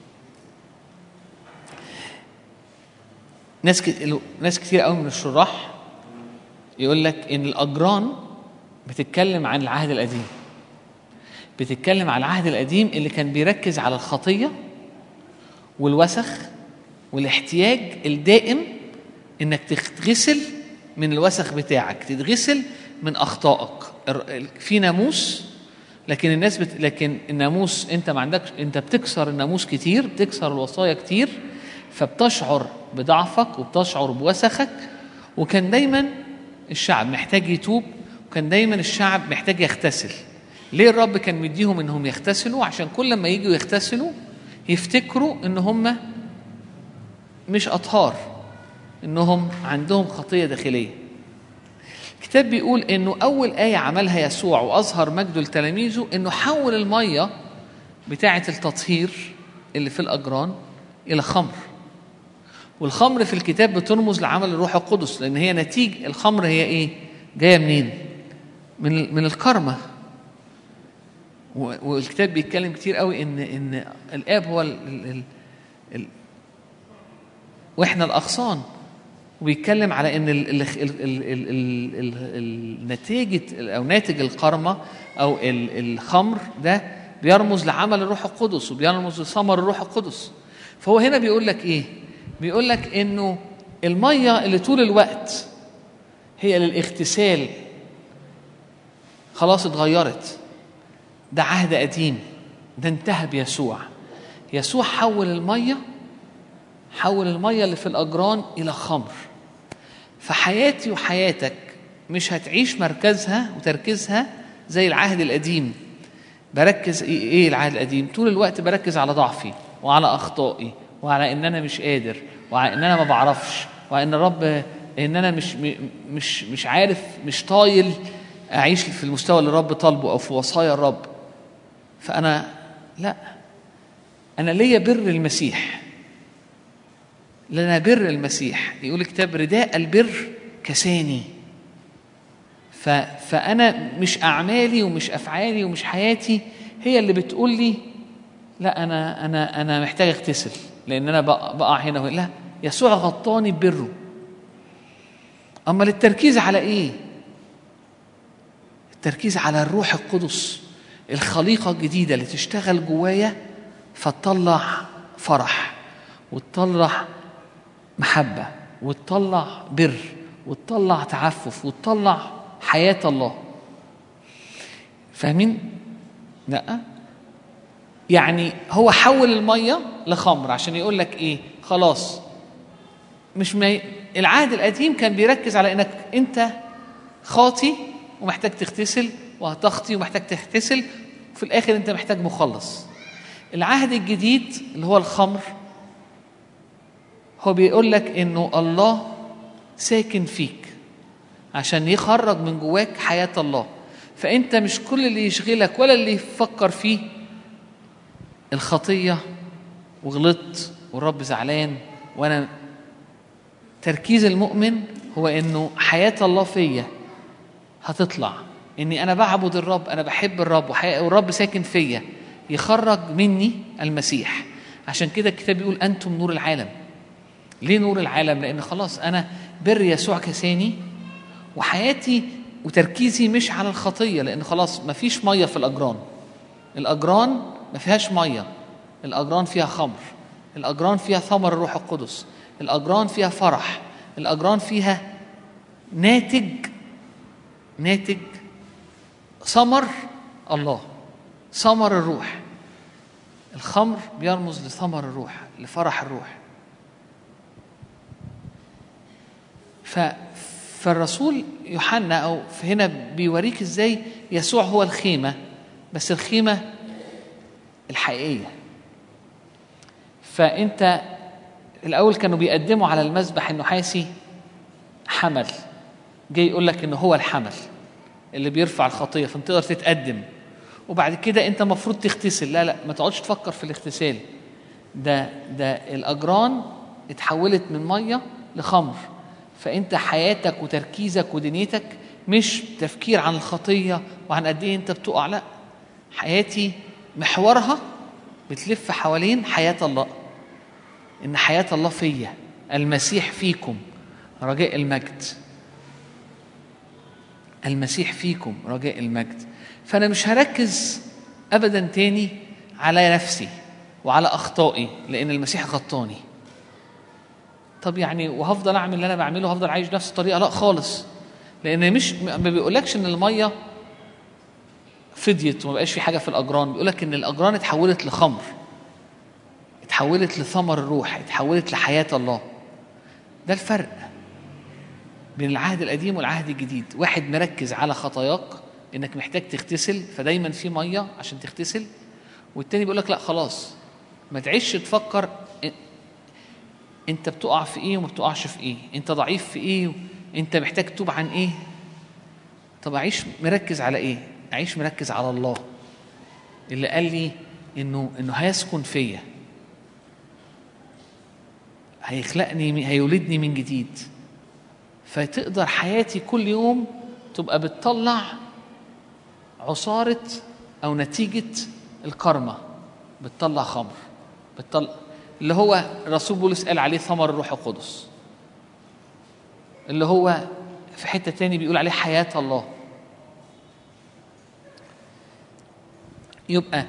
ناس كت- ناس كتير قوي من الشراح يقول لك ان الاجران بتتكلم عن العهد القديم بتتكلم عن العهد القديم اللي كان بيركز على الخطيه والوسخ والاحتياج الدائم انك تتغسل من الوسخ بتاعك تتغسل من اخطائك الر- في ناموس لكن الناس بت... لكن الناموس انت ما عندكش انت بتكسر الناموس كتير بتكسر الوصايا كتير فبتشعر بضعفك وبتشعر بوسخك وكان دايما الشعب محتاج يتوب وكان دايما الشعب محتاج يغتسل ليه الرب كان مديهم انهم يغتسلوا عشان كل ما يجوا يغتسلوا يفتكروا ان هم مش اطهار انهم عندهم خطيه داخليه الكتاب بيقول انه اول ايه عملها يسوع واظهر مجده لتلاميذه انه حول الميه بتاعه التطهير اللي في الاجران الى خمر والخمر في الكتاب بترمز لعمل الروح القدس لان هي نتيجه الخمر هي ايه جايه منين من من الكرمه و- والكتاب بيتكلم كتير قوي ان ان الاب هو ال ال ال ال واحنا الاغصان وبيتكلم على ان ال ال ال ال ال ال ال ال نتيجه او ناتج الكرمه او ال الخمر ده بيرمز لعمل الروح القدس وبيرمز لثمر الروح القدس فهو هنا بيقول لك ايه بيقول لك انه الميه اللي طول الوقت هي للاغتسال خلاص اتغيرت ده عهد قديم ده انتهى بيسوع يسوع حول الميه حول الميه اللي في الاجران الى خمر فحياتي وحياتك مش هتعيش مركزها وتركيزها زي العهد القديم بركز ايه إيه العهد القديم طول الوقت بركز على ضعفي وعلى اخطائي وعلى ان انا مش قادر وعلى ان انا ما بعرفش وعلى ان الرب ان انا مش م- مش مش عارف مش طايل اعيش في المستوى اللي الرب طالبه او في وصايا الرب فانا لا انا ليا بر المسيح لنا بر المسيح يقول الكتاب رداء البر كساني ف... فأنا مش أعمالي ومش أفعالي ومش حياتي هي اللي بتقول لي لا أنا أنا أنا محتاج أغتسل لأن أنا بقع, بقع هنا وهنا لا يسوع غطاني ببره أما التركيز على إيه؟ التركيز على الروح القدس الخليقة الجديدة اللي تشتغل جوايا فتطلع فرح وتطلع محبة وتطلع بر وتطلع تعفف وتطلع حياة الله فاهمين؟ لا يعني هو حول المية لخمر عشان يقول لك ايه خلاص مش ما العهد القديم كان بيركز على انك انت خاطي ومحتاج تغتسل وهتخطي ومحتاج تغتسل وفي الاخر انت محتاج مخلص العهد الجديد اللي هو الخمر هو بيقول لك انه الله ساكن فيك عشان يخرج من جواك حياة الله فأنت مش كل اللي يشغلك ولا اللي يفكر فيه الخطية وغلطت والرب زعلان وأنا تركيز المؤمن هو إنه حياة الله فيا هتطلع إني أنا بعبد الرب أنا بحب الرب وحي- والرب ساكن فيا يخرج مني المسيح عشان كده الكتاب بيقول أنتم نور العالم ليه نور العالم؟ لأن خلاص أنا بر يسوع كساني وحياتي وتركيزي مش على الخطية لأن خلاص ما فيش مية في الأجران الأجران ما فيهاش مية الأجران فيها خمر الأجران فيها ثمر الروح القدس الأجران فيها فرح الأجران فيها ناتج ناتج ثمر الله ثمر الروح الخمر بيرمز لثمر الروح لفرح الروح ف فالرسول يوحنا او في هنا بيوريك ازاي يسوع هو الخيمه بس الخيمه الحقيقيه فانت الاول كانوا بيقدموا على المذبح النحاسي حمل جاي يقول لك ان هو الحمل اللي بيرفع الخطيه فانت تقدر تتقدم وبعد كده انت المفروض تغتسل لا لا ما تقعدش تفكر في الاغتسال ده ده الاجران اتحولت من ميه لخمر فانت حياتك وتركيزك ودنيتك مش تفكير عن الخطيه وعن قد ايه انت بتقع لا حياتي محورها بتلف حوالين حياه الله ان حياه الله فيا المسيح فيكم رجاء المجد المسيح فيكم رجاء المجد فانا مش هركز ابدا تاني على نفسي وعلى اخطائي لان المسيح غطاني طب يعني وهفضل اعمل اللي انا بعمله وهفضل عايش نفس الطريقه لا خالص لان مش ما بيقولكش ان الميه فضيت وما بقاش في حاجه في الاجران بيقولك ان الاجران اتحولت لخمر اتحولت لثمر الروح اتحولت لحياه الله ده الفرق بين العهد القديم والعهد الجديد واحد مركز على خطاياك انك محتاج تغتسل فدايما في ميه عشان تغتسل والتاني بيقول لك لا خلاص ما تعيش تفكر إ- انت بتقع في ايه وما بتقعش في ايه انت ضعيف في ايه انت محتاج تتوب عن ايه طب اعيش مركز على ايه اعيش مركز على الله اللي قال لي انه انه هيسكن فيا هيخلقني هيولدني من جديد فتقدر حياتي كل يوم تبقى بتطلع عصارة أو نتيجة الكرمة بتطلع خمر بتطلع اللي هو الرسول بولس قال عليه ثمر الروح القدس اللي هو في حتة تاني بيقول عليه حياة الله يبقى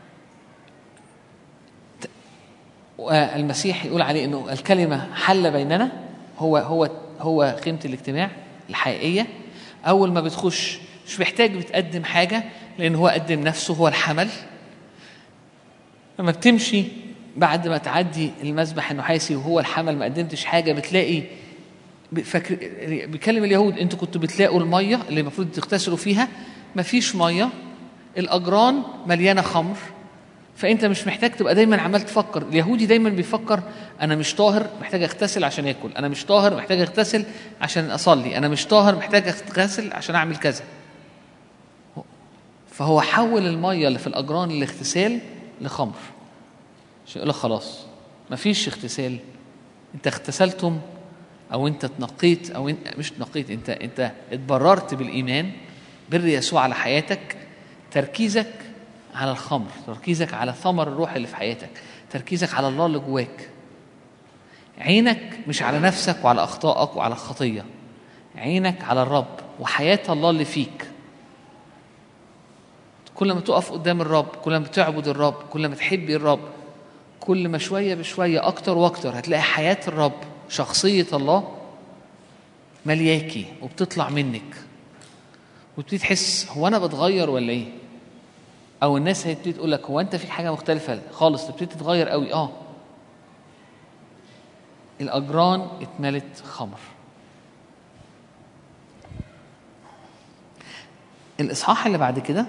ت- والمسيح يقول عليه انه الكلمة حل بيننا هو هو هو قيمة الاجتماع الحقيقية أول ما بتخش مش محتاج بتقدم حاجة لأن هو قدم نفسه هو الحمل لما بتمشي بعد ما تعدي المذبح النحاسي وهو الحمل ما قدمتش حاجة بتلاقي فاكر بيكلم اليهود انتوا كنتوا بتلاقوا المية اللي المفروض تغتسلوا فيها مفيش مية الأجران مليانة خمر فانت مش محتاج تبقى دايما عمال تفكر اليهودي دايما بيفكر انا مش طاهر محتاج اغتسل عشان اكل انا مش طاهر محتاج اغتسل عشان اصلي انا مش طاهر محتاج اغتسل عشان اعمل كذا فهو حول الميه اللي في الاجران الاغتسال لخمر عشان يقول لك خلاص مفيش اغتسال انت اغتسلتم او انت اتنقيت او انت مش اتنقيت انت انت اتبررت بالايمان بر يسوع على حياتك تركيزك على الخمر تركيزك على ثمر الروح اللي في حياتك تركيزك على الله اللي جواك عينك مش على نفسك وعلى اخطائك وعلى الخطيه عينك على الرب وحياه الله اللي فيك كل ما تقف قدام الرب كل ما تعبد الرب كل ما تحبي الرب كل ما شويه بشويه اكتر واكتر هتلاقي حياه الرب شخصيه الله ملياكي وبتطلع منك وتبتدي تحس هو انا بتغير ولا ايه او الناس هتبتدي تقول لك هو انت في حاجه مختلفه خالص تبتدي تتغير قوي اه الاجران اتملت خمر الاصحاح اللي بعد كده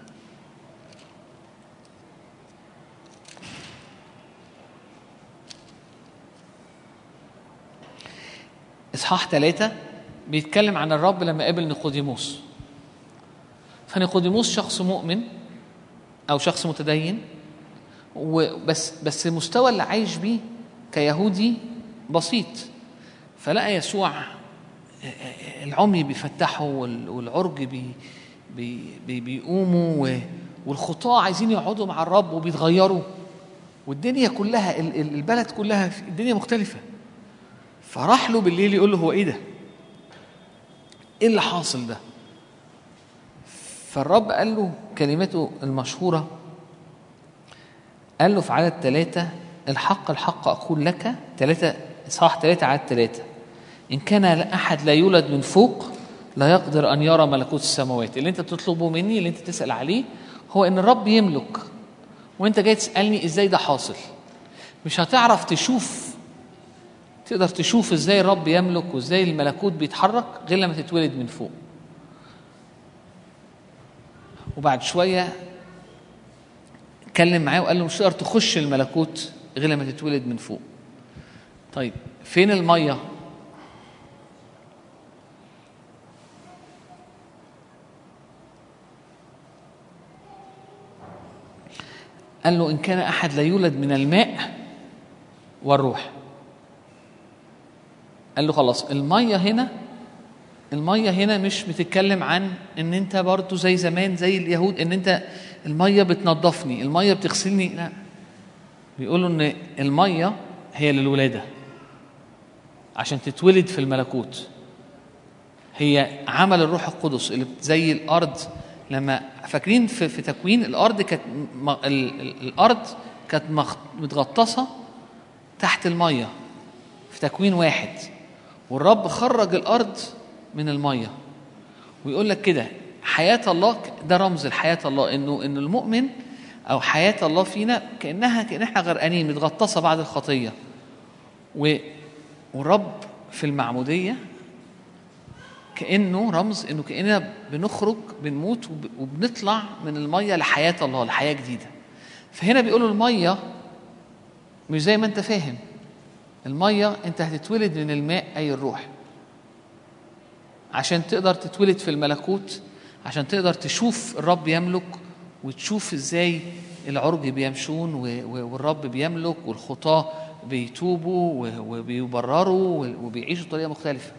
اصحاح ثلاثة بيتكلم عن الرب لما قابل نيقوديموس فنيقوديموس شخص مؤمن او شخص متدين وبس بس المستوى اللي عايش بيه كيهودي بسيط فلقى يسوع العمي بيفتحوا وال- والعرج بي بي بي بيقوموا و- والخطاة عايزين يقعدوا مع الرب وبيتغيروا والدنيا كلها ال- ال- البلد كلها في- الدنيا مختلفة فراح له بالليل يقول له هو ايه ده؟ ايه اللي حاصل ده؟ فالرب قال له كلمته المشهورة قال له في عدد ثلاثة الحق الحق أقول لك ثلاثة إصحاح ثلاثة عدد ثلاثة إن كان أحد لا يولد من فوق لا يقدر أن يرى ملكوت السماوات اللي أنت بتطلبه مني اللي أنت تسأل عليه هو إن الرب يملك وأنت جاي تسألني إزاي ده حاصل مش هتعرف تشوف تقدر تشوف ازاي الرب يملك وازاي الملكوت بيتحرك غير لما تتولد من فوق وبعد شويه اتكلم معاه وقال له مش تقدر تخش الملكوت غير لما تتولد من فوق طيب فين الميه قال له ان كان احد لا يولد من الماء والروح قال له خلاص الميه هنا الميه هنا مش بتتكلم عن ان انت برضو زي زمان زي اليهود ان انت الميه بتنظفني الميه بتغسلني لا بيقولوا ان الميه هي للولاده عشان تتولد في الملكوت هي عمل الروح القدس اللي زي الارض لما فاكرين في, في تكوين الارض كانت م- ال- ال- الارض كانت مخ- متغطسه تحت الميه في تكوين واحد والرب خرج الارض من الميه ويقول لك كده حياه الله ده رمز الحياه الله انه ان المؤمن او حياه الله فينا كانها كان احنا غرقانين متغطسه بعد الخطيه و والرب في المعموديه كانه رمز انه كاننا بنخرج بنموت وب- وبنطلع من الميه لحياه الله لحياه جديده فهنا بيقولوا الميه مش زي ما انت فاهم الميه انت هتتولد من الماء اي الروح عشان تقدر تتولد في الملكوت عشان تقدر تشوف الرب يملك وتشوف ازاي العرج بيمشون و- و- والرب بيملك والخطاة بيتوبوا و- وبيبرروا و- وبيعيشوا بطريقة مختلفة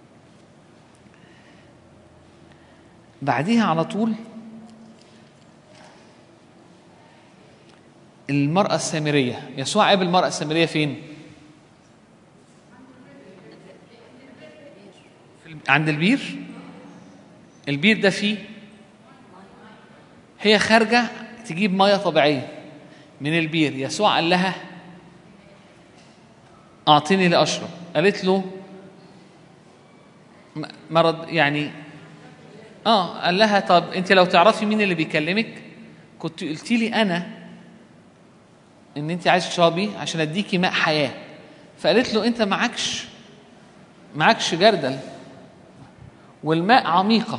بعديها على طول المرأة السامرية يسوع قابل المرأة السامرية فين؟ عند البير البير ده فيه هي خارجة تجيب مية طبيعية من البير يسوع قال لها أعطيني لأشرب قالت له م- مرض يعني اه قال لها طب انت لو تعرفي مين اللي بيكلمك كنت قلتي لي انا ان انت عايز تشربي عشان اديكي ماء حياه فقالت له انت معكش معكش جردل والماء عميقة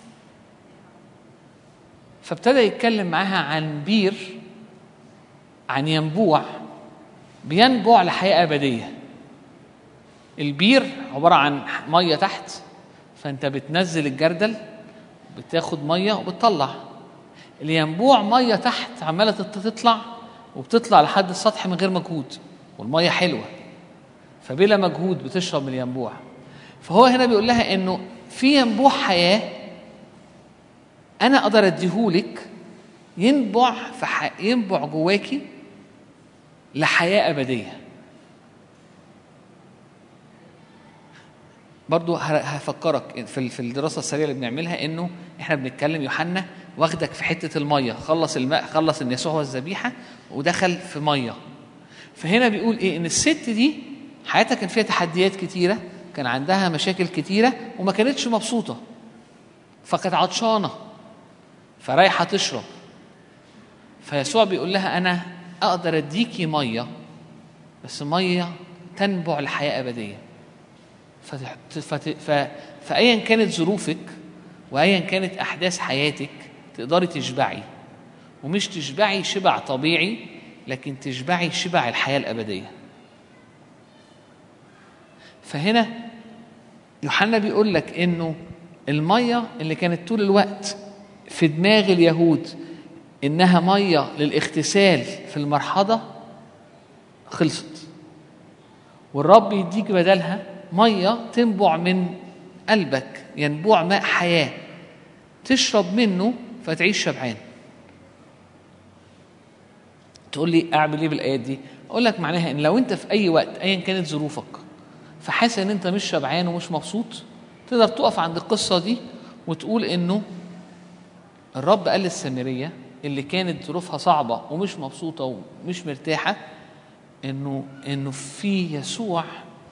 فابتدى يتكلم معاها عن بير عن ينبوع بينبع لحياة أبدية البير عبارة عن مية تحت فأنت بتنزل الجردل بتاخد مية وبتطلع الينبوع مية تحت عمالة تت- تطلع وبتطلع لحد السطح من غير مجهود والمية حلوة فبلا مجهود بتشرب من الينبوع فهو هنا بيقول لها انه في ينبوع حياه انا اقدر اديهولك ينبع في ح... ينبع جواكي لحياه ابديه برضو ه- هفكرك في ال- في الدراسه السريعه اللي بنعملها انه احنا بنتكلم يوحنا واخدك في حته الميه خلص الماء خلص ان يسوع هو الذبيحه ودخل في ميه فهنا بيقول ايه ان الست دي حياتها كان فيها تحديات كتيره كان عندها مشاكل كتيره وما كانتش مبسوطه فكانت عطشانه فرايحه تشرب فيسوع بيقول لها انا اقدر اديكي ميه بس ميه تنبع لحياه ابديه فتح... فت... ف... فايا كانت ظروفك وايا كانت احداث حياتك تقدري تشبعي ومش تشبعي شبع طبيعي لكن تشبعي شبع الحياه الابديه فهنا يوحنا بيقول لك انه الميه اللي كانت طول الوقت في دماغ اليهود انها ميه للاغتسال في المرحضه خلصت والرب يديك بدلها ميه تنبع من قلبك ينبوع ماء حياه تشرب منه فتعيش شبعان تقول لي اعمل ايه بالايات دي اقول لك معناها ان لو انت في اي وقت ايا كانت ظروفك فحاسس ان انت مش شبعان ومش مبسوط تقدر تقف عند القصه دي وتقول انه الرب قال للسامريه اللي كانت ظروفها صعبه ومش مبسوطه ومش مرتاحه انه انه في يسوع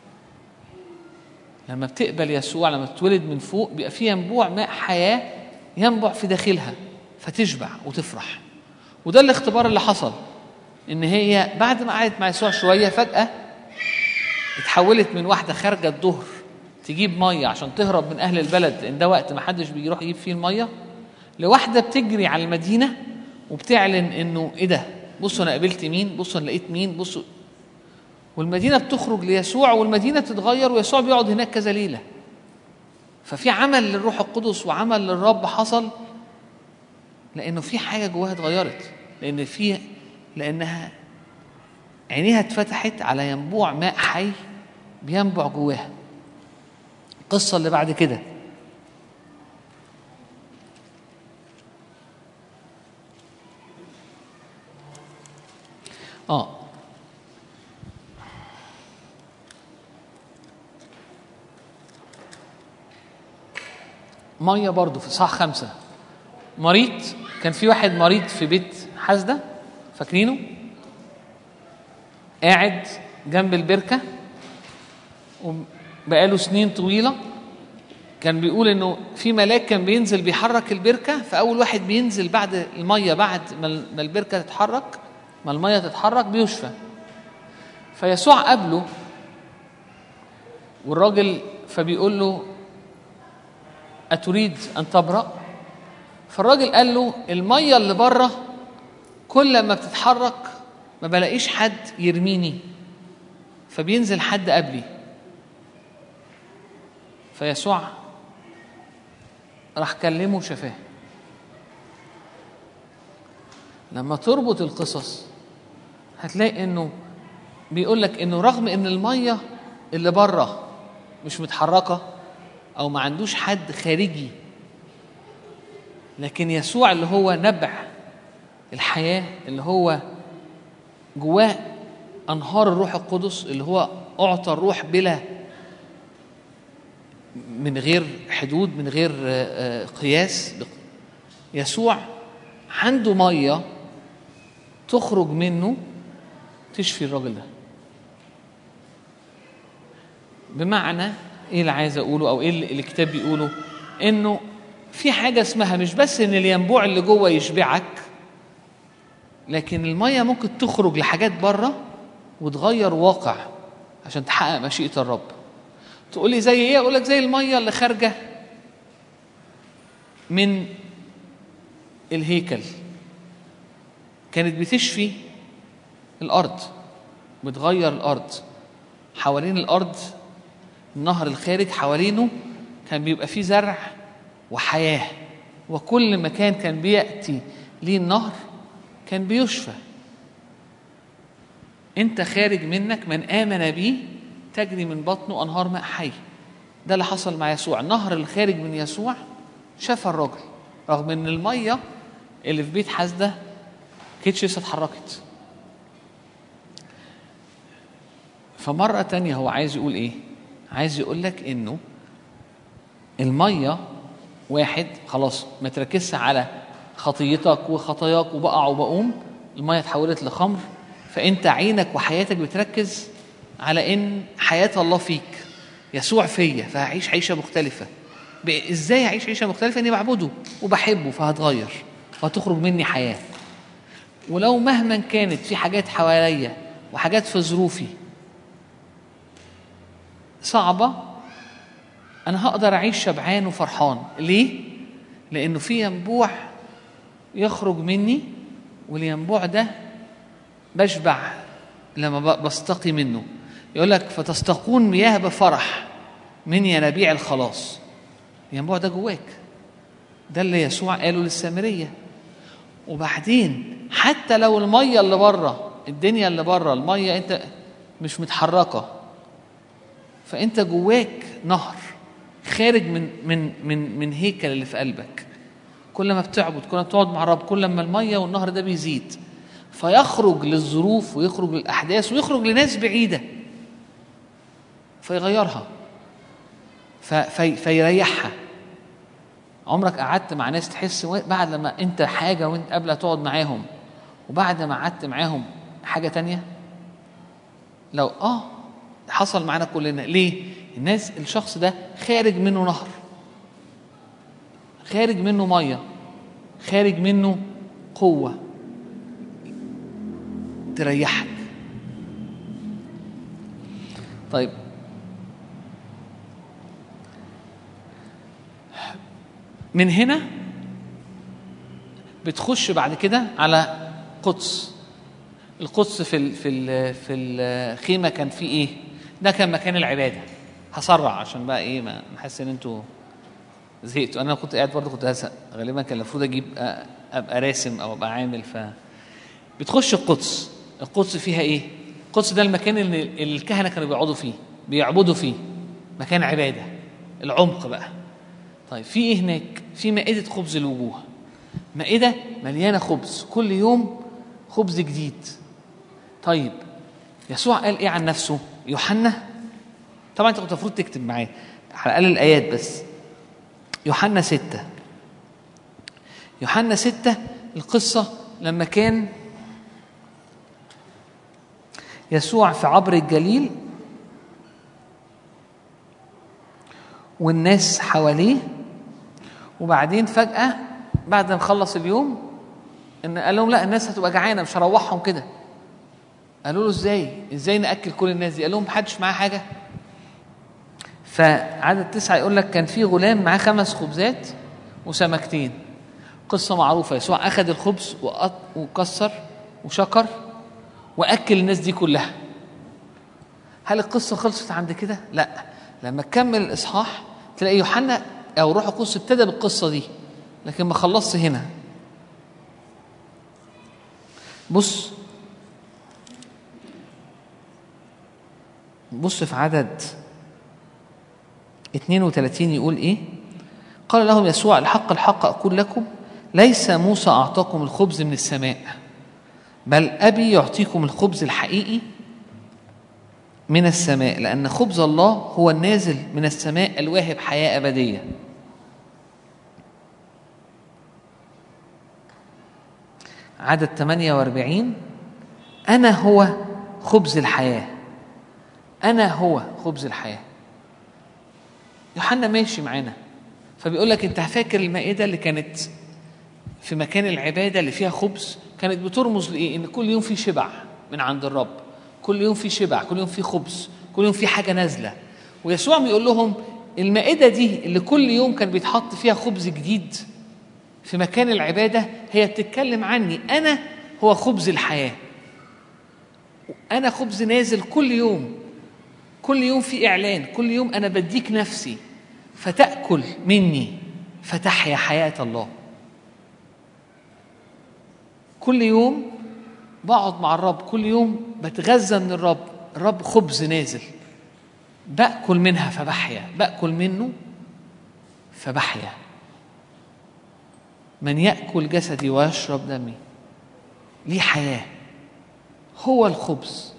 لما بتقبل يسوع لما بتولد من فوق بيبقى في ينبوع ماء حياه ينبع في داخلها فتشبع وتفرح وده الاختبار اللي حصل ان هي بعد ما قعدت مع يسوع شويه فجاه اتحولت من واحده خارجه الظهر تجيب ميه عشان تهرب من اهل البلد لان ده وقت ما حدش بيروح يجيب فيه الميه لواحده بتجري على المدينه وبتعلن انه ايه ده بصوا انا قابلت مين بصوا انا لقيت مين بصوا والمدينه بتخرج ليسوع والمدينه بتتغير ويسوع بيقعد هناك كذا ليله ففي عمل للروح القدس وعمل للرب حصل لانه في حاجه جواها اتغيرت لان في لانها عينيها اتفتحت على ينبوع ماء حي بينبع جواها القصه اللي بعد كده اه ميه برضو في صح خمسة مريض كان في واحد مريض في بيت حسدة فاكرينه قاعد جنب البركة وبقاله سنين طويلة كان بيقول انه في ملاك كان بينزل بيحرك البركة فأول واحد بينزل بعد المية بعد ما البركة تتحرك ما المية تتحرك بيشفى فيسوع قابله والراجل فبيقول له أتريد أن تبرأ؟ فالراجل قال له المية اللي بره كل ما بتتحرك ما بلاقيش حد يرميني فبينزل حد قبلي فيسوع راح كلمه وشفاه لما تربط القصص هتلاقي انه بيقول لك انه رغم ان الميه اللي بره مش متحركه او ما عندوش حد خارجي لكن يسوع اللي هو نبع الحياه اللي هو جواه انهار الروح القدس اللي هو اعطى الروح بلا من غير حدود من غير قياس يسوع عنده ميه تخرج منه تشفي الراجل ده بمعنى ايه اللي عايز اقوله او ايه اللي الكتاب بيقوله انه في حاجه اسمها مش بس ان الينبوع اللي جوه يشبعك لكن الميه ممكن تخرج لحاجات بره وتغير واقع عشان تحقق مشيئه الرب تقول لي زي ايه اقول لك زي الميه اللي خارجه من الهيكل كانت بتشفي الارض بتغير الارض حوالين الارض النهر الخارج حوالينه كان بيبقى فيه زرع وحياه وكل مكان كان بياتي ليه النهر كان بيشفى انت خارج منك من امن بيه تجري من بطنه انهار ماء حي ده اللي حصل مع يسوع النهر الخارج من يسوع شفى الراجل رغم ان الميه اللي في بيت حسده كانتش لسه اتحركت فمرة تانية هو عايز يقول ايه عايز يقول لك انه المية واحد خلاص ما تركزش على خطيتك وخطاياك وبقع وبقوم المية اتحولت لخمر فانت عينك وحياتك بتركز على ان حياة الله فيك يسوع فيا فهعيش عيشة مختلفة ازاي اعيش عيشة مختلفة اني بعبده وبحبه فهتغير وهتخرج مني حياة ولو مهما كانت في حاجات حواليا وحاجات في ظروفي صعبة أنا هقدر أعيش شبعان وفرحان ليه؟ لأنه في ينبوع يخرج مني والينبوع ده بشبع لما بستقي منه يقول لك فتستقون مياه بفرح من ينابيع الخلاص الينبوع ده جواك ده اللي يسوع قاله للسامريه وبعدين حتى لو الميه اللي بره الدنيا اللي بره الميه انت مش متحركه فانت جواك نهر خارج من من من من هيكل اللي في قلبك كل ما بتعبد كل ما بتقعد مع الرب كل ما الميه والنهر ده بيزيد فيخرج للظروف ويخرج للاحداث ويخرج لناس بعيده فيغيرها في فيريحها عمرك قعدت مع ناس تحس بعد لما انت حاجه وانت قبل تقعد معاهم وبعد ما قعدت معاهم حاجه تانية لو اه حصل معانا كلنا ليه الناس الشخص ده خارج منه نهر خارج منه ميه خارج منه قوه تريحك طيب من هنا بتخش بعد كده على قدس القدس في ال في ال في الخيمه كان فيه ايه ده كان مكان العباده هسرع عشان بقى ايه ما نحس ان انتوا زهقتوا انا كنت قاعد برضه كنت هزهق غالبا كان المفروض اجيب أ- ابقى راسم او ابقى عامل ف بتخش القدس القدس فيها ايه القدس ده المكان اللي اللي الكهنه كانوا بيقعدوا فيه بيعبدوا فيه مكان عباده العمق بقى طيب في ايه هناك في مائده خبز الوجوه مائده مليانه خبز كل يوم خبز جديد طيب يسوع قال ايه عن نفسه يوحنا طبعا انت كنت المفروض تكتب معايا على الاقل الايات بس يوحنا ستة يوحنا ستة القصة لما كان يسوع في عبر الجليل والناس حواليه وبعدين فجأة بعد ما خلص اليوم ان قال لهم لا الناس هتبقى جعانه مش هروحهم كده قالوا له ازاي ازاي ناكل كل الناس دي قال لهم محدش معاه حاجه فعدد تسعة يقول لك كان في غلام معاه خمس خبزات وسمكتين قصة معروفة يسوع أخذ الخبز وقط- وكسر وشكر وأكل الناس دي كلها هل القصة خلصت عند كده؟ لا لما تكمل الإصحاح تلاقي يوحنا أو روح القدس ابتدى بالقصة دي لكن ما خلصش هنا بص بص في عدد 32 يقول ايه قال لهم يسوع الحق الحق اقول لكم ليس موسى اعطاكم الخبز من السماء بل ابي يعطيكم الخبز الحقيقي من السماء لان خبز الله هو النازل من السماء الواهب حياه ابديه عدد 48 انا هو خبز الحياه انا هو خبز الحياه يوحنا ماشي معانا فبيقول لك انت فاكر المائده اللي كانت في مكان العباده اللي فيها خبز كانت بترمز لايه ان كل يوم في شبع من عند الرب كل يوم في شبع كل يوم في خبز كل يوم في حاجه نازله ويسوع بيقول لهم المائده دي اللي كل يوم كان بيتحط فيها خبز جديد في مكان العباده هي بتتكلم عني انا هو خبز الحياه انا خبز نازل كل يوم كل يوم في اعلان كل يوم انا بديك نفسي فتاكل مني فتحيا حياه الله كل يوم بقعد مع الرب كل يوم بتغذى من الرب الرب خبز نازل باكل منها فبحيا باكل منه فبحيا من ياكل جسدي ويشرب دمي ليه حياه هو الخبز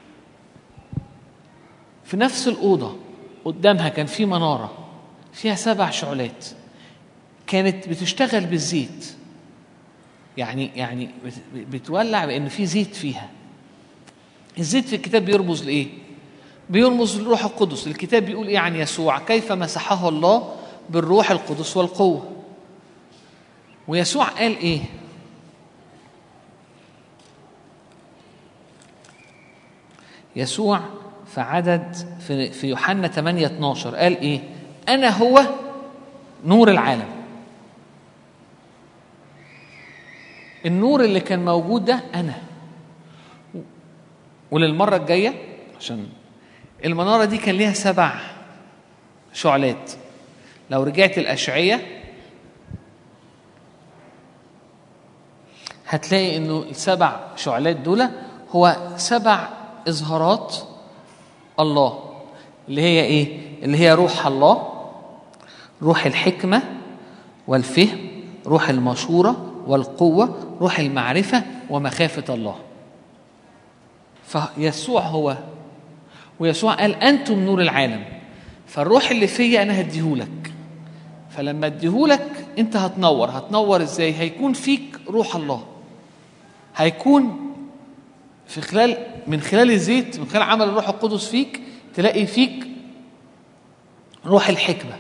في نفس الأوضة قدامها كان في منارة فيها سبع شعلات كانت بتشتغل بالزيت يعني يعني بت- بتولع بأن في زيت فيها الزيت في الكتاب بيرمز لإيه؟ بيرمز للروح القدس الكتاب بيقول إيه عن يسوع كيف مسحه الله بالروح القدس والقوة ويسوع قال إيه؟ يسوع في عدد في في يوحنا 8 12 قال ايه؟ انا هو نور العالم. النور اللي كان موجود ده انا. وللمره الجايه عشان المناره دي كان ليها سبع شعلات. لو رجعت الاشعيه هتلاقي انه السبع شعلات دول هو سبع اظهارات الله اللي هي ايه اللي هي روح الله روح الحكمه والفهم روح المشوره والقوه روح المعرفه ومخافه الله فيسوع هو ويسوع قال انتم نور العالم فالروح اللي فيا انا هديهولك فلما اديهولك انت هتنور هتنور ازاي هيكون فيك روح الله هيكون في خلال من خلال الزيت من خلال عمل الروح القدس فيك تلاقي فيك روح الحكمة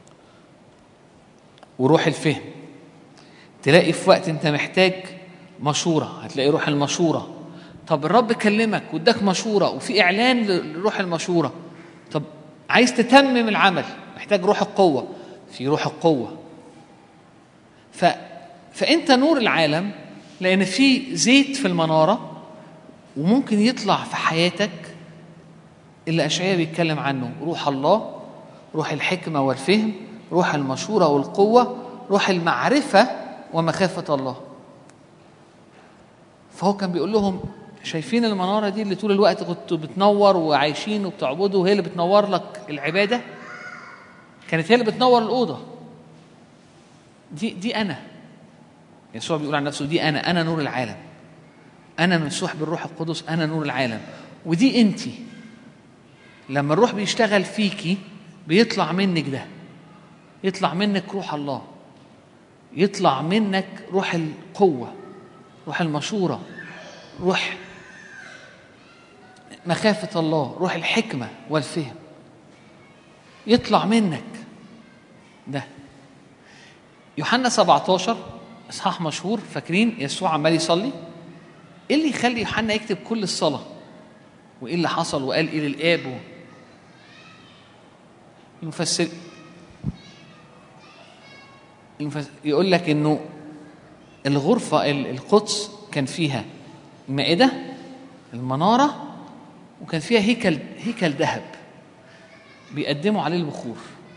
وروح الفهم تلاقي في وقت انت محتاج مشورة هتلاقي روح المشورة طب الرب كلمك واداك مشوره وفي اعلان لروح المشوره طب عايز تتمم العمل محتاج روح القوه في روح القوه ف فانت نور العالم لان في زيت في المناره وممكن يطلع في حياتك اللي اشعياء بيتكلم عنه روح الله روح الحكمه والفهم روح المشوره والقوه روح المعرفه ومخافه الله فهو كان بيقول لهم شايفين المناره دي اللي طول الوقت كنتوا بتنور وعايشين وبتعبدوا وهي اللي بتنور لك العباده كانت هي اللي بتنور الاوضه دي دي انا يسوع بيقول عن نفسه دي انا انا نور العالم انا ممسوح بالروح القدس انا نور العالم ودي انت لما الروح بيشتغل فيكي بيطلع منك ده يطلع منك روح الله يطلع منك روح القوه روح المشوره روح مخافه الله روح الحكمه والفهم يطلع منك ده يوحنا 17 اصحاح مشهور فاكرين يسوع عمال يصلي ايه اللي يخلي يوحنا يكتب كل الصلاه وايه اللي حصل وقال ايه للاب المفسر المفسر يقول لك انه الغرفه القدس كان فيها مائده المناره وكان فيها هيكل هيكل ذهب بيقدموا عليه البخور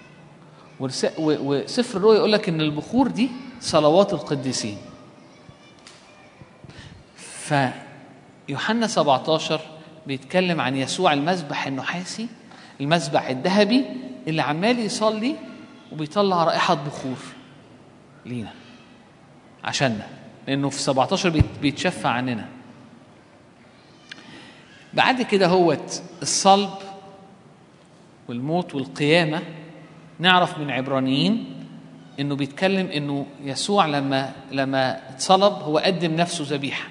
وسفر الرؤيا يقول لك ان البخور دي صلوات القديسين فيوحنا 17 بيتكلم عن يسوع المذبح النحاسي المذبح الذهبي اللي عمال يصلي وبيطلع رائحة بخور لينا عشاننا لأنه في 17 بيتشفى عننا بعد كده هوت الصلب والموت والقيامة نعرف من عبرانيين انه بيتكلم انه يسوع لما لما اتصلب هو قدم نفسه ذبيحه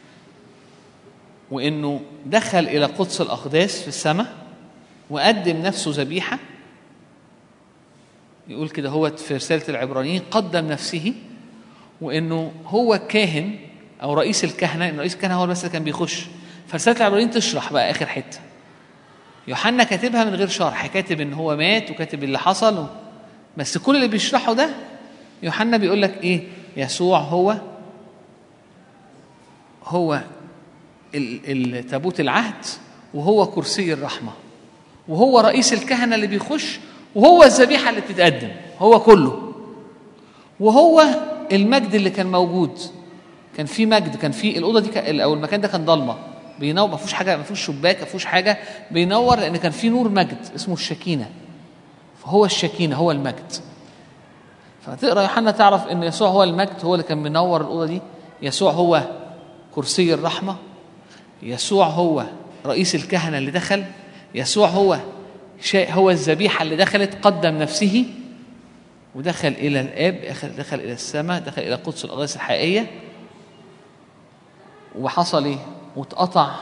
وانه دخل الى قدس الاقداس في السماء وقدم نفسه ذبيحه يقول كده هو في رساله العبرانيين قدم نفسه وانه هو كاهن او رئيس الكهنه ان رئيس الكهنه هو بس اللي كان بيخش فرساله العبرانيين تشرح بقى اخر حته يوحنا كاتبها من غير شرح كاتب ان هو مات وكاتب اللي حصل بس كل اللي بيشرحه ده يوحنا بيقول لك ايه يسوع هو هو تابوت العهد وهو كرسي الرحمه وهو رئيس الكهنه اللي بيخش وهو الذبيحه اللي بتتقدم هو كله وهو المجد اللي كان موجود كان في مجد كان في الاوضه دي او المكان ده كان ضلمه بينور ما فيهوش حاجه ما فيهوش شباك ما فيهوش حاجه بينور لان كان في نور مجد اسمه الشكينه فهو الشكينه هو المجد فتقرا يوحنا تعرف ان يسوع هو المجد هو اللي كان منور الاوضه دي يسوع هو كرسي الرحمه يسوع هو رئيس الكهنه اللي دخل يسوع هو شيء هو الذبيحه اللي دخلت قدم نفسه ودخل الى الاب دخل الى السماء دخل الى قدس الاقداس الحقيقيه وحصل ايه واتقطع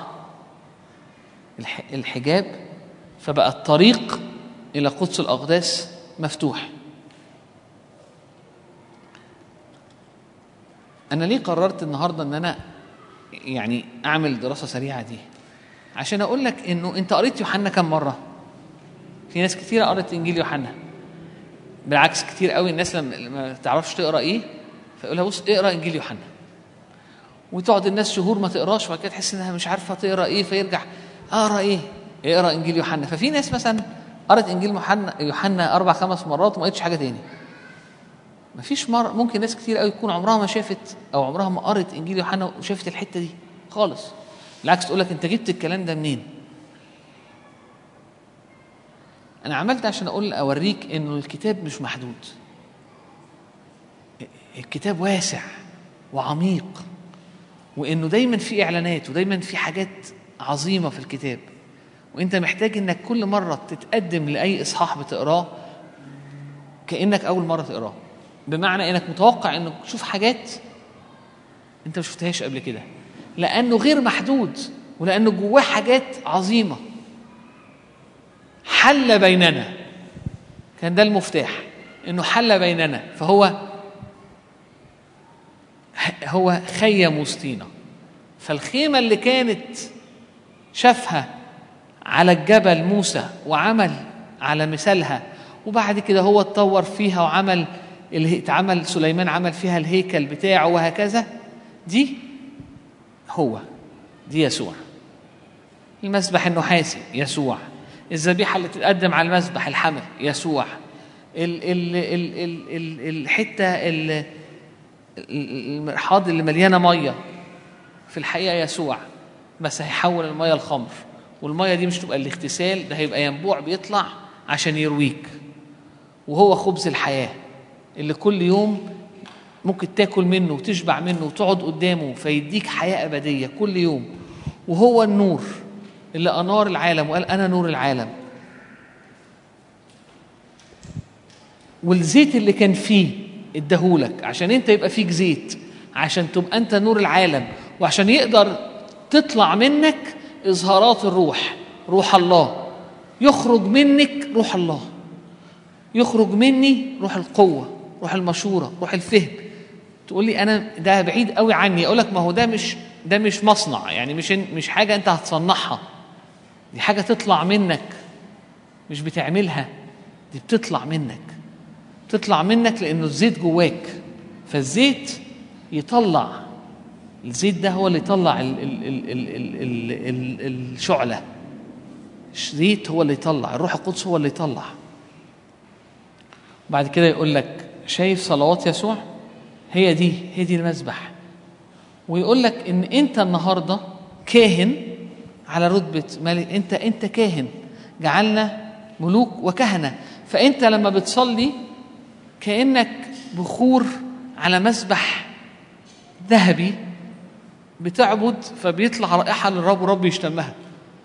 الحجاب فبقى الطريق الى قدس الاقداس مفتوح انا ليه قررت النهارده ان انا يعني اعمل دراسه سريعه دي عشان اقول لك انه انت قريت يوحنا كم مره في ناس كتير قرت انجيل يوحنا بالعكس كتير قوي الناس لما ما تعرفش تقرا ايه فيقول لها بص اقرا انجيل يوحنا وتقعد الناس شهور ما تقراش وبعد كده تحس انها مش عارفه تقرا ايه فيرجع اقرا ايه اقرا انجيل يوحنا ففي ناس مثلا قرت انجيل يوحنا يوحنا اربع خمس مرات وما قريتش حاجه تاني مفيش مرة ممكن ناس كتير قوي تكون عمرها ما شافت او عمرها ما قرت انجيل يوحنا وشافت الحته دي خالص بالعكس تقول لك انت جبت الكلام ده منين انا عملت عشان اقول اوريك انه الكتاب مش محدود الكتاب واسع وعميق وانه دايما في اعلانات ودايما في حاجات عظيمه في الكتاب وانت محتاج انك كل مره تتقدم لاي اصحاح بتقراه كانك اول مره تقراه بمعنى انك متوقع انك تشوف حاجات انت ما شفتهاش قبل كده لانه غير محدود ولانه جواه حاجات عظيمه حل بيننا كان ده المفتاح انه حل بيننا فهو هو خيم وسطينا فالخيمة اللي كانت شافها على الجبل موسى وعمل على مثالها وبعد كده هو اتطور فيها وعمل اله- اتعمل سليمان عمل فيها الهيكل بتاعه وهكذا دي هو دي يسوع المسبح النحاسي يسوع الذبيحة اللي تتقدم على المسبح الحمل يسوع ال ال ال ال ال الحتة ال- ال- المرحاض اللي مليانة مية في الحقيقة يسوع بس هيحول المية لخمر والمية دي مش تبقى الاغتسال ده هيبقى ينبوع بيطلع عشان يرويك وهو خبز الحياة اللي كل يوم ممكن تاكل منه وتشبع منه وتقعد قدامه فيديك حياة أبدية كل يوم وهو النور اللي أنار العالم وقال أنا نور العالم والزيت اللي كان فيه اداهولك عشان انت يبقى فيك زيت عشان تبقى انت نور العالم وعشان يقدر تطلع منك اظهارات الروح روح الله يخرج منك روح الله يخرج مني روح القوة روح المشورة روح الفهم تقول لي أنا ده بعيد قوي عني أقول لك ما هو ده مش ده مش مصنع يعني مش مش حاجة أنت هتصنعها دي حاجة تطلع منك مش بتعملها دي بتطلع منك تطلع منك لأنه الزيت جواك فالزيت يطلع الزيت ده هو اللي يطلع ال ال ال ال ال ال ال الشعلة الزيت هو اللي يطلع الروح القدس هو اللي يطلع بعد كده يقول لك شايف صلوات يسوع هي دي هي دي المذبح ويقول لك ان انت النهارده كاهن على رتبه ملك انت انت كاهن جعلنا ملوك وكهنه فانت لما بتصلي كانك بخور على مسبح ذهبي بتعبد فبيطلع رائحه للرب والرب يشتمها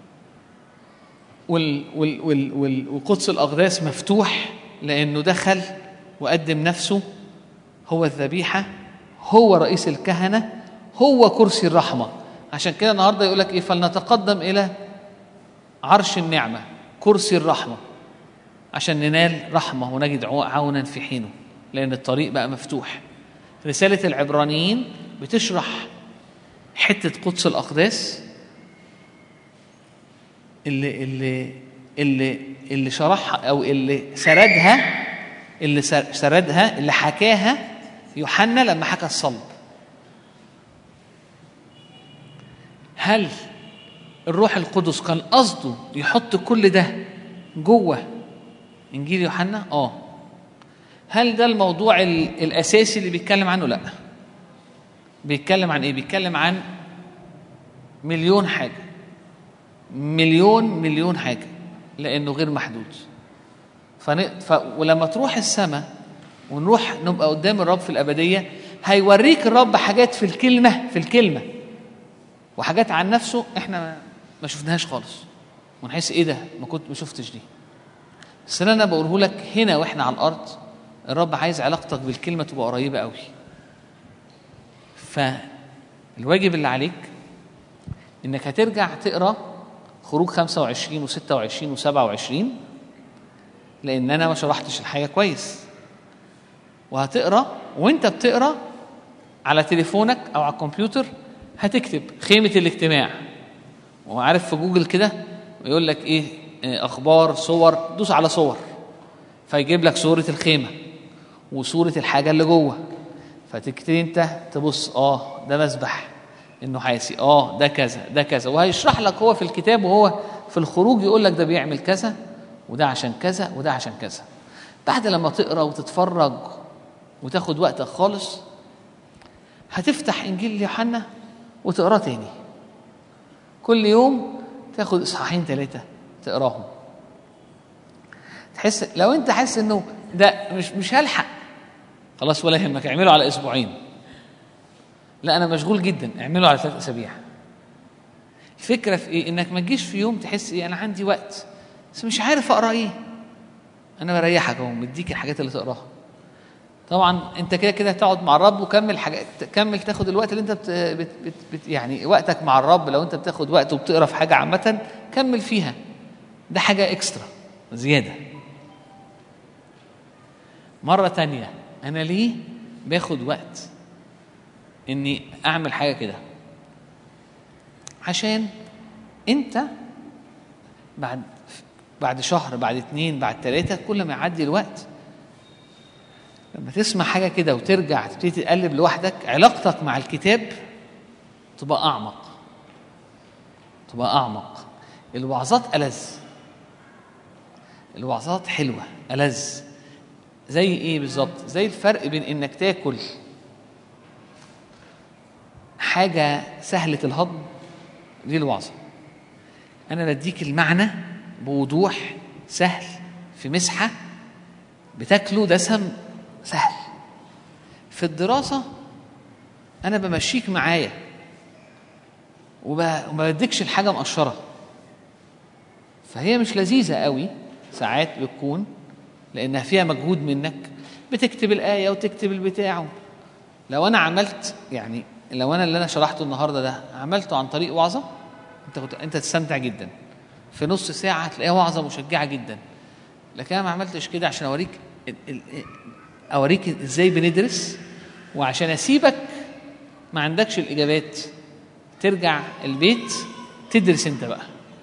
وال وال وال وال وقدس الاقداس مفتوح لانه دخل وقدم نفسه هو الذبيحه هو رئيس الكهنه هو كرسي الرحمه عشان كده النهارده يقول لك ايه فلنتقدم الى عرش النعمه كرسي الرحمه عشان ننال رحمه ونجد عونا في حينه لان الطريق بقى مفتوح رساله العبرانيين بتشرح حته قدس الاقداس اللي اللي اللي اللي شرحها او اللي سردها اللي سردها اللي حكاها يوحنا لما حكى الصلب هل الروح القدس كان قصده يحط كل ده جوه انجيل يوحنا اه هل ده الموضوع الاساسي اللي بيتكلم عنه لا بيتكلم عن ايه بيتكلم عن مليون حاجه مليون مليون حاجه لانه غير محدود فن... ف... ولما تروح السماء ونروح نبقى قدام الرب في الابديه هيوريك الرب حاجات في الكلمه في الكلمه وحاجات عن نفسه احنا ما, ما شفناهاش خالص ونحس ايه ده ما كنت ما شفتش دي بس انا بقوله لك هنا واحنا على الارض الرب عايز علاقتك بالكلمه تبقى قريبه قوي فالواجب اللي عليك انك هترجع تقرا خروج 25 و26 و27 لان انا ما شرحتش الحاجه كويس وهتقرا وانت بتقرا على تليفونك او على الكمبيوتر هتكتب خيمه الاجتماع وعارف في جوجل كده يقول لك ايه اخبار صور دوس على صور فيجيب لك صوره الخيمه وصوره الحاجه اللي جوه فتبتدي انت تبص اه ده مسبح النحاسي اه ده كذا ده كذا وهيشرح لك هو في الكتاب وهو في الخروج يقول لك ده بيعمل كذا وده عشان كذا وده عشان كذا بعد لما تقرا وتتفرج وتاخد وقتك خالص هتفتح انجيل يوحنا وتقراه تاني كل يوم تاخد اصحاحين ثلاثه تقراهم تحس لو انت حاسس انه ده مش مش هلحق خلاص ولا يهمك اعمله على اسبوعين لا انا مشغول جدا اعمله على ثلاث اسابيع الفكره في ايه انك ما تجيش في يوم تحس ايه انا عندي وقت بس مش عارف اقرا ايه انا بريحك اهو مديك الحاجات اللي تقراها طبعا انت كده كده تقعد مع الرب وكمل حاجات كمل تاخد الوقت اللي انت بت بت بت بت يعني وقتك مع الرب لو انت بتاخد وقت وبتقرا في حاجه عامه كمل فيها ده حاجه اكسترا زياده مره تانية انا ليه باخد وقت اني اعمل حاجه كده عشان انت بعد بعد شهر بعد اتنين بعد تلاتة كل ما يعدي الوقت لما تسمع حاجة كده وترجع تبتدي تقلب لوحدك علاقتك مع الكتاب تبقى أعمق تبقى أعمق الوعظات ألذ الوعظات حلوة ألذ زي إيه بالظبط؟ زي الفرق بين إنك تاكل حاجة سهلة الهضم دي الوعظة أنا بديك المعنى بوضوح سهل في مسحة بتاكله دسم سهل في الدراسة أنا بمشيك معايا وب- وما بديكش الحاجة مقشرة فهي مش لذيذة قوي ساعات بتكون لأنها فيها مجهود منك بتكتب الآية وتكتب البتاع لو أنا عملت يعني لو أنا اللي أنا شرحته النهاردة ده عملته عن طريق وعظة أنت كنت أنت تستمتع جدا في نص ساعة هتلاقيها وعظة مشجعة جدا لكن أنا ما عملتش كده عشان أوريك ال- ال- أوريك إزاي بندرس وعشان أسيبك ما عندكش الإجابات ترجع البيت تدرس أنت بقى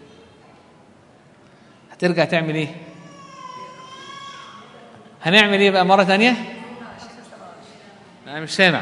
هترجع تعمل إيه؟ هنعمل إيه بقى مرة تانية؟ أنا مش سامع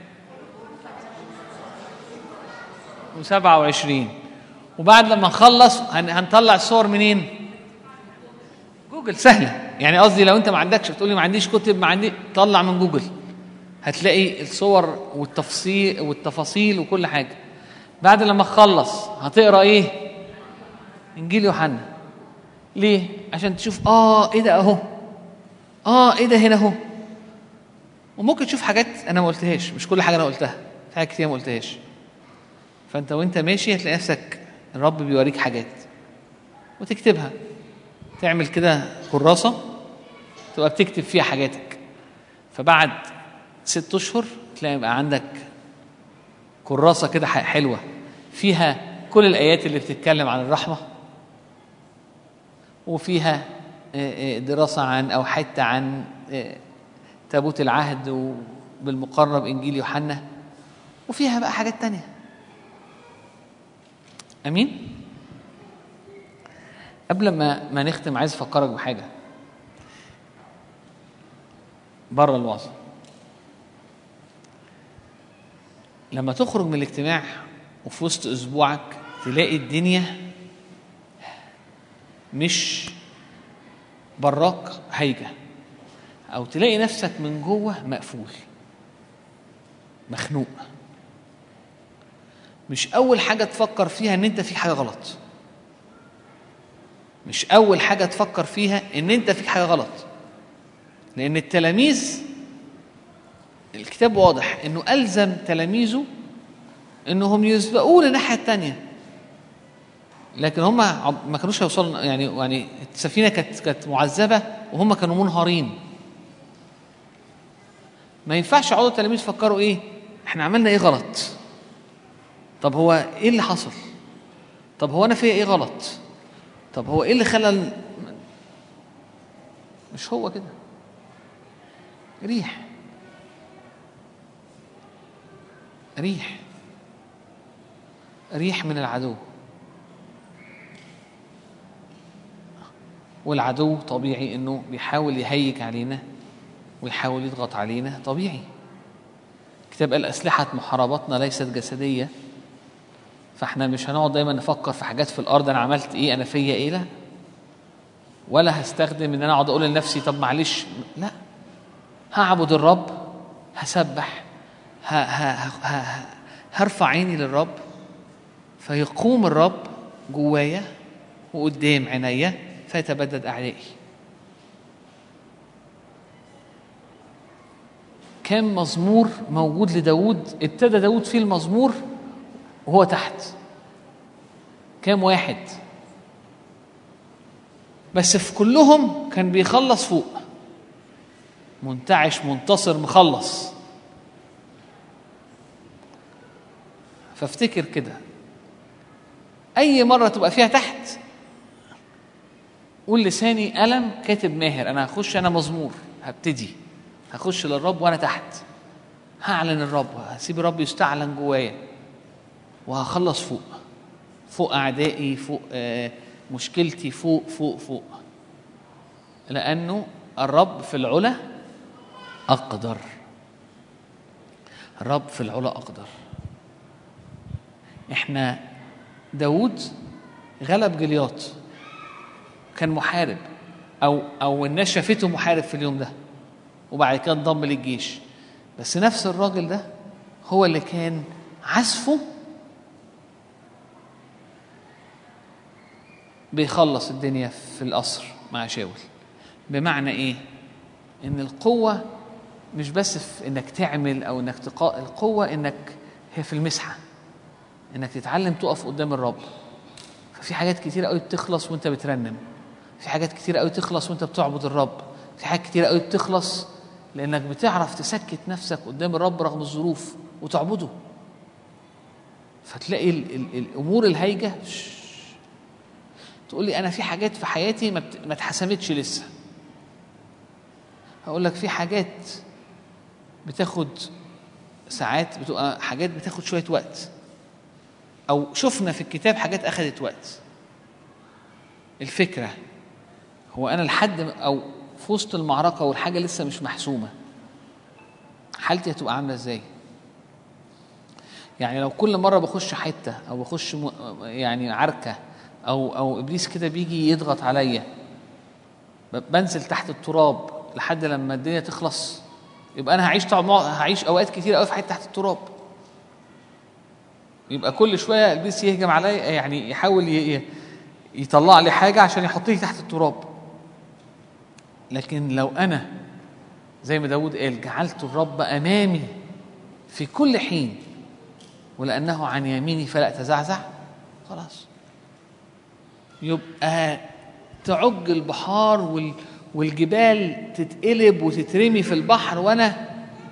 وسبعة وعشرين وبعد لما نخلص هن- هنطلع الصور منين؟ جوجل سهلة يعني قصدي لو أنت ما عندكش بتقولي ما عنديش كتب ما عندي طلع من جوجل هتلاقي الصور والتفصيل والتفاصيل وكل حاجة بعد لما تخلص هتقرا ايه؟ انجيل يوحنا ليه؟ عشان تشوف اه ايه ده اهو اه ايه ده هنا اهو وممكن تشوف حاجات انا ما قلتهاش مش كل حاجه انا قلتها في حاجات كتير ما قلتهاش فانت وانت ماشي هتلاقي نفسك الرب بيوريك حاجات وتكتبها تعمل كده كراسه تبقى بتكتب فيها حاجاتك فبعد ست اشهر تلاقي يبقى عندك كراسه كده ح- حلوه فيها كل الايات اللي بتتكلم عن الرحمه وفيها آه، آه، دراسه عن او حته عن آه، تابوت العهد وبالمقارنه بانجيل يوحنا وفيها بقى حاجات تانية امين قبل ما ما نختم عايز افكرك بحاجه بره الوعظه لما تخرج من الاجتماع وفي وسط اسبوعك تلاقي الدنيا مش براك هايجه او تلاقي نفسك من جوه مقفول مخنوق مش اول حاجه تفكر فيها ان انت في حاجه غلط مش اول حاجه تفكر فيها ان انت فيك حاجه غلط لان التلاميذ الكتاب واضح انه الزم تلاميذه انهم يسبقوه للناحيه الثانيه لكن هم عب- ما كانوش هيوصلوا يعني يعني السفينه كانت كانت معذبه وهم كانوا منهارين ما ينفعش يقعدوا التلاميذ يفكروا ايه احنا عملنا ايه غلط طب هو ايه اللي حصل طب هو انا فيا ايه غلط طب هو ايه اللي خلى ال- مش هو كده ريح ريح ريح من العدو والعدو طبيعي انه بيحاول يهيج علينا ويحاول يضغط علينا طبيعي كتاب قال أسلحة محاربتنا ليست جسدية فاحنا مش هنقعد دايما نفكر في حاجات في الأرض أنا عملت إيه أنا فيا إيه لا ولا هستخدم إن أنا أقعد أقول لنفسي طب معلش لا هعبد الرب هسبح ه- ه- ه- ه- هرفع عيني للرب فيقوم الرب جوايا وقدام عينيا فيتبدد أعدائي كان مزمور موجود لداود ابتدى داود فيه المزمور وهو تحت كام واحد بس في كلهم كان بيخلص فوق منتعش منتصر مخلص فافتكر كده اي مره تبقى فيها تحت قول لساني ألم كاتب ماهر أنا هخش أنا مزمور هبتدي هخش للرب وأنا تحت هعلن الرب هسيب الرب يستعلن جوايا وهخلص فوق فوق اعدائي فوق آه، مشكلتي فوق فوق فوق لانه الرب في العلا اقدر الرب في العلا اقدر احنا داود غلب جلياط كان محارب او او الناس شافته محارب في اليوم ده وبعد كده انضم للجيش بس نفس الراجل ده هو اللي كان عزفه بيخلص الدنيا في القصر مع شاول بمعنى ايه ان القوه مش بس في انك تعمل او انك تقا القوه انك هي في المسحه انك تتعلم تقف قدام الرب ففي حاجات كتيره قوي بتخلص وانت بترنم في حاجات كتيره قوي تخلص وانت بتعبد الرب في حاجات كتيره قوي بتخلص لانك بتعرف تسكت نفسك قدام الرب رغم الظروف وتعبده فتلاقي ال ال الامور الهايجه شش. تقول لي انا في حاجات في حياتي ما, بت... ما اتحسمتش لسه هقول لك في حاجات بتاخد ساعات بتبقى حاجات بتاخد شويه وقت او شفنا في الكتاب حاجات اخذت وقت الفكره هو انا لحد او في وسط المعركه والحاجه لسه مش محسومه حالتي هتبقى عامله ازاي يعني لو كل مره بخش حته او بخش م... يعني عركه او او ابليس كده بيجي يضغط عليا بنزل تحت التراب لحد لما الدنيا تخلص يبقى انا هعيش طبعا هعيش اوقات كتير قوي في حته تحت التراب يبقى كل شويه ابليس يهجم عليا يعني يحاول ي... يطلع لي حاجه عشان يحطني تحت التراب لكن لو انا زي ما داود قال جعلت الرب امامي في كل حين ولانه عن يميني فلا اتزعزع خلاص يبقى تعج البحار وال والجبال تتقلب وتترمي في البحر وانا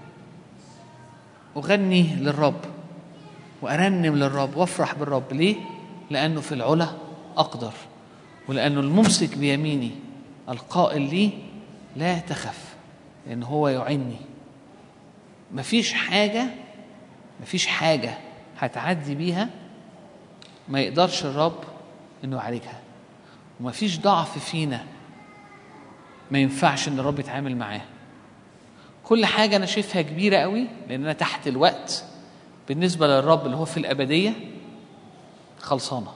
اغني للرب وارنم للرب وافرح بالرب ليه لانه في العلا اقدر ولانه الممسك بيميني القائل لي لا تخف لان هو يعني مفيش حاجه مفيش حاجه هتعدي بيها ما يقدرش الرب انه يعالجها ومفيش ضعف فينا ما ينفعش ان الرب يتعامل معاه كل حاجه انا شايفها كبيره قوي لان انا تحت الوقت بالنسبه للرب اللي هو في الابديه خلصانه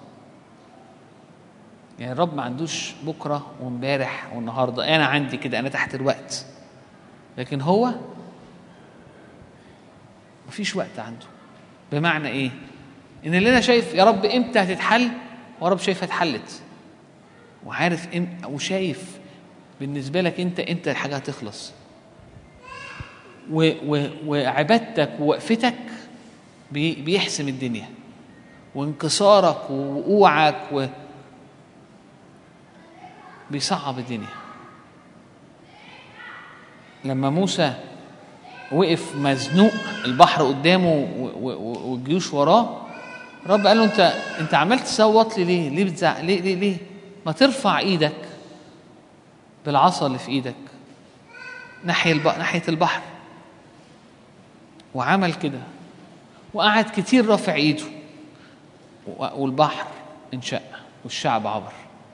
يعني الرب ما عندوش بكره وامبارح والنهارده انا عندي كده انا تحت الوقت لكن هو مفيش وقت عنده بمعنى ايه ان اللي انا شايف يا رب امتى هتتحل هو رب شايفها اتحلت وعارف إم وشايف بالنسبه لك انت انت الحاجه هتخلص و و وعبادتك ووقفتك بي بيحسم الدنيا وانكسارك ووقوعك و بيصعب الدنيا لما موسى وقف مزنوق البحر قدامه والجيوش وراه رب قال له انت انت عمال تصوت لي ليه؟ ليه بتزعق؟ ليه ليه ليه؟ ما ترفع ايدك بالعصا اللي في ايدك ناحيه البحر ناحيه البحر وعمل كده وقعد كتير رافع ايده والبحر انشق والشعب عبر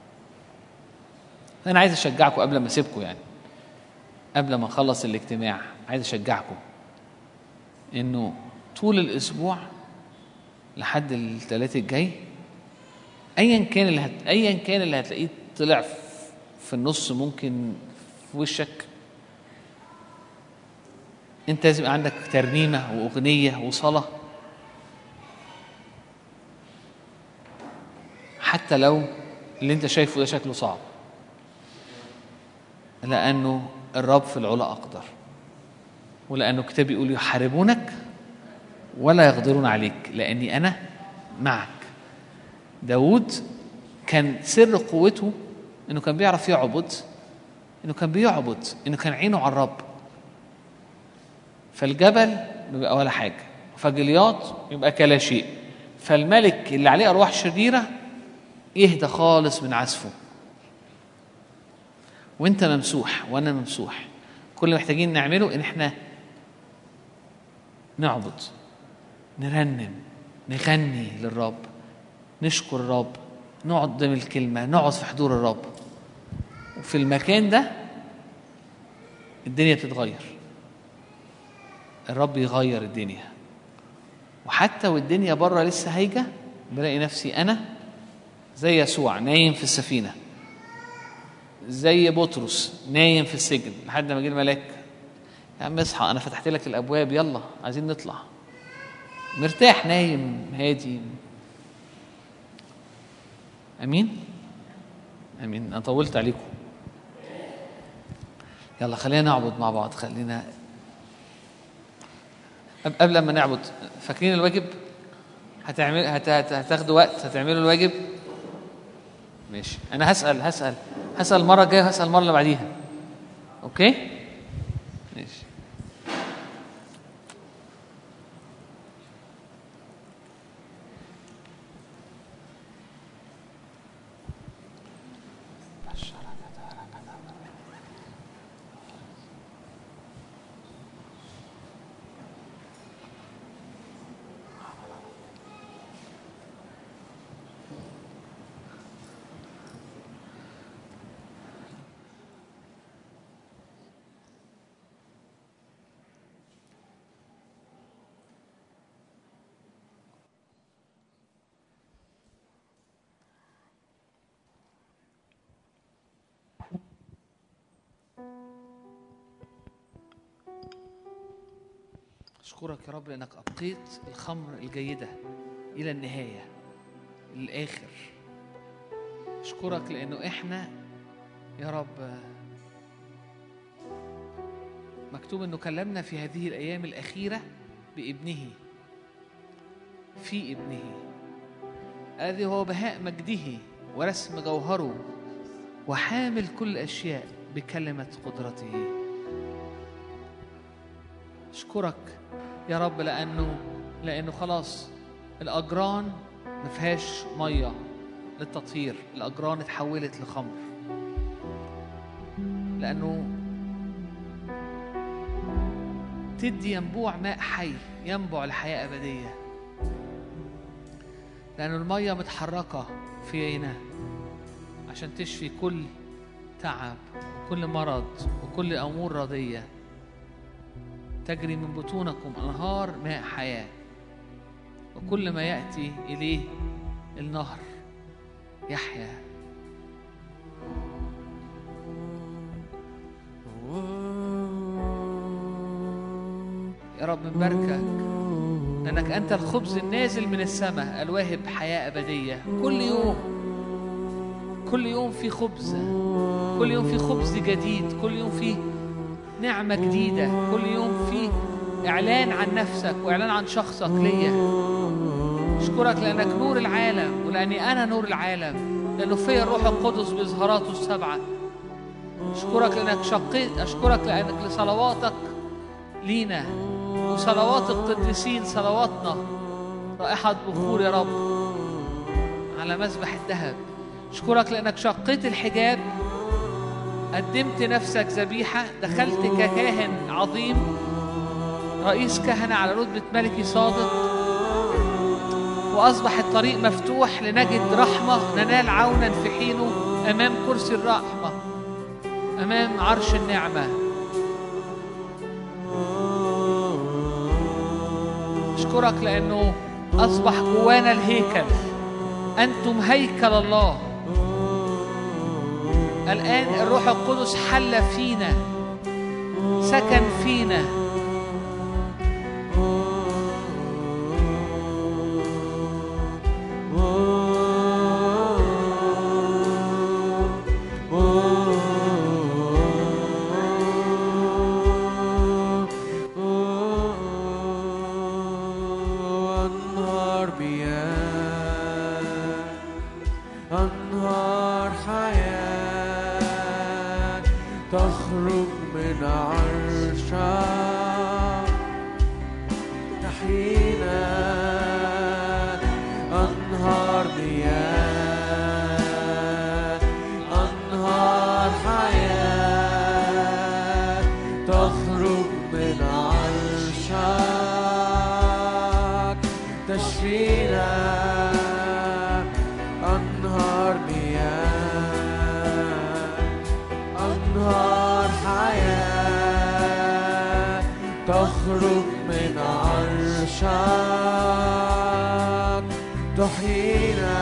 انا عايز اشجعكم قبل ما اسيبكم يعني قبل ما نخلص الاجتماع عايز اشجعكم انه طول الاسبوع لحد الثلاث الجاي ايا كان اللي هت... ايا كان اللي هتلاقيه طلع في النص ممكن في وشك انت لازم عندك ترنيمه واغنيه وصلاه حتى لو اللي انت شايفه ده شكله صعب لانه الرب في العلا اقدر ولانه كتاب يقول يحاربونك ولا يقدرون عليك لاني انا معك داود كان سر قوته انه كان بيعرف يعبد انه كان بيعبد انه كان عينه على الرب فالجبل بيبقى ولا حاجه فجلياط يبقى كلا شيء فالملك اللي عليه ارواح شريره يهدى خالص من عزفه وانت ممسوح وانا ممسوح كل اللي محتاجين نعمله ان احنا نعبد نرنم نغني للرب نشكر الرب نقعد قدام الكلمة نقعد في حضور الرب وفي المكان ده الدنيا بتتغير الرب يغير الدنيا وحتى والدنيا بره لسه هايجه بلاقي نفسي انا زي يسوع نايم في السفينه زي بطرس نايم في السجن لحد ما جه الملاك يا عم اصحى انا فتحت لك الابواب يلا عايزين نطلع مرتاح نايم هادي امين امين انا طولت عليكم يلا خلينا نعبد مع بعض خلينا قبل- قبل ما نعبد فاكرين الواجب هتعمل هت... هت... هتاخدوا وقت هتعملوا الواجب ماشي انا هسال هسال هسال المره الجايه وهسال المره اللي بعديها اوكي ماشي أشكرك يا رب لأنك أبقيت الخمر الجيدة إلى النهاية للآخر أشكرك لأنه إحنا يا رب مكتوب أنه كلمنا في هذه الأيام الأخيرة بابنه في ابنه الذي هو بهاء مجده ورسم جوهره وحامل كل الأشياء بكلمة قدرته أشكرك يا رب لأنه لأنه خلاص الأجران ما فيهاش مية للتطهير الأجران اتحولت لخمر لأنه تدي ينبوع ماء حي ينبع لحياة أبدية لأن المية متحركة فينا عشان تشفي كل تعب وكل مرض وكل أمور ردية تجري من بطونكم أنهار ماء حياة وكل ما يأتي إليه النهر يحيا يا رب نباركك لأنك أنت الخبز النازل من السماء الواهب حياة أبدية كل يوم كل يوم في خبز كل يوم في خبز جديد كل يوم في نعمة جديدة كل يوم في إعلان عن نفسك وإعلان عن شخصك ليا أشكرك لأنك نور العالم ولأني أنا نور العالم لأنه فيا الروح القدس بإظهاراته السبعة أشكرك لأنك شقيت أشكرك لأنك لصلواتك لينا وصلوات القديسين صلواتنا رائحة بخور يا رب على مذبح الذهب أشكرك لأنك شقيت الحجاب قدمت نفسك ذبيحة دخلت ككاهن عظيم رئيس كهنة على رتبة ملكي صادق وأصبح الطريق مفتوح لنجد رحمة ننال عونا في حينه أمام كرسي الرحمة أمام عرش النعمة أشكرك لأنه أصبح جوانا الهيكل أنتم هيكل الله الآن الروح القدس حل فينا سكن فينا أنهار مياه أنهار حياة تخرج من عرشك تحيينا أنهار مياه أنهار حياة تخرج من عرشك تشفينا تخرج من عرشك تحيينا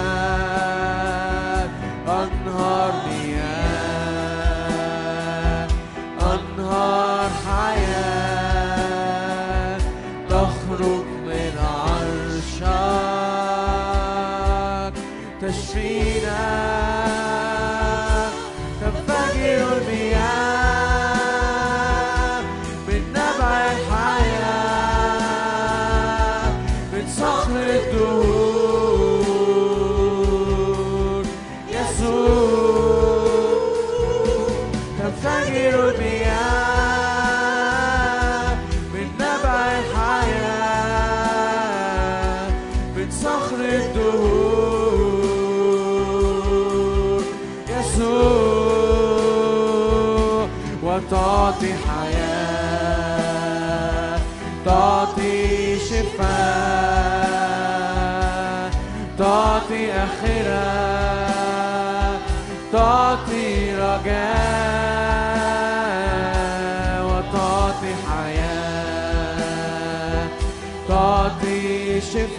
أنهار مياه أنهار حياة تخرج من عرشك تشفينا تنفجر المياه من نبع الحياة من صخر الدهور يسوع تنفجر المياه من نبع الحياة من صخر الدهور يسوع وتعطي حياة تعطي شفاء تعطي آخرة تعطي رجاء وتعطي حياة تعطي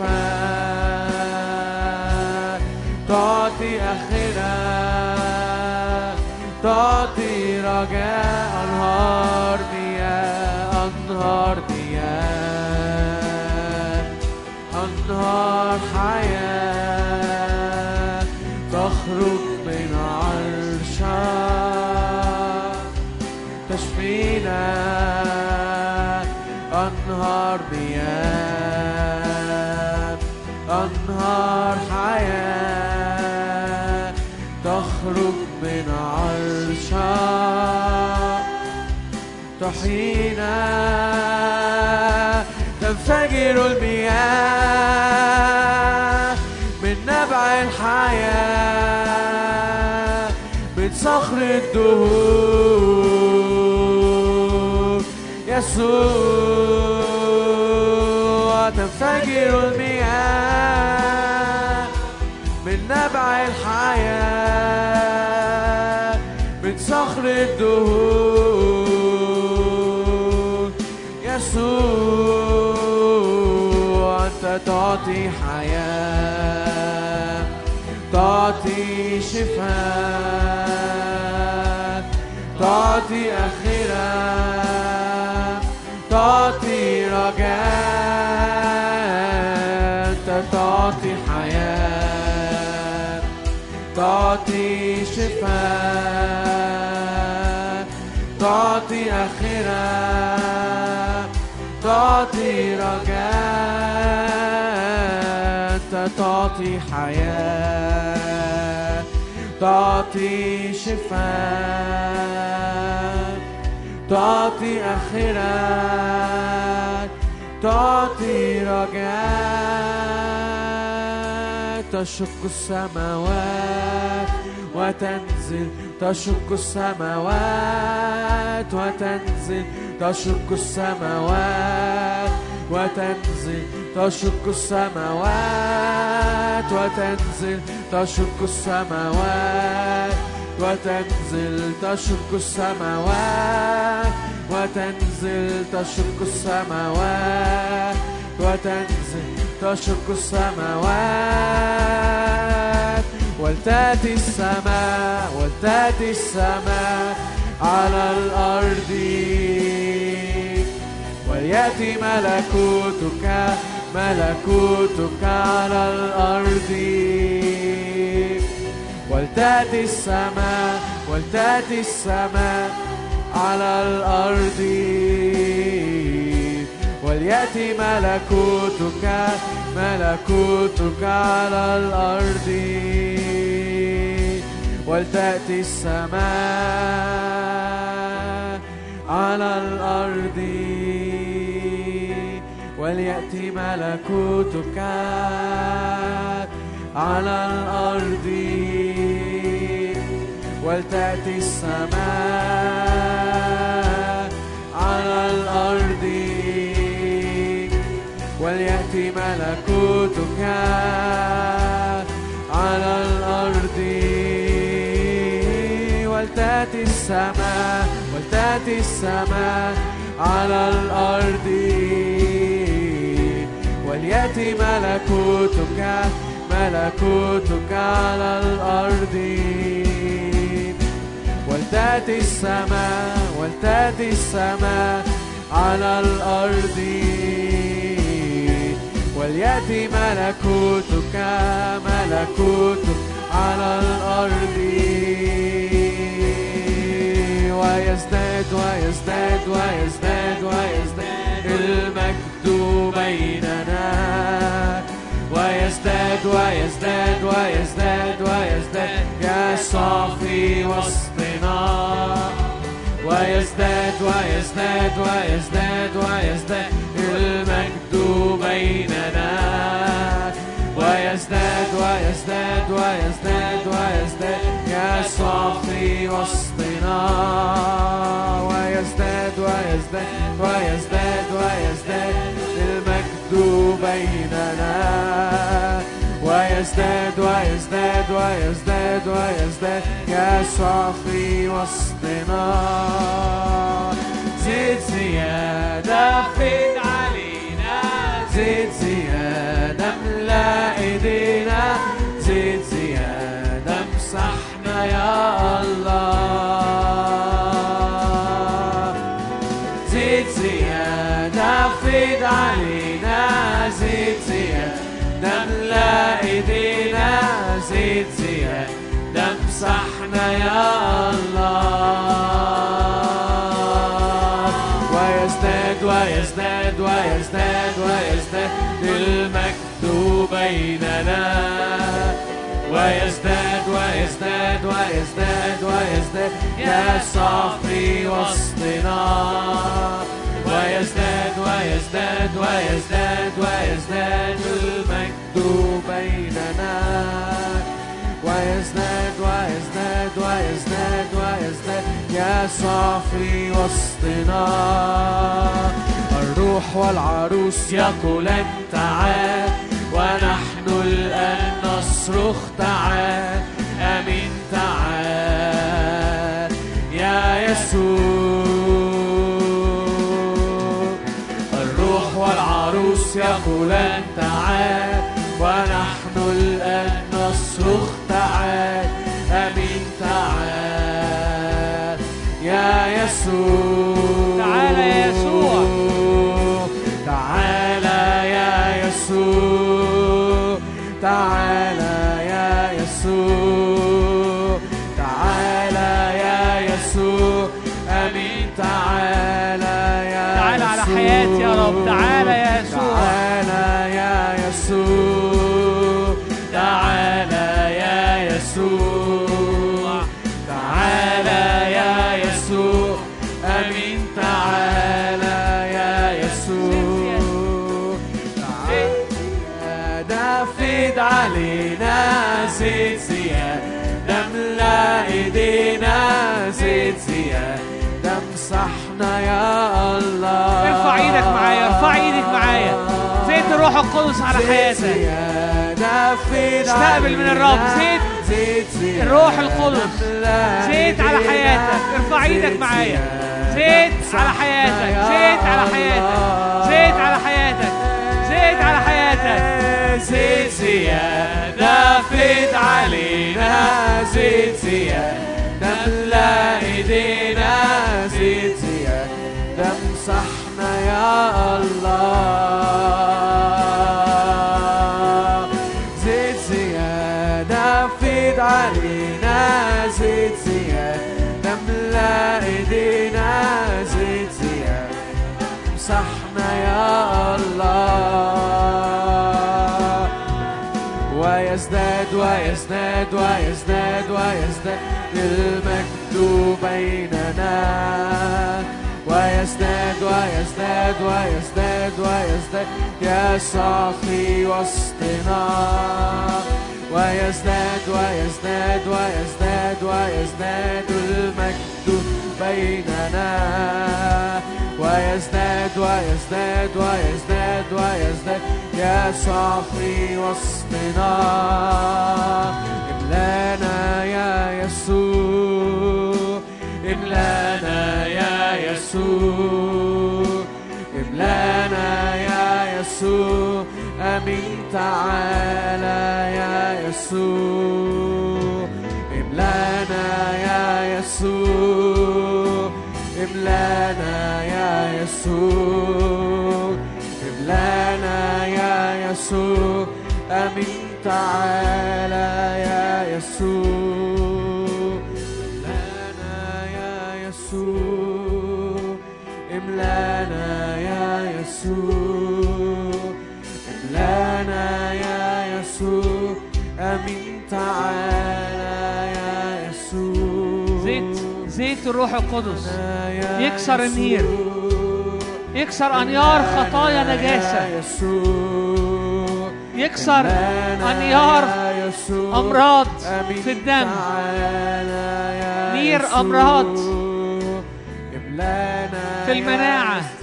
شفاء تعطي آخرة تعطي رجاء أنهار مياه أنهار مياه أنهار حياة تخرج من عرشك تشفينا أنهار مياه أنهار حياة تخرج من عرشك تحيينا تنفجر المياه من نبع الحياة من صخر الدهور يسوع تنفجر المياه من نبع الحياة من صخر الدهور يسوع أنت تعطي حياة تعطي شفاء تعطي آخرة تعطي رجاء أنت تعطي حياة تعطي شفاء تعطي آخرة تعطي رجاء أنت تعطي حياة تعطي شفاء تعطي آخرة تعطي رجاء تشق السماوات وتنزل تشق السماوات وتنزل تشق السماوات وتنزل تشق السماوات وتنزل تشق السماوات وتنزل تشق السماوات وتنزل تشق السماوات وتنزل تشق السماوات ولتأتي السماء ولتأتي السماء على الأرض وليأتي ملكوتك ملكوتك على الأرض ولتأتي السماء ولتأتي السماء على الأرض وليأتي ملكوتك ملكوتك على الأرض ولتأتي السماء على الأرض وليأتي ملكوتك على الأرض ولتأتي السماء على الأرض وليأتي ملكوتك على الأرض ولتأتي السماء ولتأتي السماء على الأرض وليأتي ملكوتك ملكوتك على الأرض ولتأتي السماء ولتأتي السماء على الأرض وليأتي ملكوتك ملكوتك على الأرض ويزداد ويزداد ويزداد ويزداد المجد بيننا ويزداد ويزداد ويزداد ويزداد يسوع في وسطنا ويزداد ويزداد ويزداد ويزداد المجد بيننا ويزداد ويزداد ويزداد ويزداد يسوع في وسطنا ويزداد ويزداد ويزداد ويزداد المجد بيننا ويزداد ويزداد ويزداد ويزداد يسوع في وسطنا زيد زيادة فيد علينا زيد زيادة املأ ايدينا زيد زيادة امسحنا يا الله زيد زيادة فيد علينا زيد زيادة نملأ ايدينا زيد زيادة امسحنا يا الله ويزداد ويزداد ويزداد ويزداد المجد بيننا ويزداد ويزداد ويزداد ويزداد يسوع في وسطنا ويزداد ويزداد ويزداد ويزداد المجد بيننا ويزداد ويزداد ويزداد ويزداد يسوع في وسطنا الروح والعروس يقولان تعال ونحن الآن نصرخ تعال أمين تعال يا يسوع الروح والعروس يقولان تعال ونحن الآن نصرخ تعال أمين تعال يا يسوع تعال يا يسوع. تعال يا يسوع تعال يا يسوع تعال يا يسوع أمين تعال يا تعال على يسوع. حياتي يا رب. تعال يا يسوع. تعال يا يسوع تعال يا يسوع تعال يا يسوع أمين تعال يا يسوع تعال دافد علينا زيد زيادة املأ ايدينا زيد زيادة امسحنا يا الله ارفع ايدك معايا ارفع ايدك معايا زيت الروح القدس على حياتك استقبل من الرب زيت زيت الروح القدس زيت على حياتك ارفع ايدك معايا زيت على حياتك زيت على حياتك زيت على حياتك زيت على حياتك زيت زيادة فيد علينا زيت زيادة نملأ ايدينا زيت زيادة امسحنا يا الله زيت زيادة فيد علينا زيت زيادة نملأ ايدينا زيت زيادة امسحنا يا الله ويزداد ويزداد ويزداد ويزداد المجد بيننا ويزداد ويزداد ويزداد ويزداد يسوع في وسطنا ويزداد ويزداد ويزداد ويزداد المجد بيننا ويزداد ويزداد ويزداد ويزداد يسوع في وسطنا املانا يا يسوع املانا يا يسوع يسوع أمين تعالى يا يسوع املانا يا يسوع املانا يا يسوع املانا يا يسوع امين تعالى يا يسوع املانا يا يسوع املانا يا يسوع املانا يا يسوع امين تعالى يا يسوع زيت زيت الروح القدس يا يكسر النير. يسوع. يكسر انيار خطايا نجاسه يا يسوع يكسر املانا انيار يا يسوع. امراض آمين في الدم تعالى يا نير يسوع. أمراض. املانا في المناعة. يا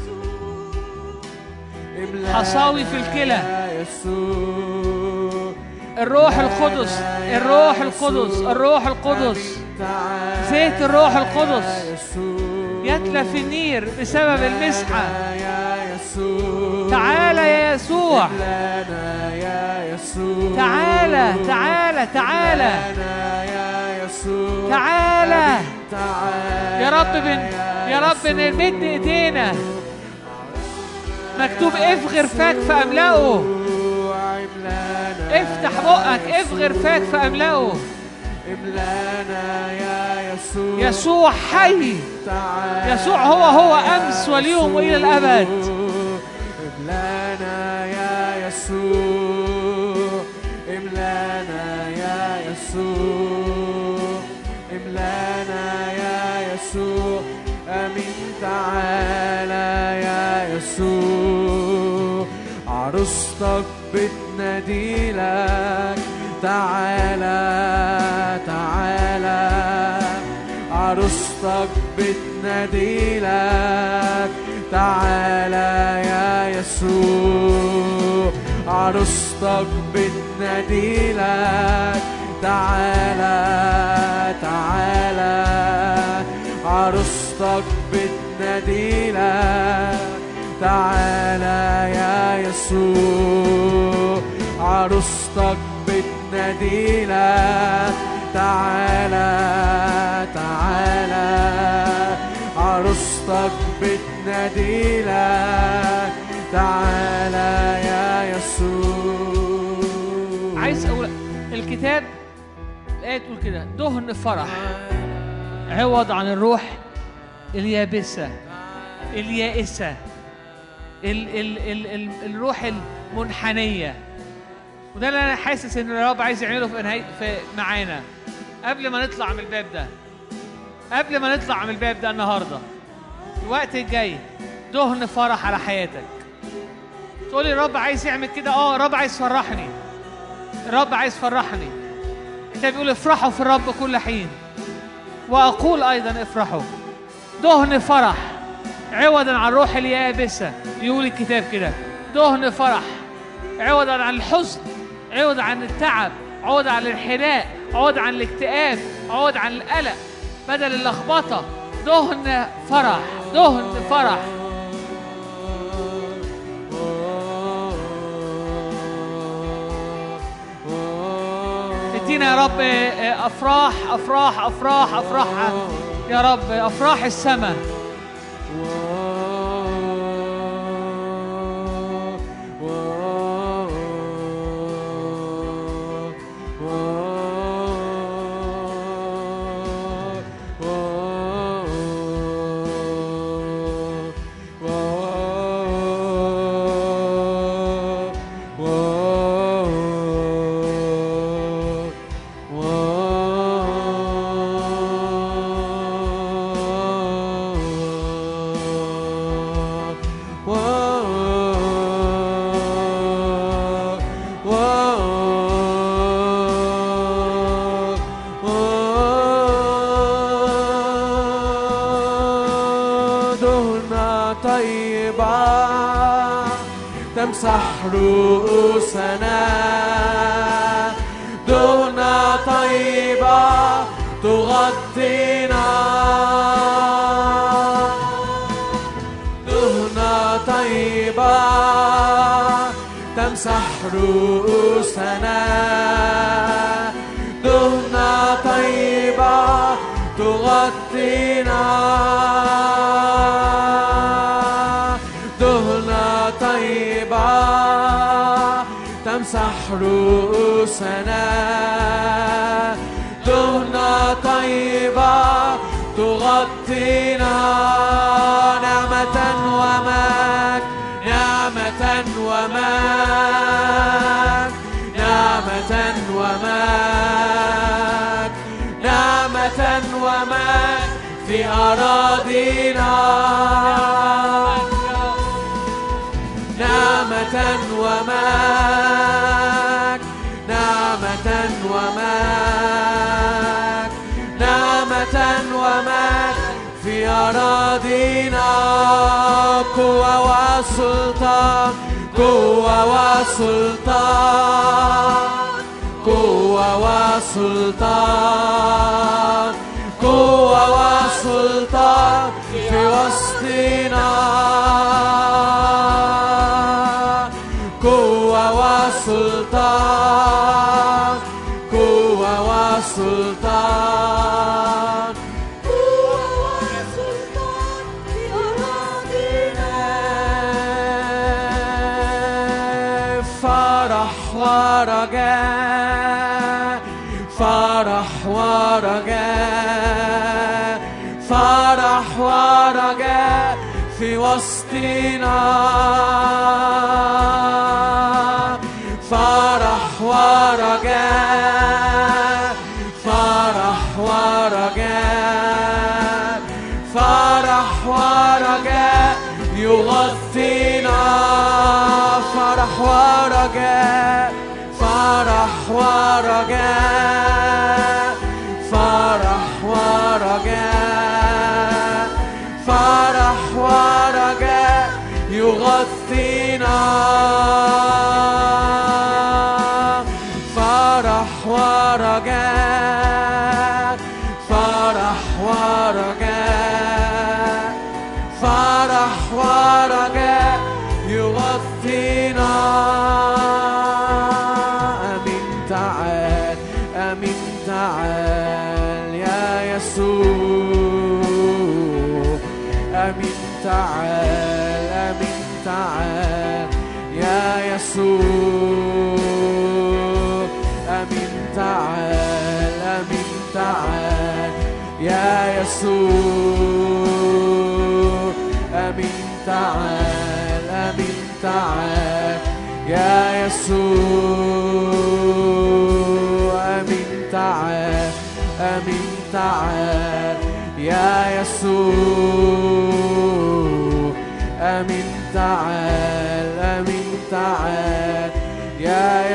يسوع. املانا حصاوي في الكلى. يا يسوع. الروح القدس املانا يا الروح القدس يسوع. الروح القدس آمين تعالى زيت الروح القدس. يا يسوع. يتلف النير بسبب المسحه يا يسوع. تعالى يا يسوع املانا يا يسوع. تعالى تعالى تعالى املانا يا يسوع. تعالى تعالى يا رب بن يا رب نمد ايدينا مكتوب افغر فاك فاملأه افتح بقك افغر فاك فاملأه املانا يا يسوع يسوع حي تعالى يسوع هو هو امس واليوم والى الابد املانا يا يسوع املانا يا يسوع املانا يا يسوع امين تعالى يا يسوع عروستك بتنادي لك تعالى تعالى عروستك بتنادي لك تعالى يا يسوع عروستك بتنادي لك تعالى تعالى عروستك بتنادي لك تعالى يا يسوع عروستك بتنادي لك تعالى تعالى عروستك بتنادي لك تعالى يا يسوع عايز اقول الكتاب الايه تقول كده دهن فرح عوض عن الروح اليابسه اليائسه ال ال ال ال الروح المنحنيه وده اللي انا حاسس ان الرب عايز يعمله في, نهاية في معانا قبل ما نطلع من الباب ده قبل ما نطلع من الباب ده النهارده الوقت الجاي دهن فرح على حياتك تقولي الرب عايز يعمل كده اه الرب عايز يفرحني الرب عايز يفرحني الكتاب بيقول افرحوا في الرب كل حين واقول ايضا افرحوا دهن فرح عوضا عن الروح اليابسه يقول الكتاب كده دهن فرح عوضا عن الحزن عوضا عن التعب عوضا عن الانحناء عوضا عن الاكتئاب عوضا عن القلق بدل اللخبطه دهن فرح دهن فرح ادينا يا رب افراح افراح افراح افراح يا رب افراح السماء دهنة طيبة تمسح رؤوسنا دهنة طيبة تغطينا دهنة طيبة تمسح رؤوسنا دهنة طيبة تغطينا دهنة طيبة تمسح رؤوسنا دهنة طيبة تغطينا نعمة ومجد نعمة ومجد نعمة ومجد نعمة ومجد في أراضينا نعمة ومجد نعمة ومجد نعمة ومجد في أراضينا قوة وسلطان قوة وسلطان قوة وسلطان قوة وسلطان في وسطنا قوة وسلطان قوة وسلطان فرح ورجاء فرح ورجاء فرح ورجاء في وسطنا فرح ورجاء فرح ورجاء فرح ورجاء يغطينا فرح ورجاء فرح ورجاء فرح ورجاء فرح ورجاء يغطينا فرح ورجاء فرح ورجاء فرح ورجاء يغطينا أمين تعال أمين تعال يا يسوع أمين تعال أمين تعال يا يسوع أمين تعال أمين تعال يا يسوع أمين تعال أمين تعال يا يسوع أمين تعال أمين تعال يا يسوع أمين تعال أمين تعال يا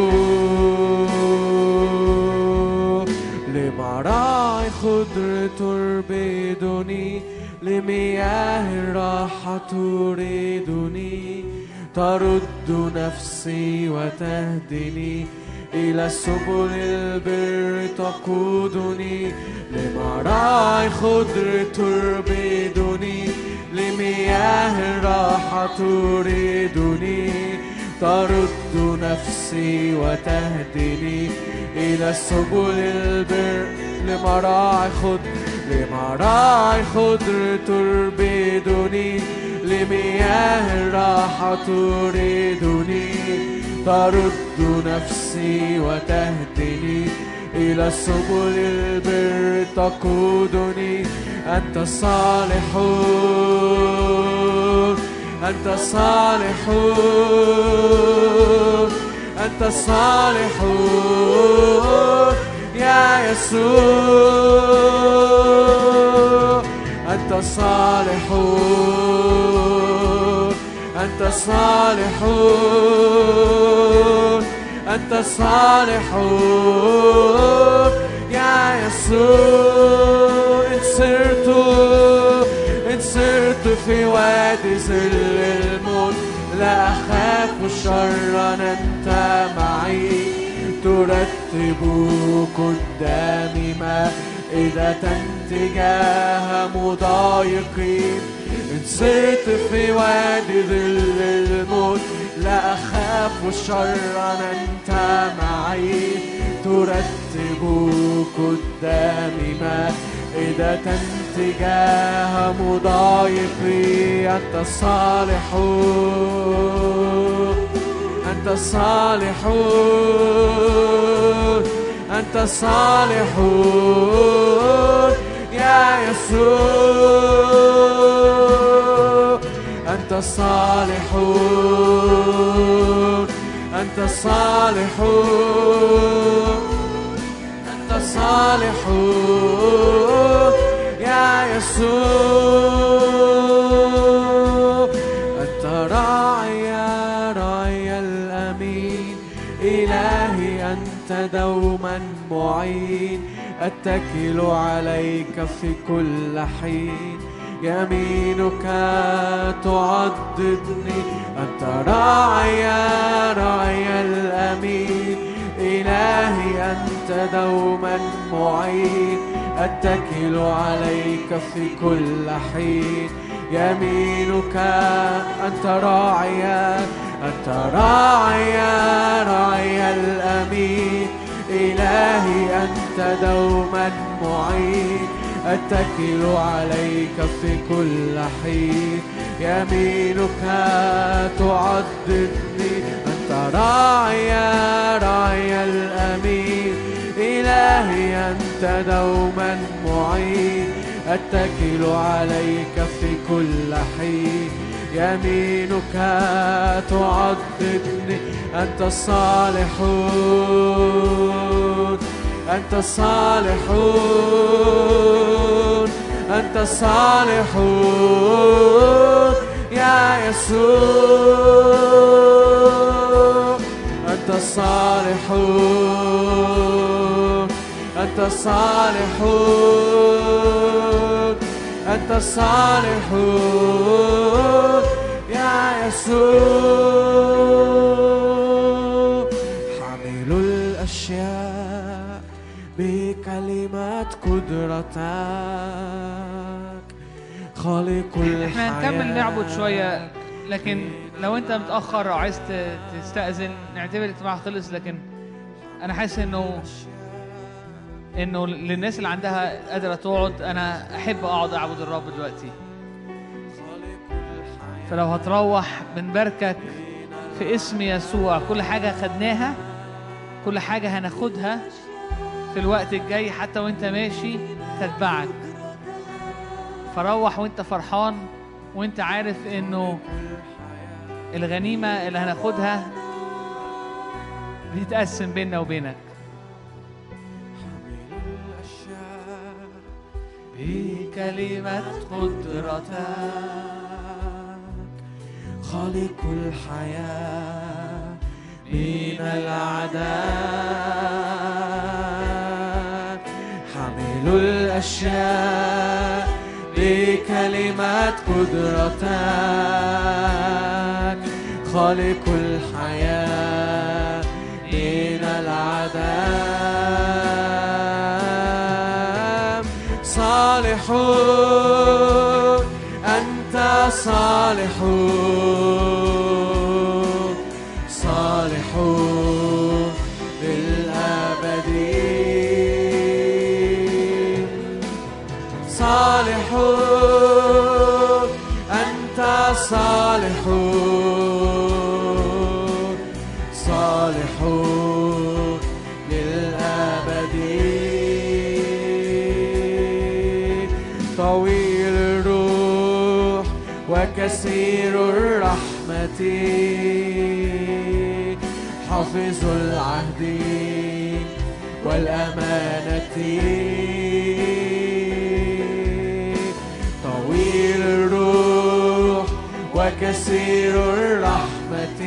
يسوع لمراعي خضر تربدني لمياه الراحة تريدني ترد نفسي وتهدني إلى سبل البر تقودني لمراعي خضر تربدني لمياه الراحة تريدني ترد نفسي وتهدني إلى سبل البر لمراعي خضر لمراعي خضر تربدني لمياه الراحة تريدني ترد نفسي وتهدني إلى سبل البر تقودني أنت صالحون أنت صالحون أنت صالحون يا يسوع أنت صالحون أنت صالحون أنت صالحون يا يسوع إن سرت إن سرت في وادي ظل الموت لا أخاف شرا أنت معي ترتب قدامي مائدة تجاه مضايقين إن صرت في وادي ظل الموت لا أخاف شرا أنت معي ترتب قدامي مائدة تجاه مضايقي أنت الصالح أنت الصالحون أنت الصالحون يا يسوع أنت الصالحون أنت الصالحون أنت الصالحون يا يسوع أنت راعي راعي الأمين إلهي أنت دوما معين أتكل عليك في كل حين يمينك تعضدني أنت راعي راعي الأمين إلهي أنت دوما معين أتكل عليك في كل حين يمينك أنت راعي أنت راعي راعي الأمين إلهي أنت دوما معين أتكل عليك في كل حين يمينك تعضدني أنت راعي راعي الأمين إلهي أنت دوما معين أتكل عليك في كل حين يمينك تعضدني أنت الصالحون أنت الصالحون أنت الصالحون يا يسوع أنت الصالحون أنت الصالحون أنت الصالحون يا يسوع حامل الأشياء بكلمات قدرتك خالق الحياة احنا هنكمل نعبد شوية لكن لو انت متأخر او عايز ت- تستأذن نعتبر الاجتماع خلص لكن انا حاسس انه انه للناس اللي عندها قادرة تقعد انا احب اقعد اعبد الرب دلوقتي فلو هتروح بنباركك في اسم يسوع كل حاجة خدناها كل حاجة هناخدها في الوقت الجاي حتى وانت ماشي تتبعك فروح وانت فرحان وانت عارف انه الغنيمة اللي هناخدها بتتقسم بيننا وبينك بكلمة قدرتك خالق الحياة من العذاب حامل الأشياء بكلمات قدرتك خالق الحياة من العذاب صالحون أنت صالحون صالحون للأبد صالحون أنت صالحون صالحون للأبد طويل الروح وكثير الرحمة حافظ العهد والأمانة طويل الروح وكثير الرحمة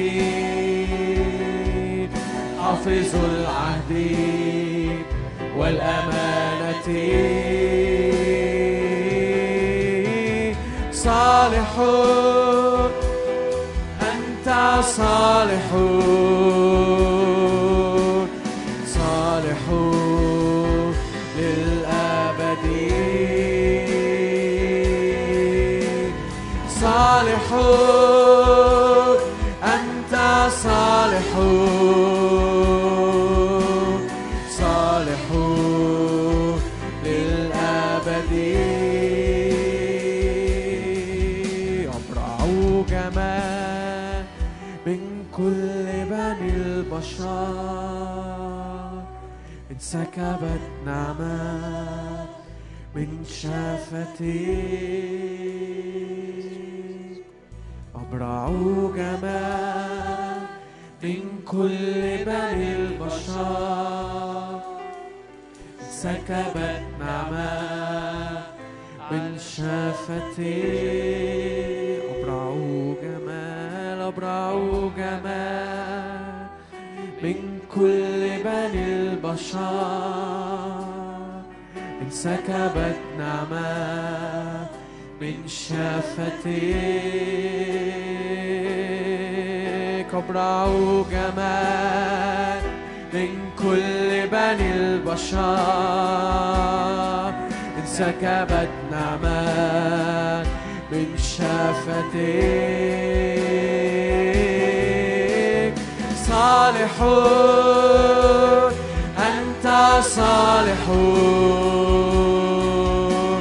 حافظ العهد والأمانة صالحون أنت صالحون صالحون للأبد صالحون أنت صالحون صالحون للأبد أبرع جمال من كل بني البشر انسكبت نعمة من شفتيك أبرع جمال من كل بني البشر سكبت نعمة من شفتيك أبرع جمال أبرع جمال من كل بني البشر انسكبت نعمة من شفتيك أبرع جمال من كل بني البشر انسكبت نعمة من شفتيك صالحون أنت صالحون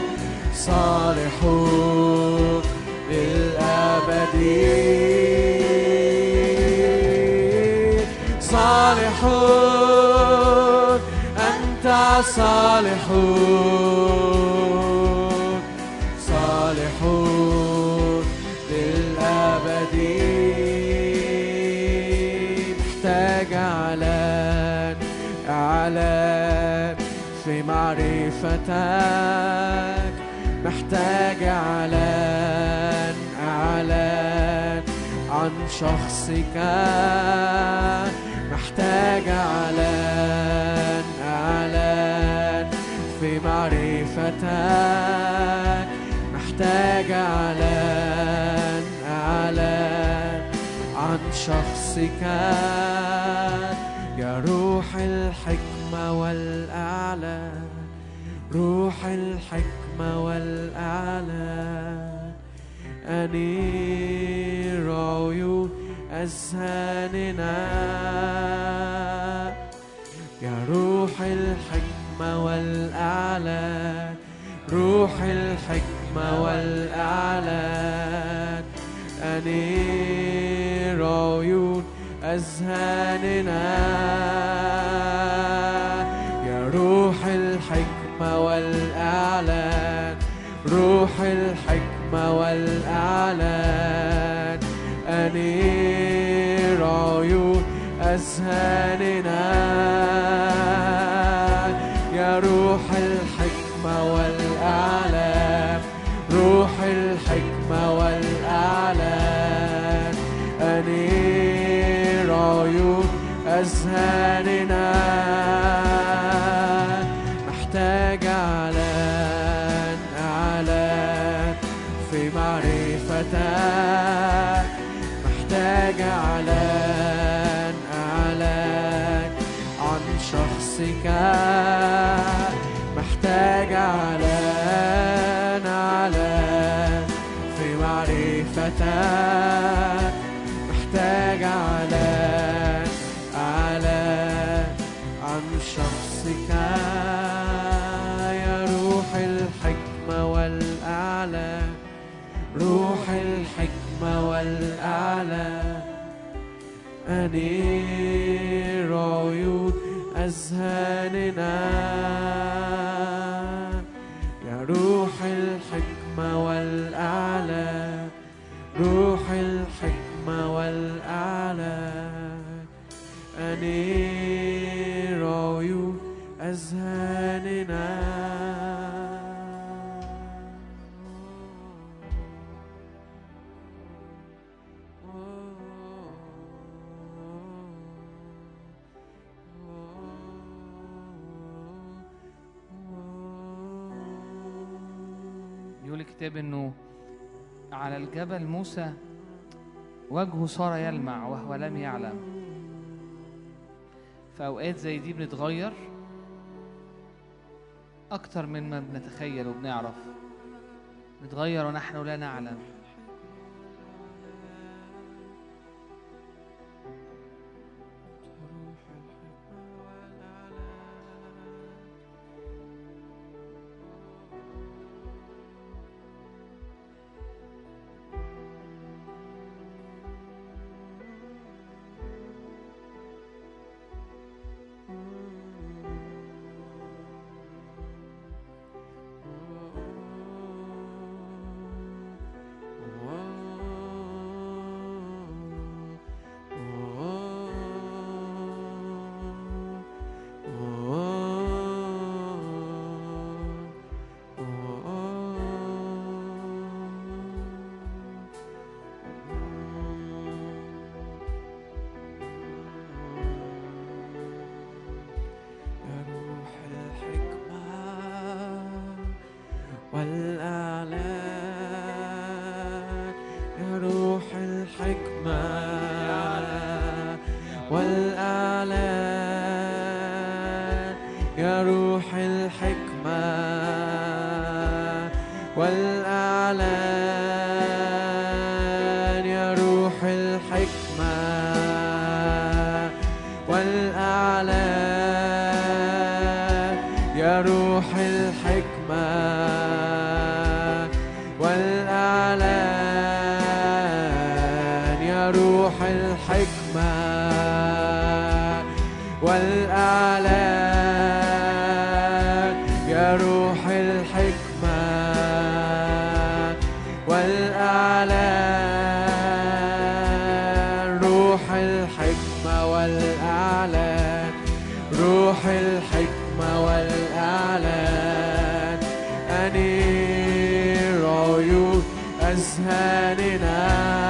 صالحون للأبد صالحون أنت صالحون صالحون للأبد محتاج إعلان إعلان في معرفتك محتاج إعلان إعلان عن شخصك محتاج إعلان إعلان في معرفتك محتاج إعلان إعلان عن شخصك يا روح الحكمة والإعلان روح الحكمة والإعلان أنير عيون أذهاننا يا روح الحكمة والإعلان روح الحكمة والإعلان أنير عيون أذهاننا يا روح الحكمة والإعلان روح الحكمة والإعلان أنير عيون أذهاننا يا روح الحكمة والإعلان روح الحكمة والإعلان أنير عيون أذهاننا محتاج إعلان إعلان في معرفتك محتاج إعلان إعلان عن شخصك محتاج إعلان إعلان في معرفتك محتاج إعلان إعلان عن شخصك يا روح الحكمة والإعلان روح الحكمة والإعلان أنير عيون أذهاننا يا روح الحكمة والإعلان روح الحكمة والإعلان أنير عيون أذهاننا يقول الكتاب انه على الجبل موسى وجهه صار يلمع وهو لم يعلم في اوقات زي دي بنتغير اكتر من ما بنتخيل وبنعرف نتغير ونحن لا نعلم والإعلان يا روح الحكمة والإعلان يا روح الحكمة والإعلان يا روح الحكمة والإعلان يا روح الحكمة والإعلان يا روح الحكمة والإعلان يا روح الحكمة والإعلان روح الحكمة والإعلان روح الحكمة والإعلان أنير عيون أذهاننا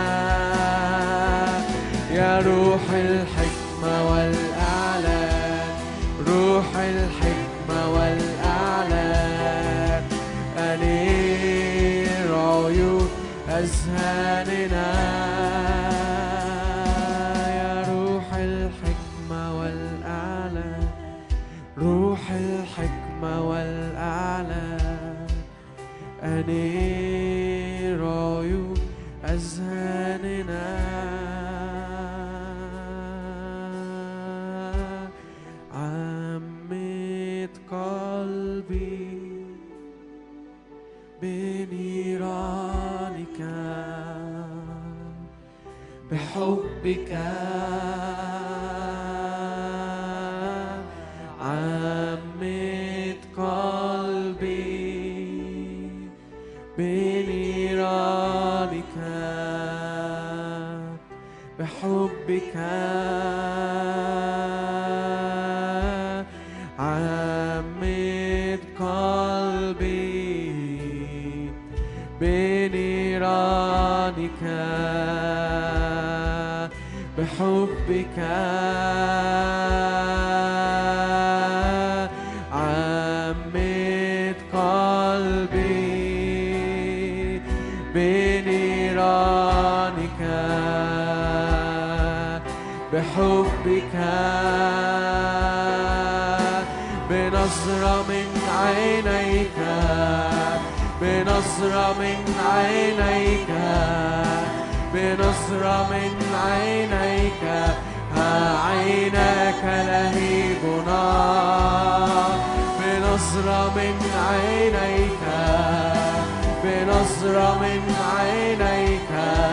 يا روح الحكمة والإعلان روح الحكمة والإعلان أنير عيون أذهاننا يا روح الحكمة والإعلان روح الحكمة والإعلان أنير عيون أذهاننا عمت قلبي بنيرانك بحبك عمت قلبي بنيرانك بحبك عمت قلبي بنيرانك بحبك عمت قلبي بنيرانك بحبك بنظرة من عينيك بنظرة من عينيك بنظرة من عينيك ها عيناك لهيب نار بنظرة من عينيك بنظرة من عينيك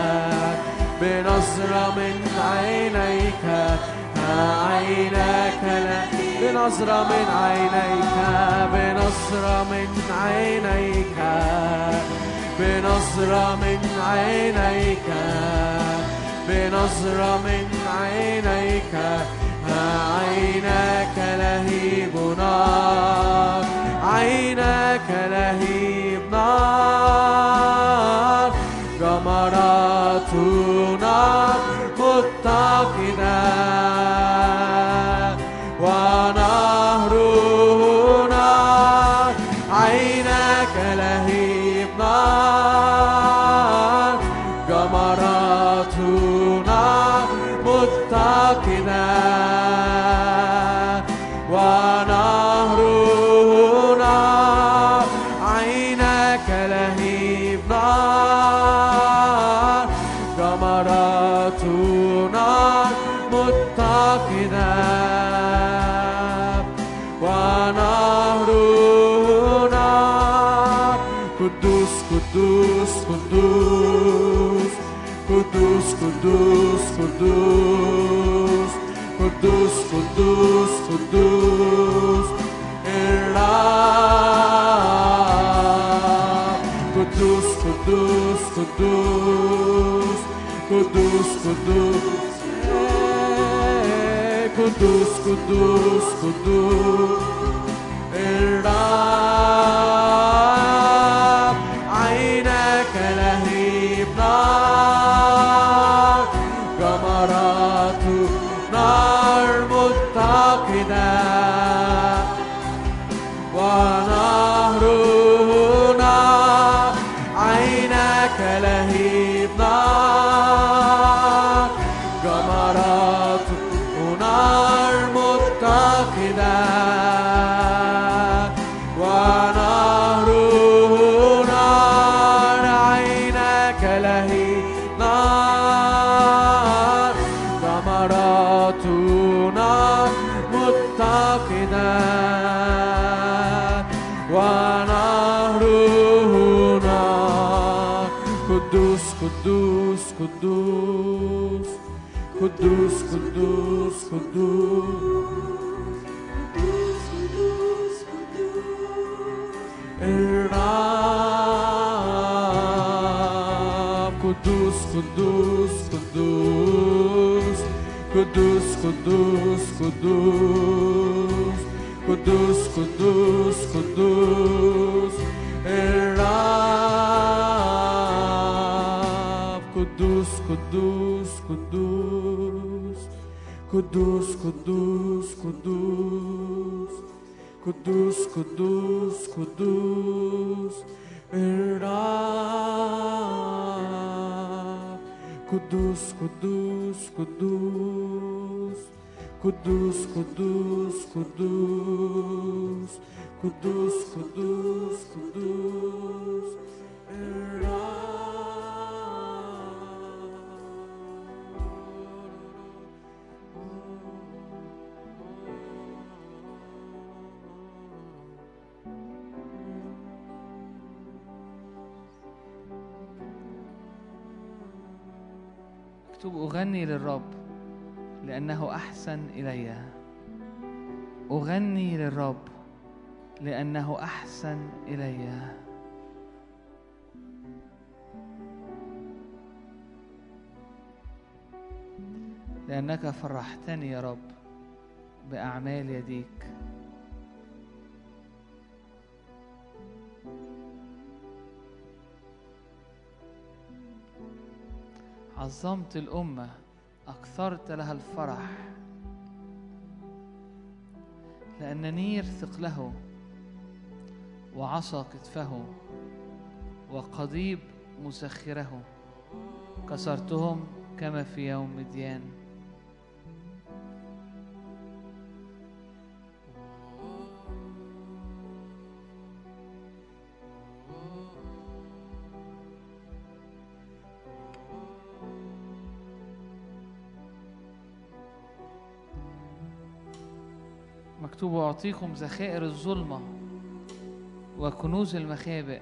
بنظرة من عينيك ها عيناك لا- بنظرة من عينيك بنظرة من عينيك بنظرة من عينيك بنظرة من عينيك ها عيناك لهيب نار عيناك لهيب نار جمرات نار متقدة ونهر نار عيناك لهيب نار جمرات نار متقدة ونهر نار عيناك لهيب نار جمرات نار متقدة ونهر نار قدوس قدوس قدوس قدوس قدوس قدوس قدوس قدوس قدوس الرب قدوس قدوس قدوس قدوس قدوس قدوس قدوس قدوس الرب عينك لهيب نار جمرات نار متقدة ونهر نار قدوس قدوس قدوس قدوس قدوس الرب قدوس قدوس قدوس قدوس قدوس قدوس قدوس قدوس قدوس الرب قدوس قدوس قدوس قدوس قدوس قدوس قدوس قدوس قدوس الرب قدوس قدوس قدوس قدوس قدوس قدوس قدوس قدوس قدوس مكتوب أغني للرب لأنه أحسن إلي أغني للرب لأنه أحسن إلي لأنك فرحتني يا رب بأعمال يديك عظمت الأمة أكثرت لها الفرح لأن نير ثقله وعصا كتفه وقضيب مسخره كسرتهم كما في يوم مديان مكتوب أعطيكم ذخائر الظلمة وكنوز المخابئ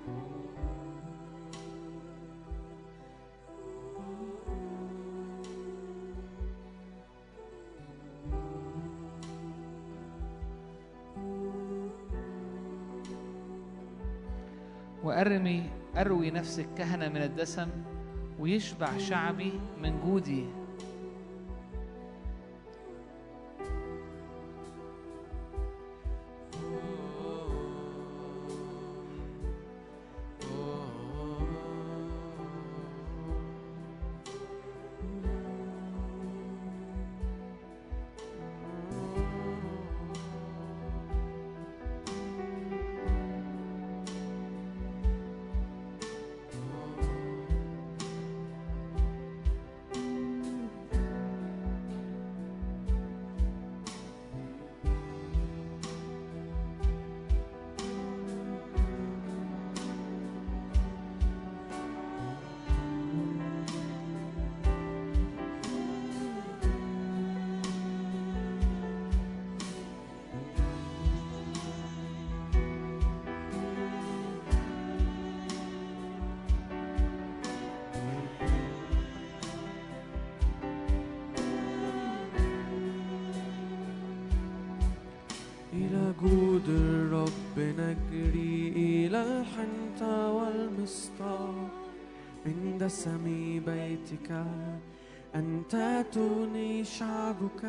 وأرمي أروي نفس الكهنة من الدسم ويشبع شعبي من جودي إلى جود الرب نجري إلى الحنطة والمسطار من دسم بيتك أنت تغني شعبك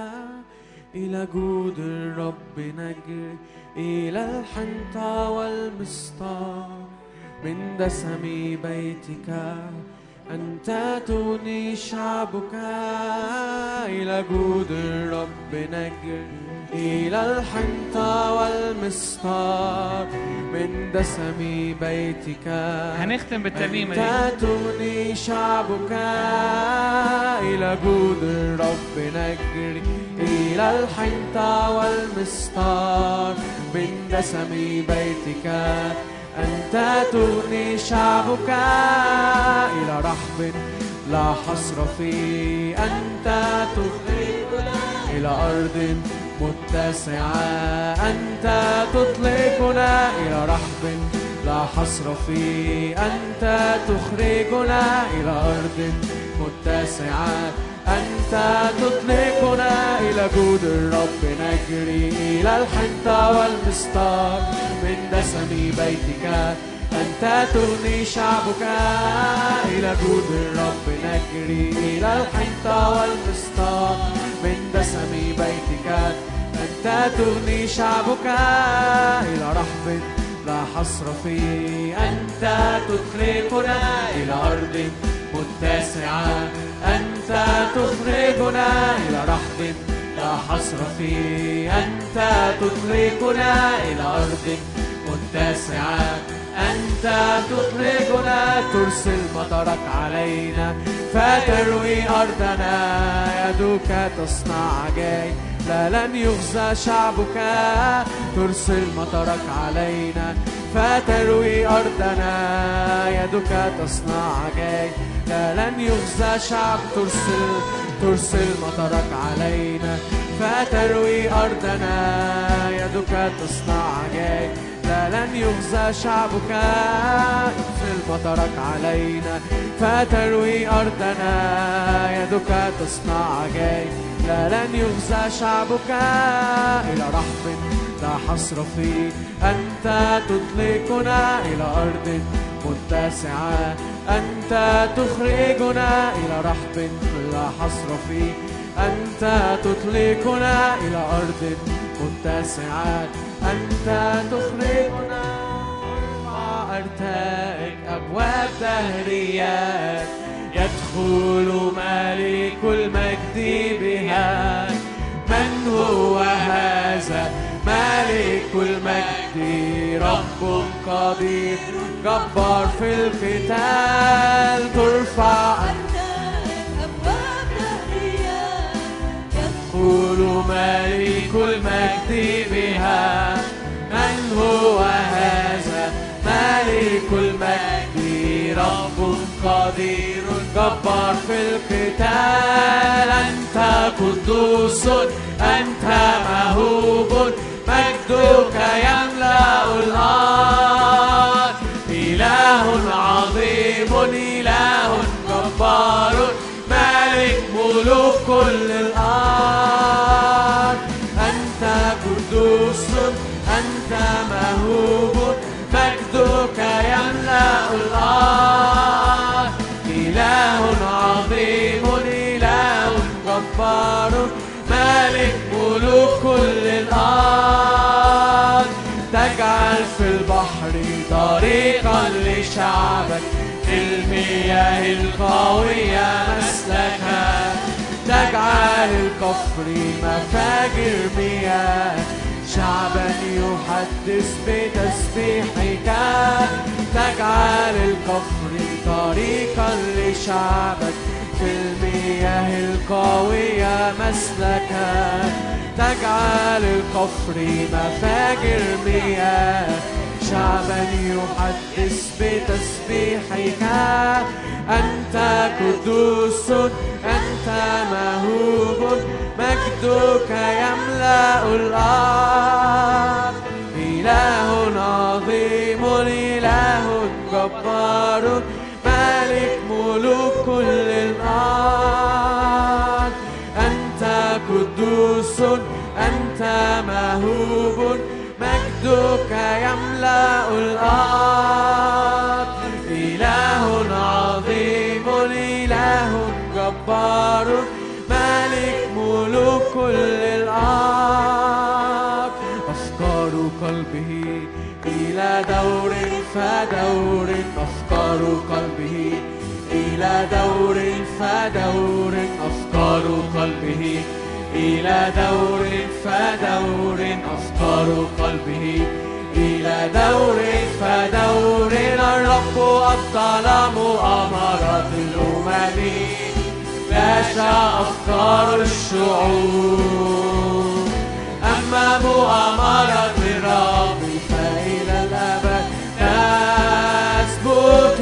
إلى جود الرب نجري إلى الحنطة والمسطار من دسم بيتك أنت تغني شعبك إلى جود الرب نجري إلى الحنطة والمسطار من دسم بيتك هنختم بالترنيمة دي أنت تغني شعبك إلى جود الرب نجري إلى الحنطة والمسطار من دسم بيتك أنت تغني شعبك إلى رحب لا حصر فيه أنت تخرجنا إلى أرض متسعة أنت تطلقنا إلى رحب لا حصر فيه أنت تخرجنا إلى أرض متسعة أنت تطلقنا إلى جود الرب نجري إلى الحنطة والمستار من دسم بيتك أنت تغني شعبك إلى جود الرب نجري إلى الحنطة والمستار من دسم بيتك أنت تغني شعبك إلى رحب لا حصر فيه أنت تخرجنا إلى أرض متسعة أنت تخرجنا إلى رحب لا حصر فيه أنت تخرجنا إلى أرض متسعة أنت تخرجنا ترسل مطرك علينا فتروي أرضنا يدك تصنع عجائب لا لن يخزى شعبك ترسل مطرك علينا فتروي أرضنا يدك تصنع عجائب لا لن يخزى شعب ترسل ترسل مطرك علينا فتروي أرضنا يدك تصنع عجائب لا لن يخزى شعبك يرسل مطرك علينا فتروي أرضنا يدك تصنع عجائب لا لن يخزى شعبك إلى رحب لا حصر فيه أنت تطلقنا إلى أرض متسعة أنت تخرجنا إلى رحب لا حصر فيه أنت تطلقنا إلى أرض متسعة أنت تخرجنا أرتائك أبواب دهريات يدخل ملك المجد بها من هو هذا ملك المجد رب قدير جبار في القتال ترفع يدخل ملك المجد بها من هو هذا ملك المجد رب قدير جبار في القتال أنت قدوس أنت مهوب مجدك يملأ الأرض إله عظيم إله جبار ملك ملوك كل الأرض أنت قدوس أنت مهوب مجدك يملأ الأرض إله عظيم إله جبار ملك ملوك كل الأرض تجعل في البحر طريقا لشعبك في المياه القوية مسلكا تجعل الكفر مفاجر مياه شعبا يحدث بتسبيحك تجعل الكفر طريقا لشعبك في المياه القوية مسلكا تجعل الكفر مفاجر مياه شعبا يحدث بتسبيحك أنت قدوس أنت مهوب مجدك يملأ الأرض إله عظيم إله جبار ملك ملوك كل الأرض أنت قدوس أنت مهوب مجدك يملأ الأرض إله عظيم إله جبار ملك ملوك كل الأرض أفكار قلبه إلى دور فدور أفكار قلبه إلى دور فدور أفكار قلبه إلى دور فدور أفكار قلبه إلى دور فدور الرب أبطل مؤامرات الأمم باشا أفكار الشعوب أما مؤامرة الرب فإلى الأبد تثبت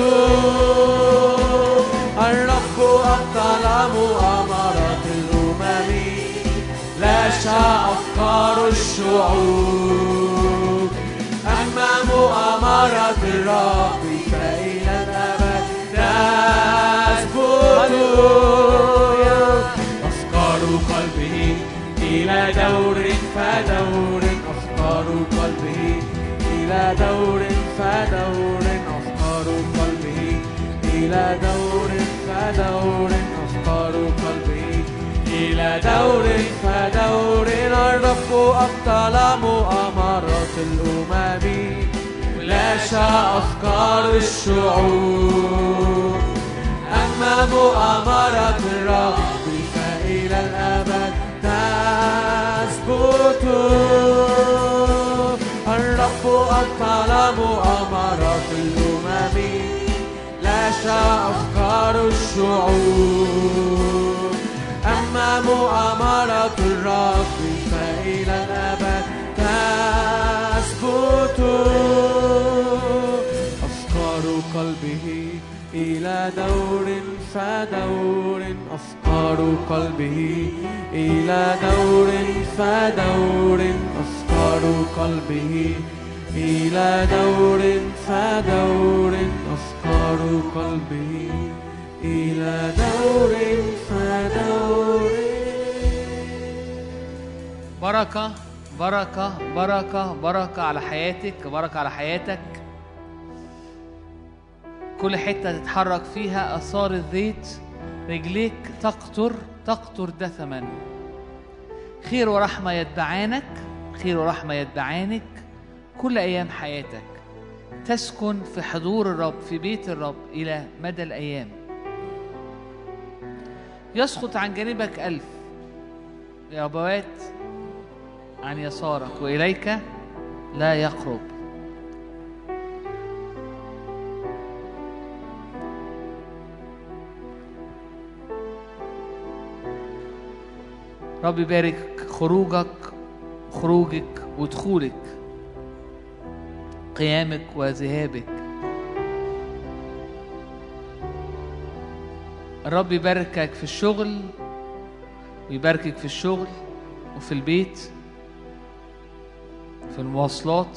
الرب أبطل مؤامرات الأمم لاشى أفكار الشعوب أما مؤامرة الرب فإلى الأبد تثبت أفكار قلبه إلى دور فدور أفكار قلبه إلى دور فدور أفكار قلبه إلى دور فدور أفكار قلبه إلى دور فدور الرب أبطل مؤامرات الأمم لاشى أفكار الشعوب أما مؤامرة الرب فإلى الأبد تثبت الرب أبطل مؤامرات الأمم لاشى أفكار الشعوب أما مؤامرة الرب فإلى الأبد تثبت أفكار قلبه إلى دور فدور أفكار قلبه إلى دور فدور أفكار قلبه إلى دور فدور أفكار قلبه إلى دور فدور بركة بركة بركة بركة على حياتك بركة على حياتك كل حتة تتحرك فيها آثار الزيت رجليك تقطر تقطر دثما خير ورحمة يتبعانك خير ورحمة يتبعانك كل أيام حياتك تسكن في حضور الرب في بيت الرب إلى مدى الأيام يسقط عن جانبك ألف يا أبوات عن يسارك وإليك لا يقرب رب يبارك خروجك خروجك ودخولك قيامك وذهابك الرب يباركك في الشغل ويباركك في الشغل وفي البيت في المواصلات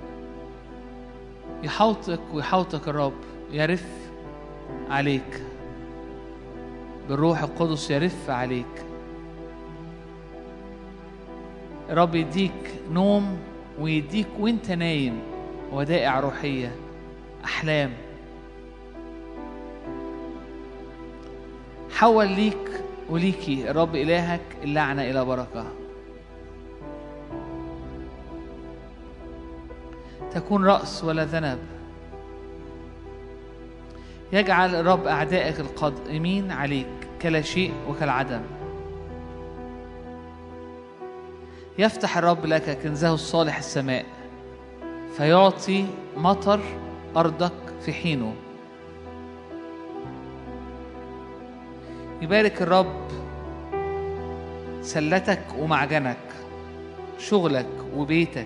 يحوطك ويحوطك الرب يرف عليك بالروح القدس يرف عليك الرب يديك نوم ويديك وانت نايم ودائع روحية أحلام حول ليك وليكي الرب إلهك اللعنة إلى بركة تكون رأس ولا ذنب يجعل الرب أعدائك القائمين عليك كلا شيء وكالعدم يفتح الرب لك كنزه الصالح السماء فيعطي مطر أرضك في حينه يبارك الرب سلتك ومعجنك شغلك وبيتك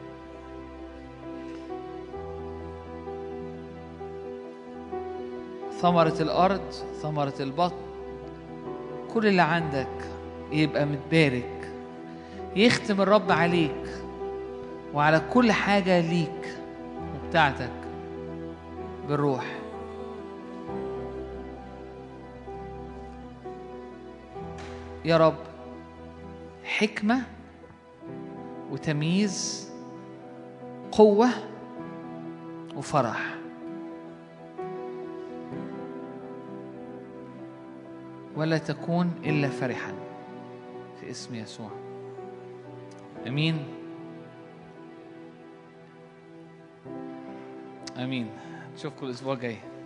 ثمرة الأرض ثمرة البطن كل اللي عندك يبقى متبارك يختم الرب عليك وعلى كل حاجة ليك وبتاعتك بالروح يا رب حكمة وتمييز قوة وفرح ولا تكون إلا فرحا في اسم يسوع امين امين نشوفكم الاسبوع الجاي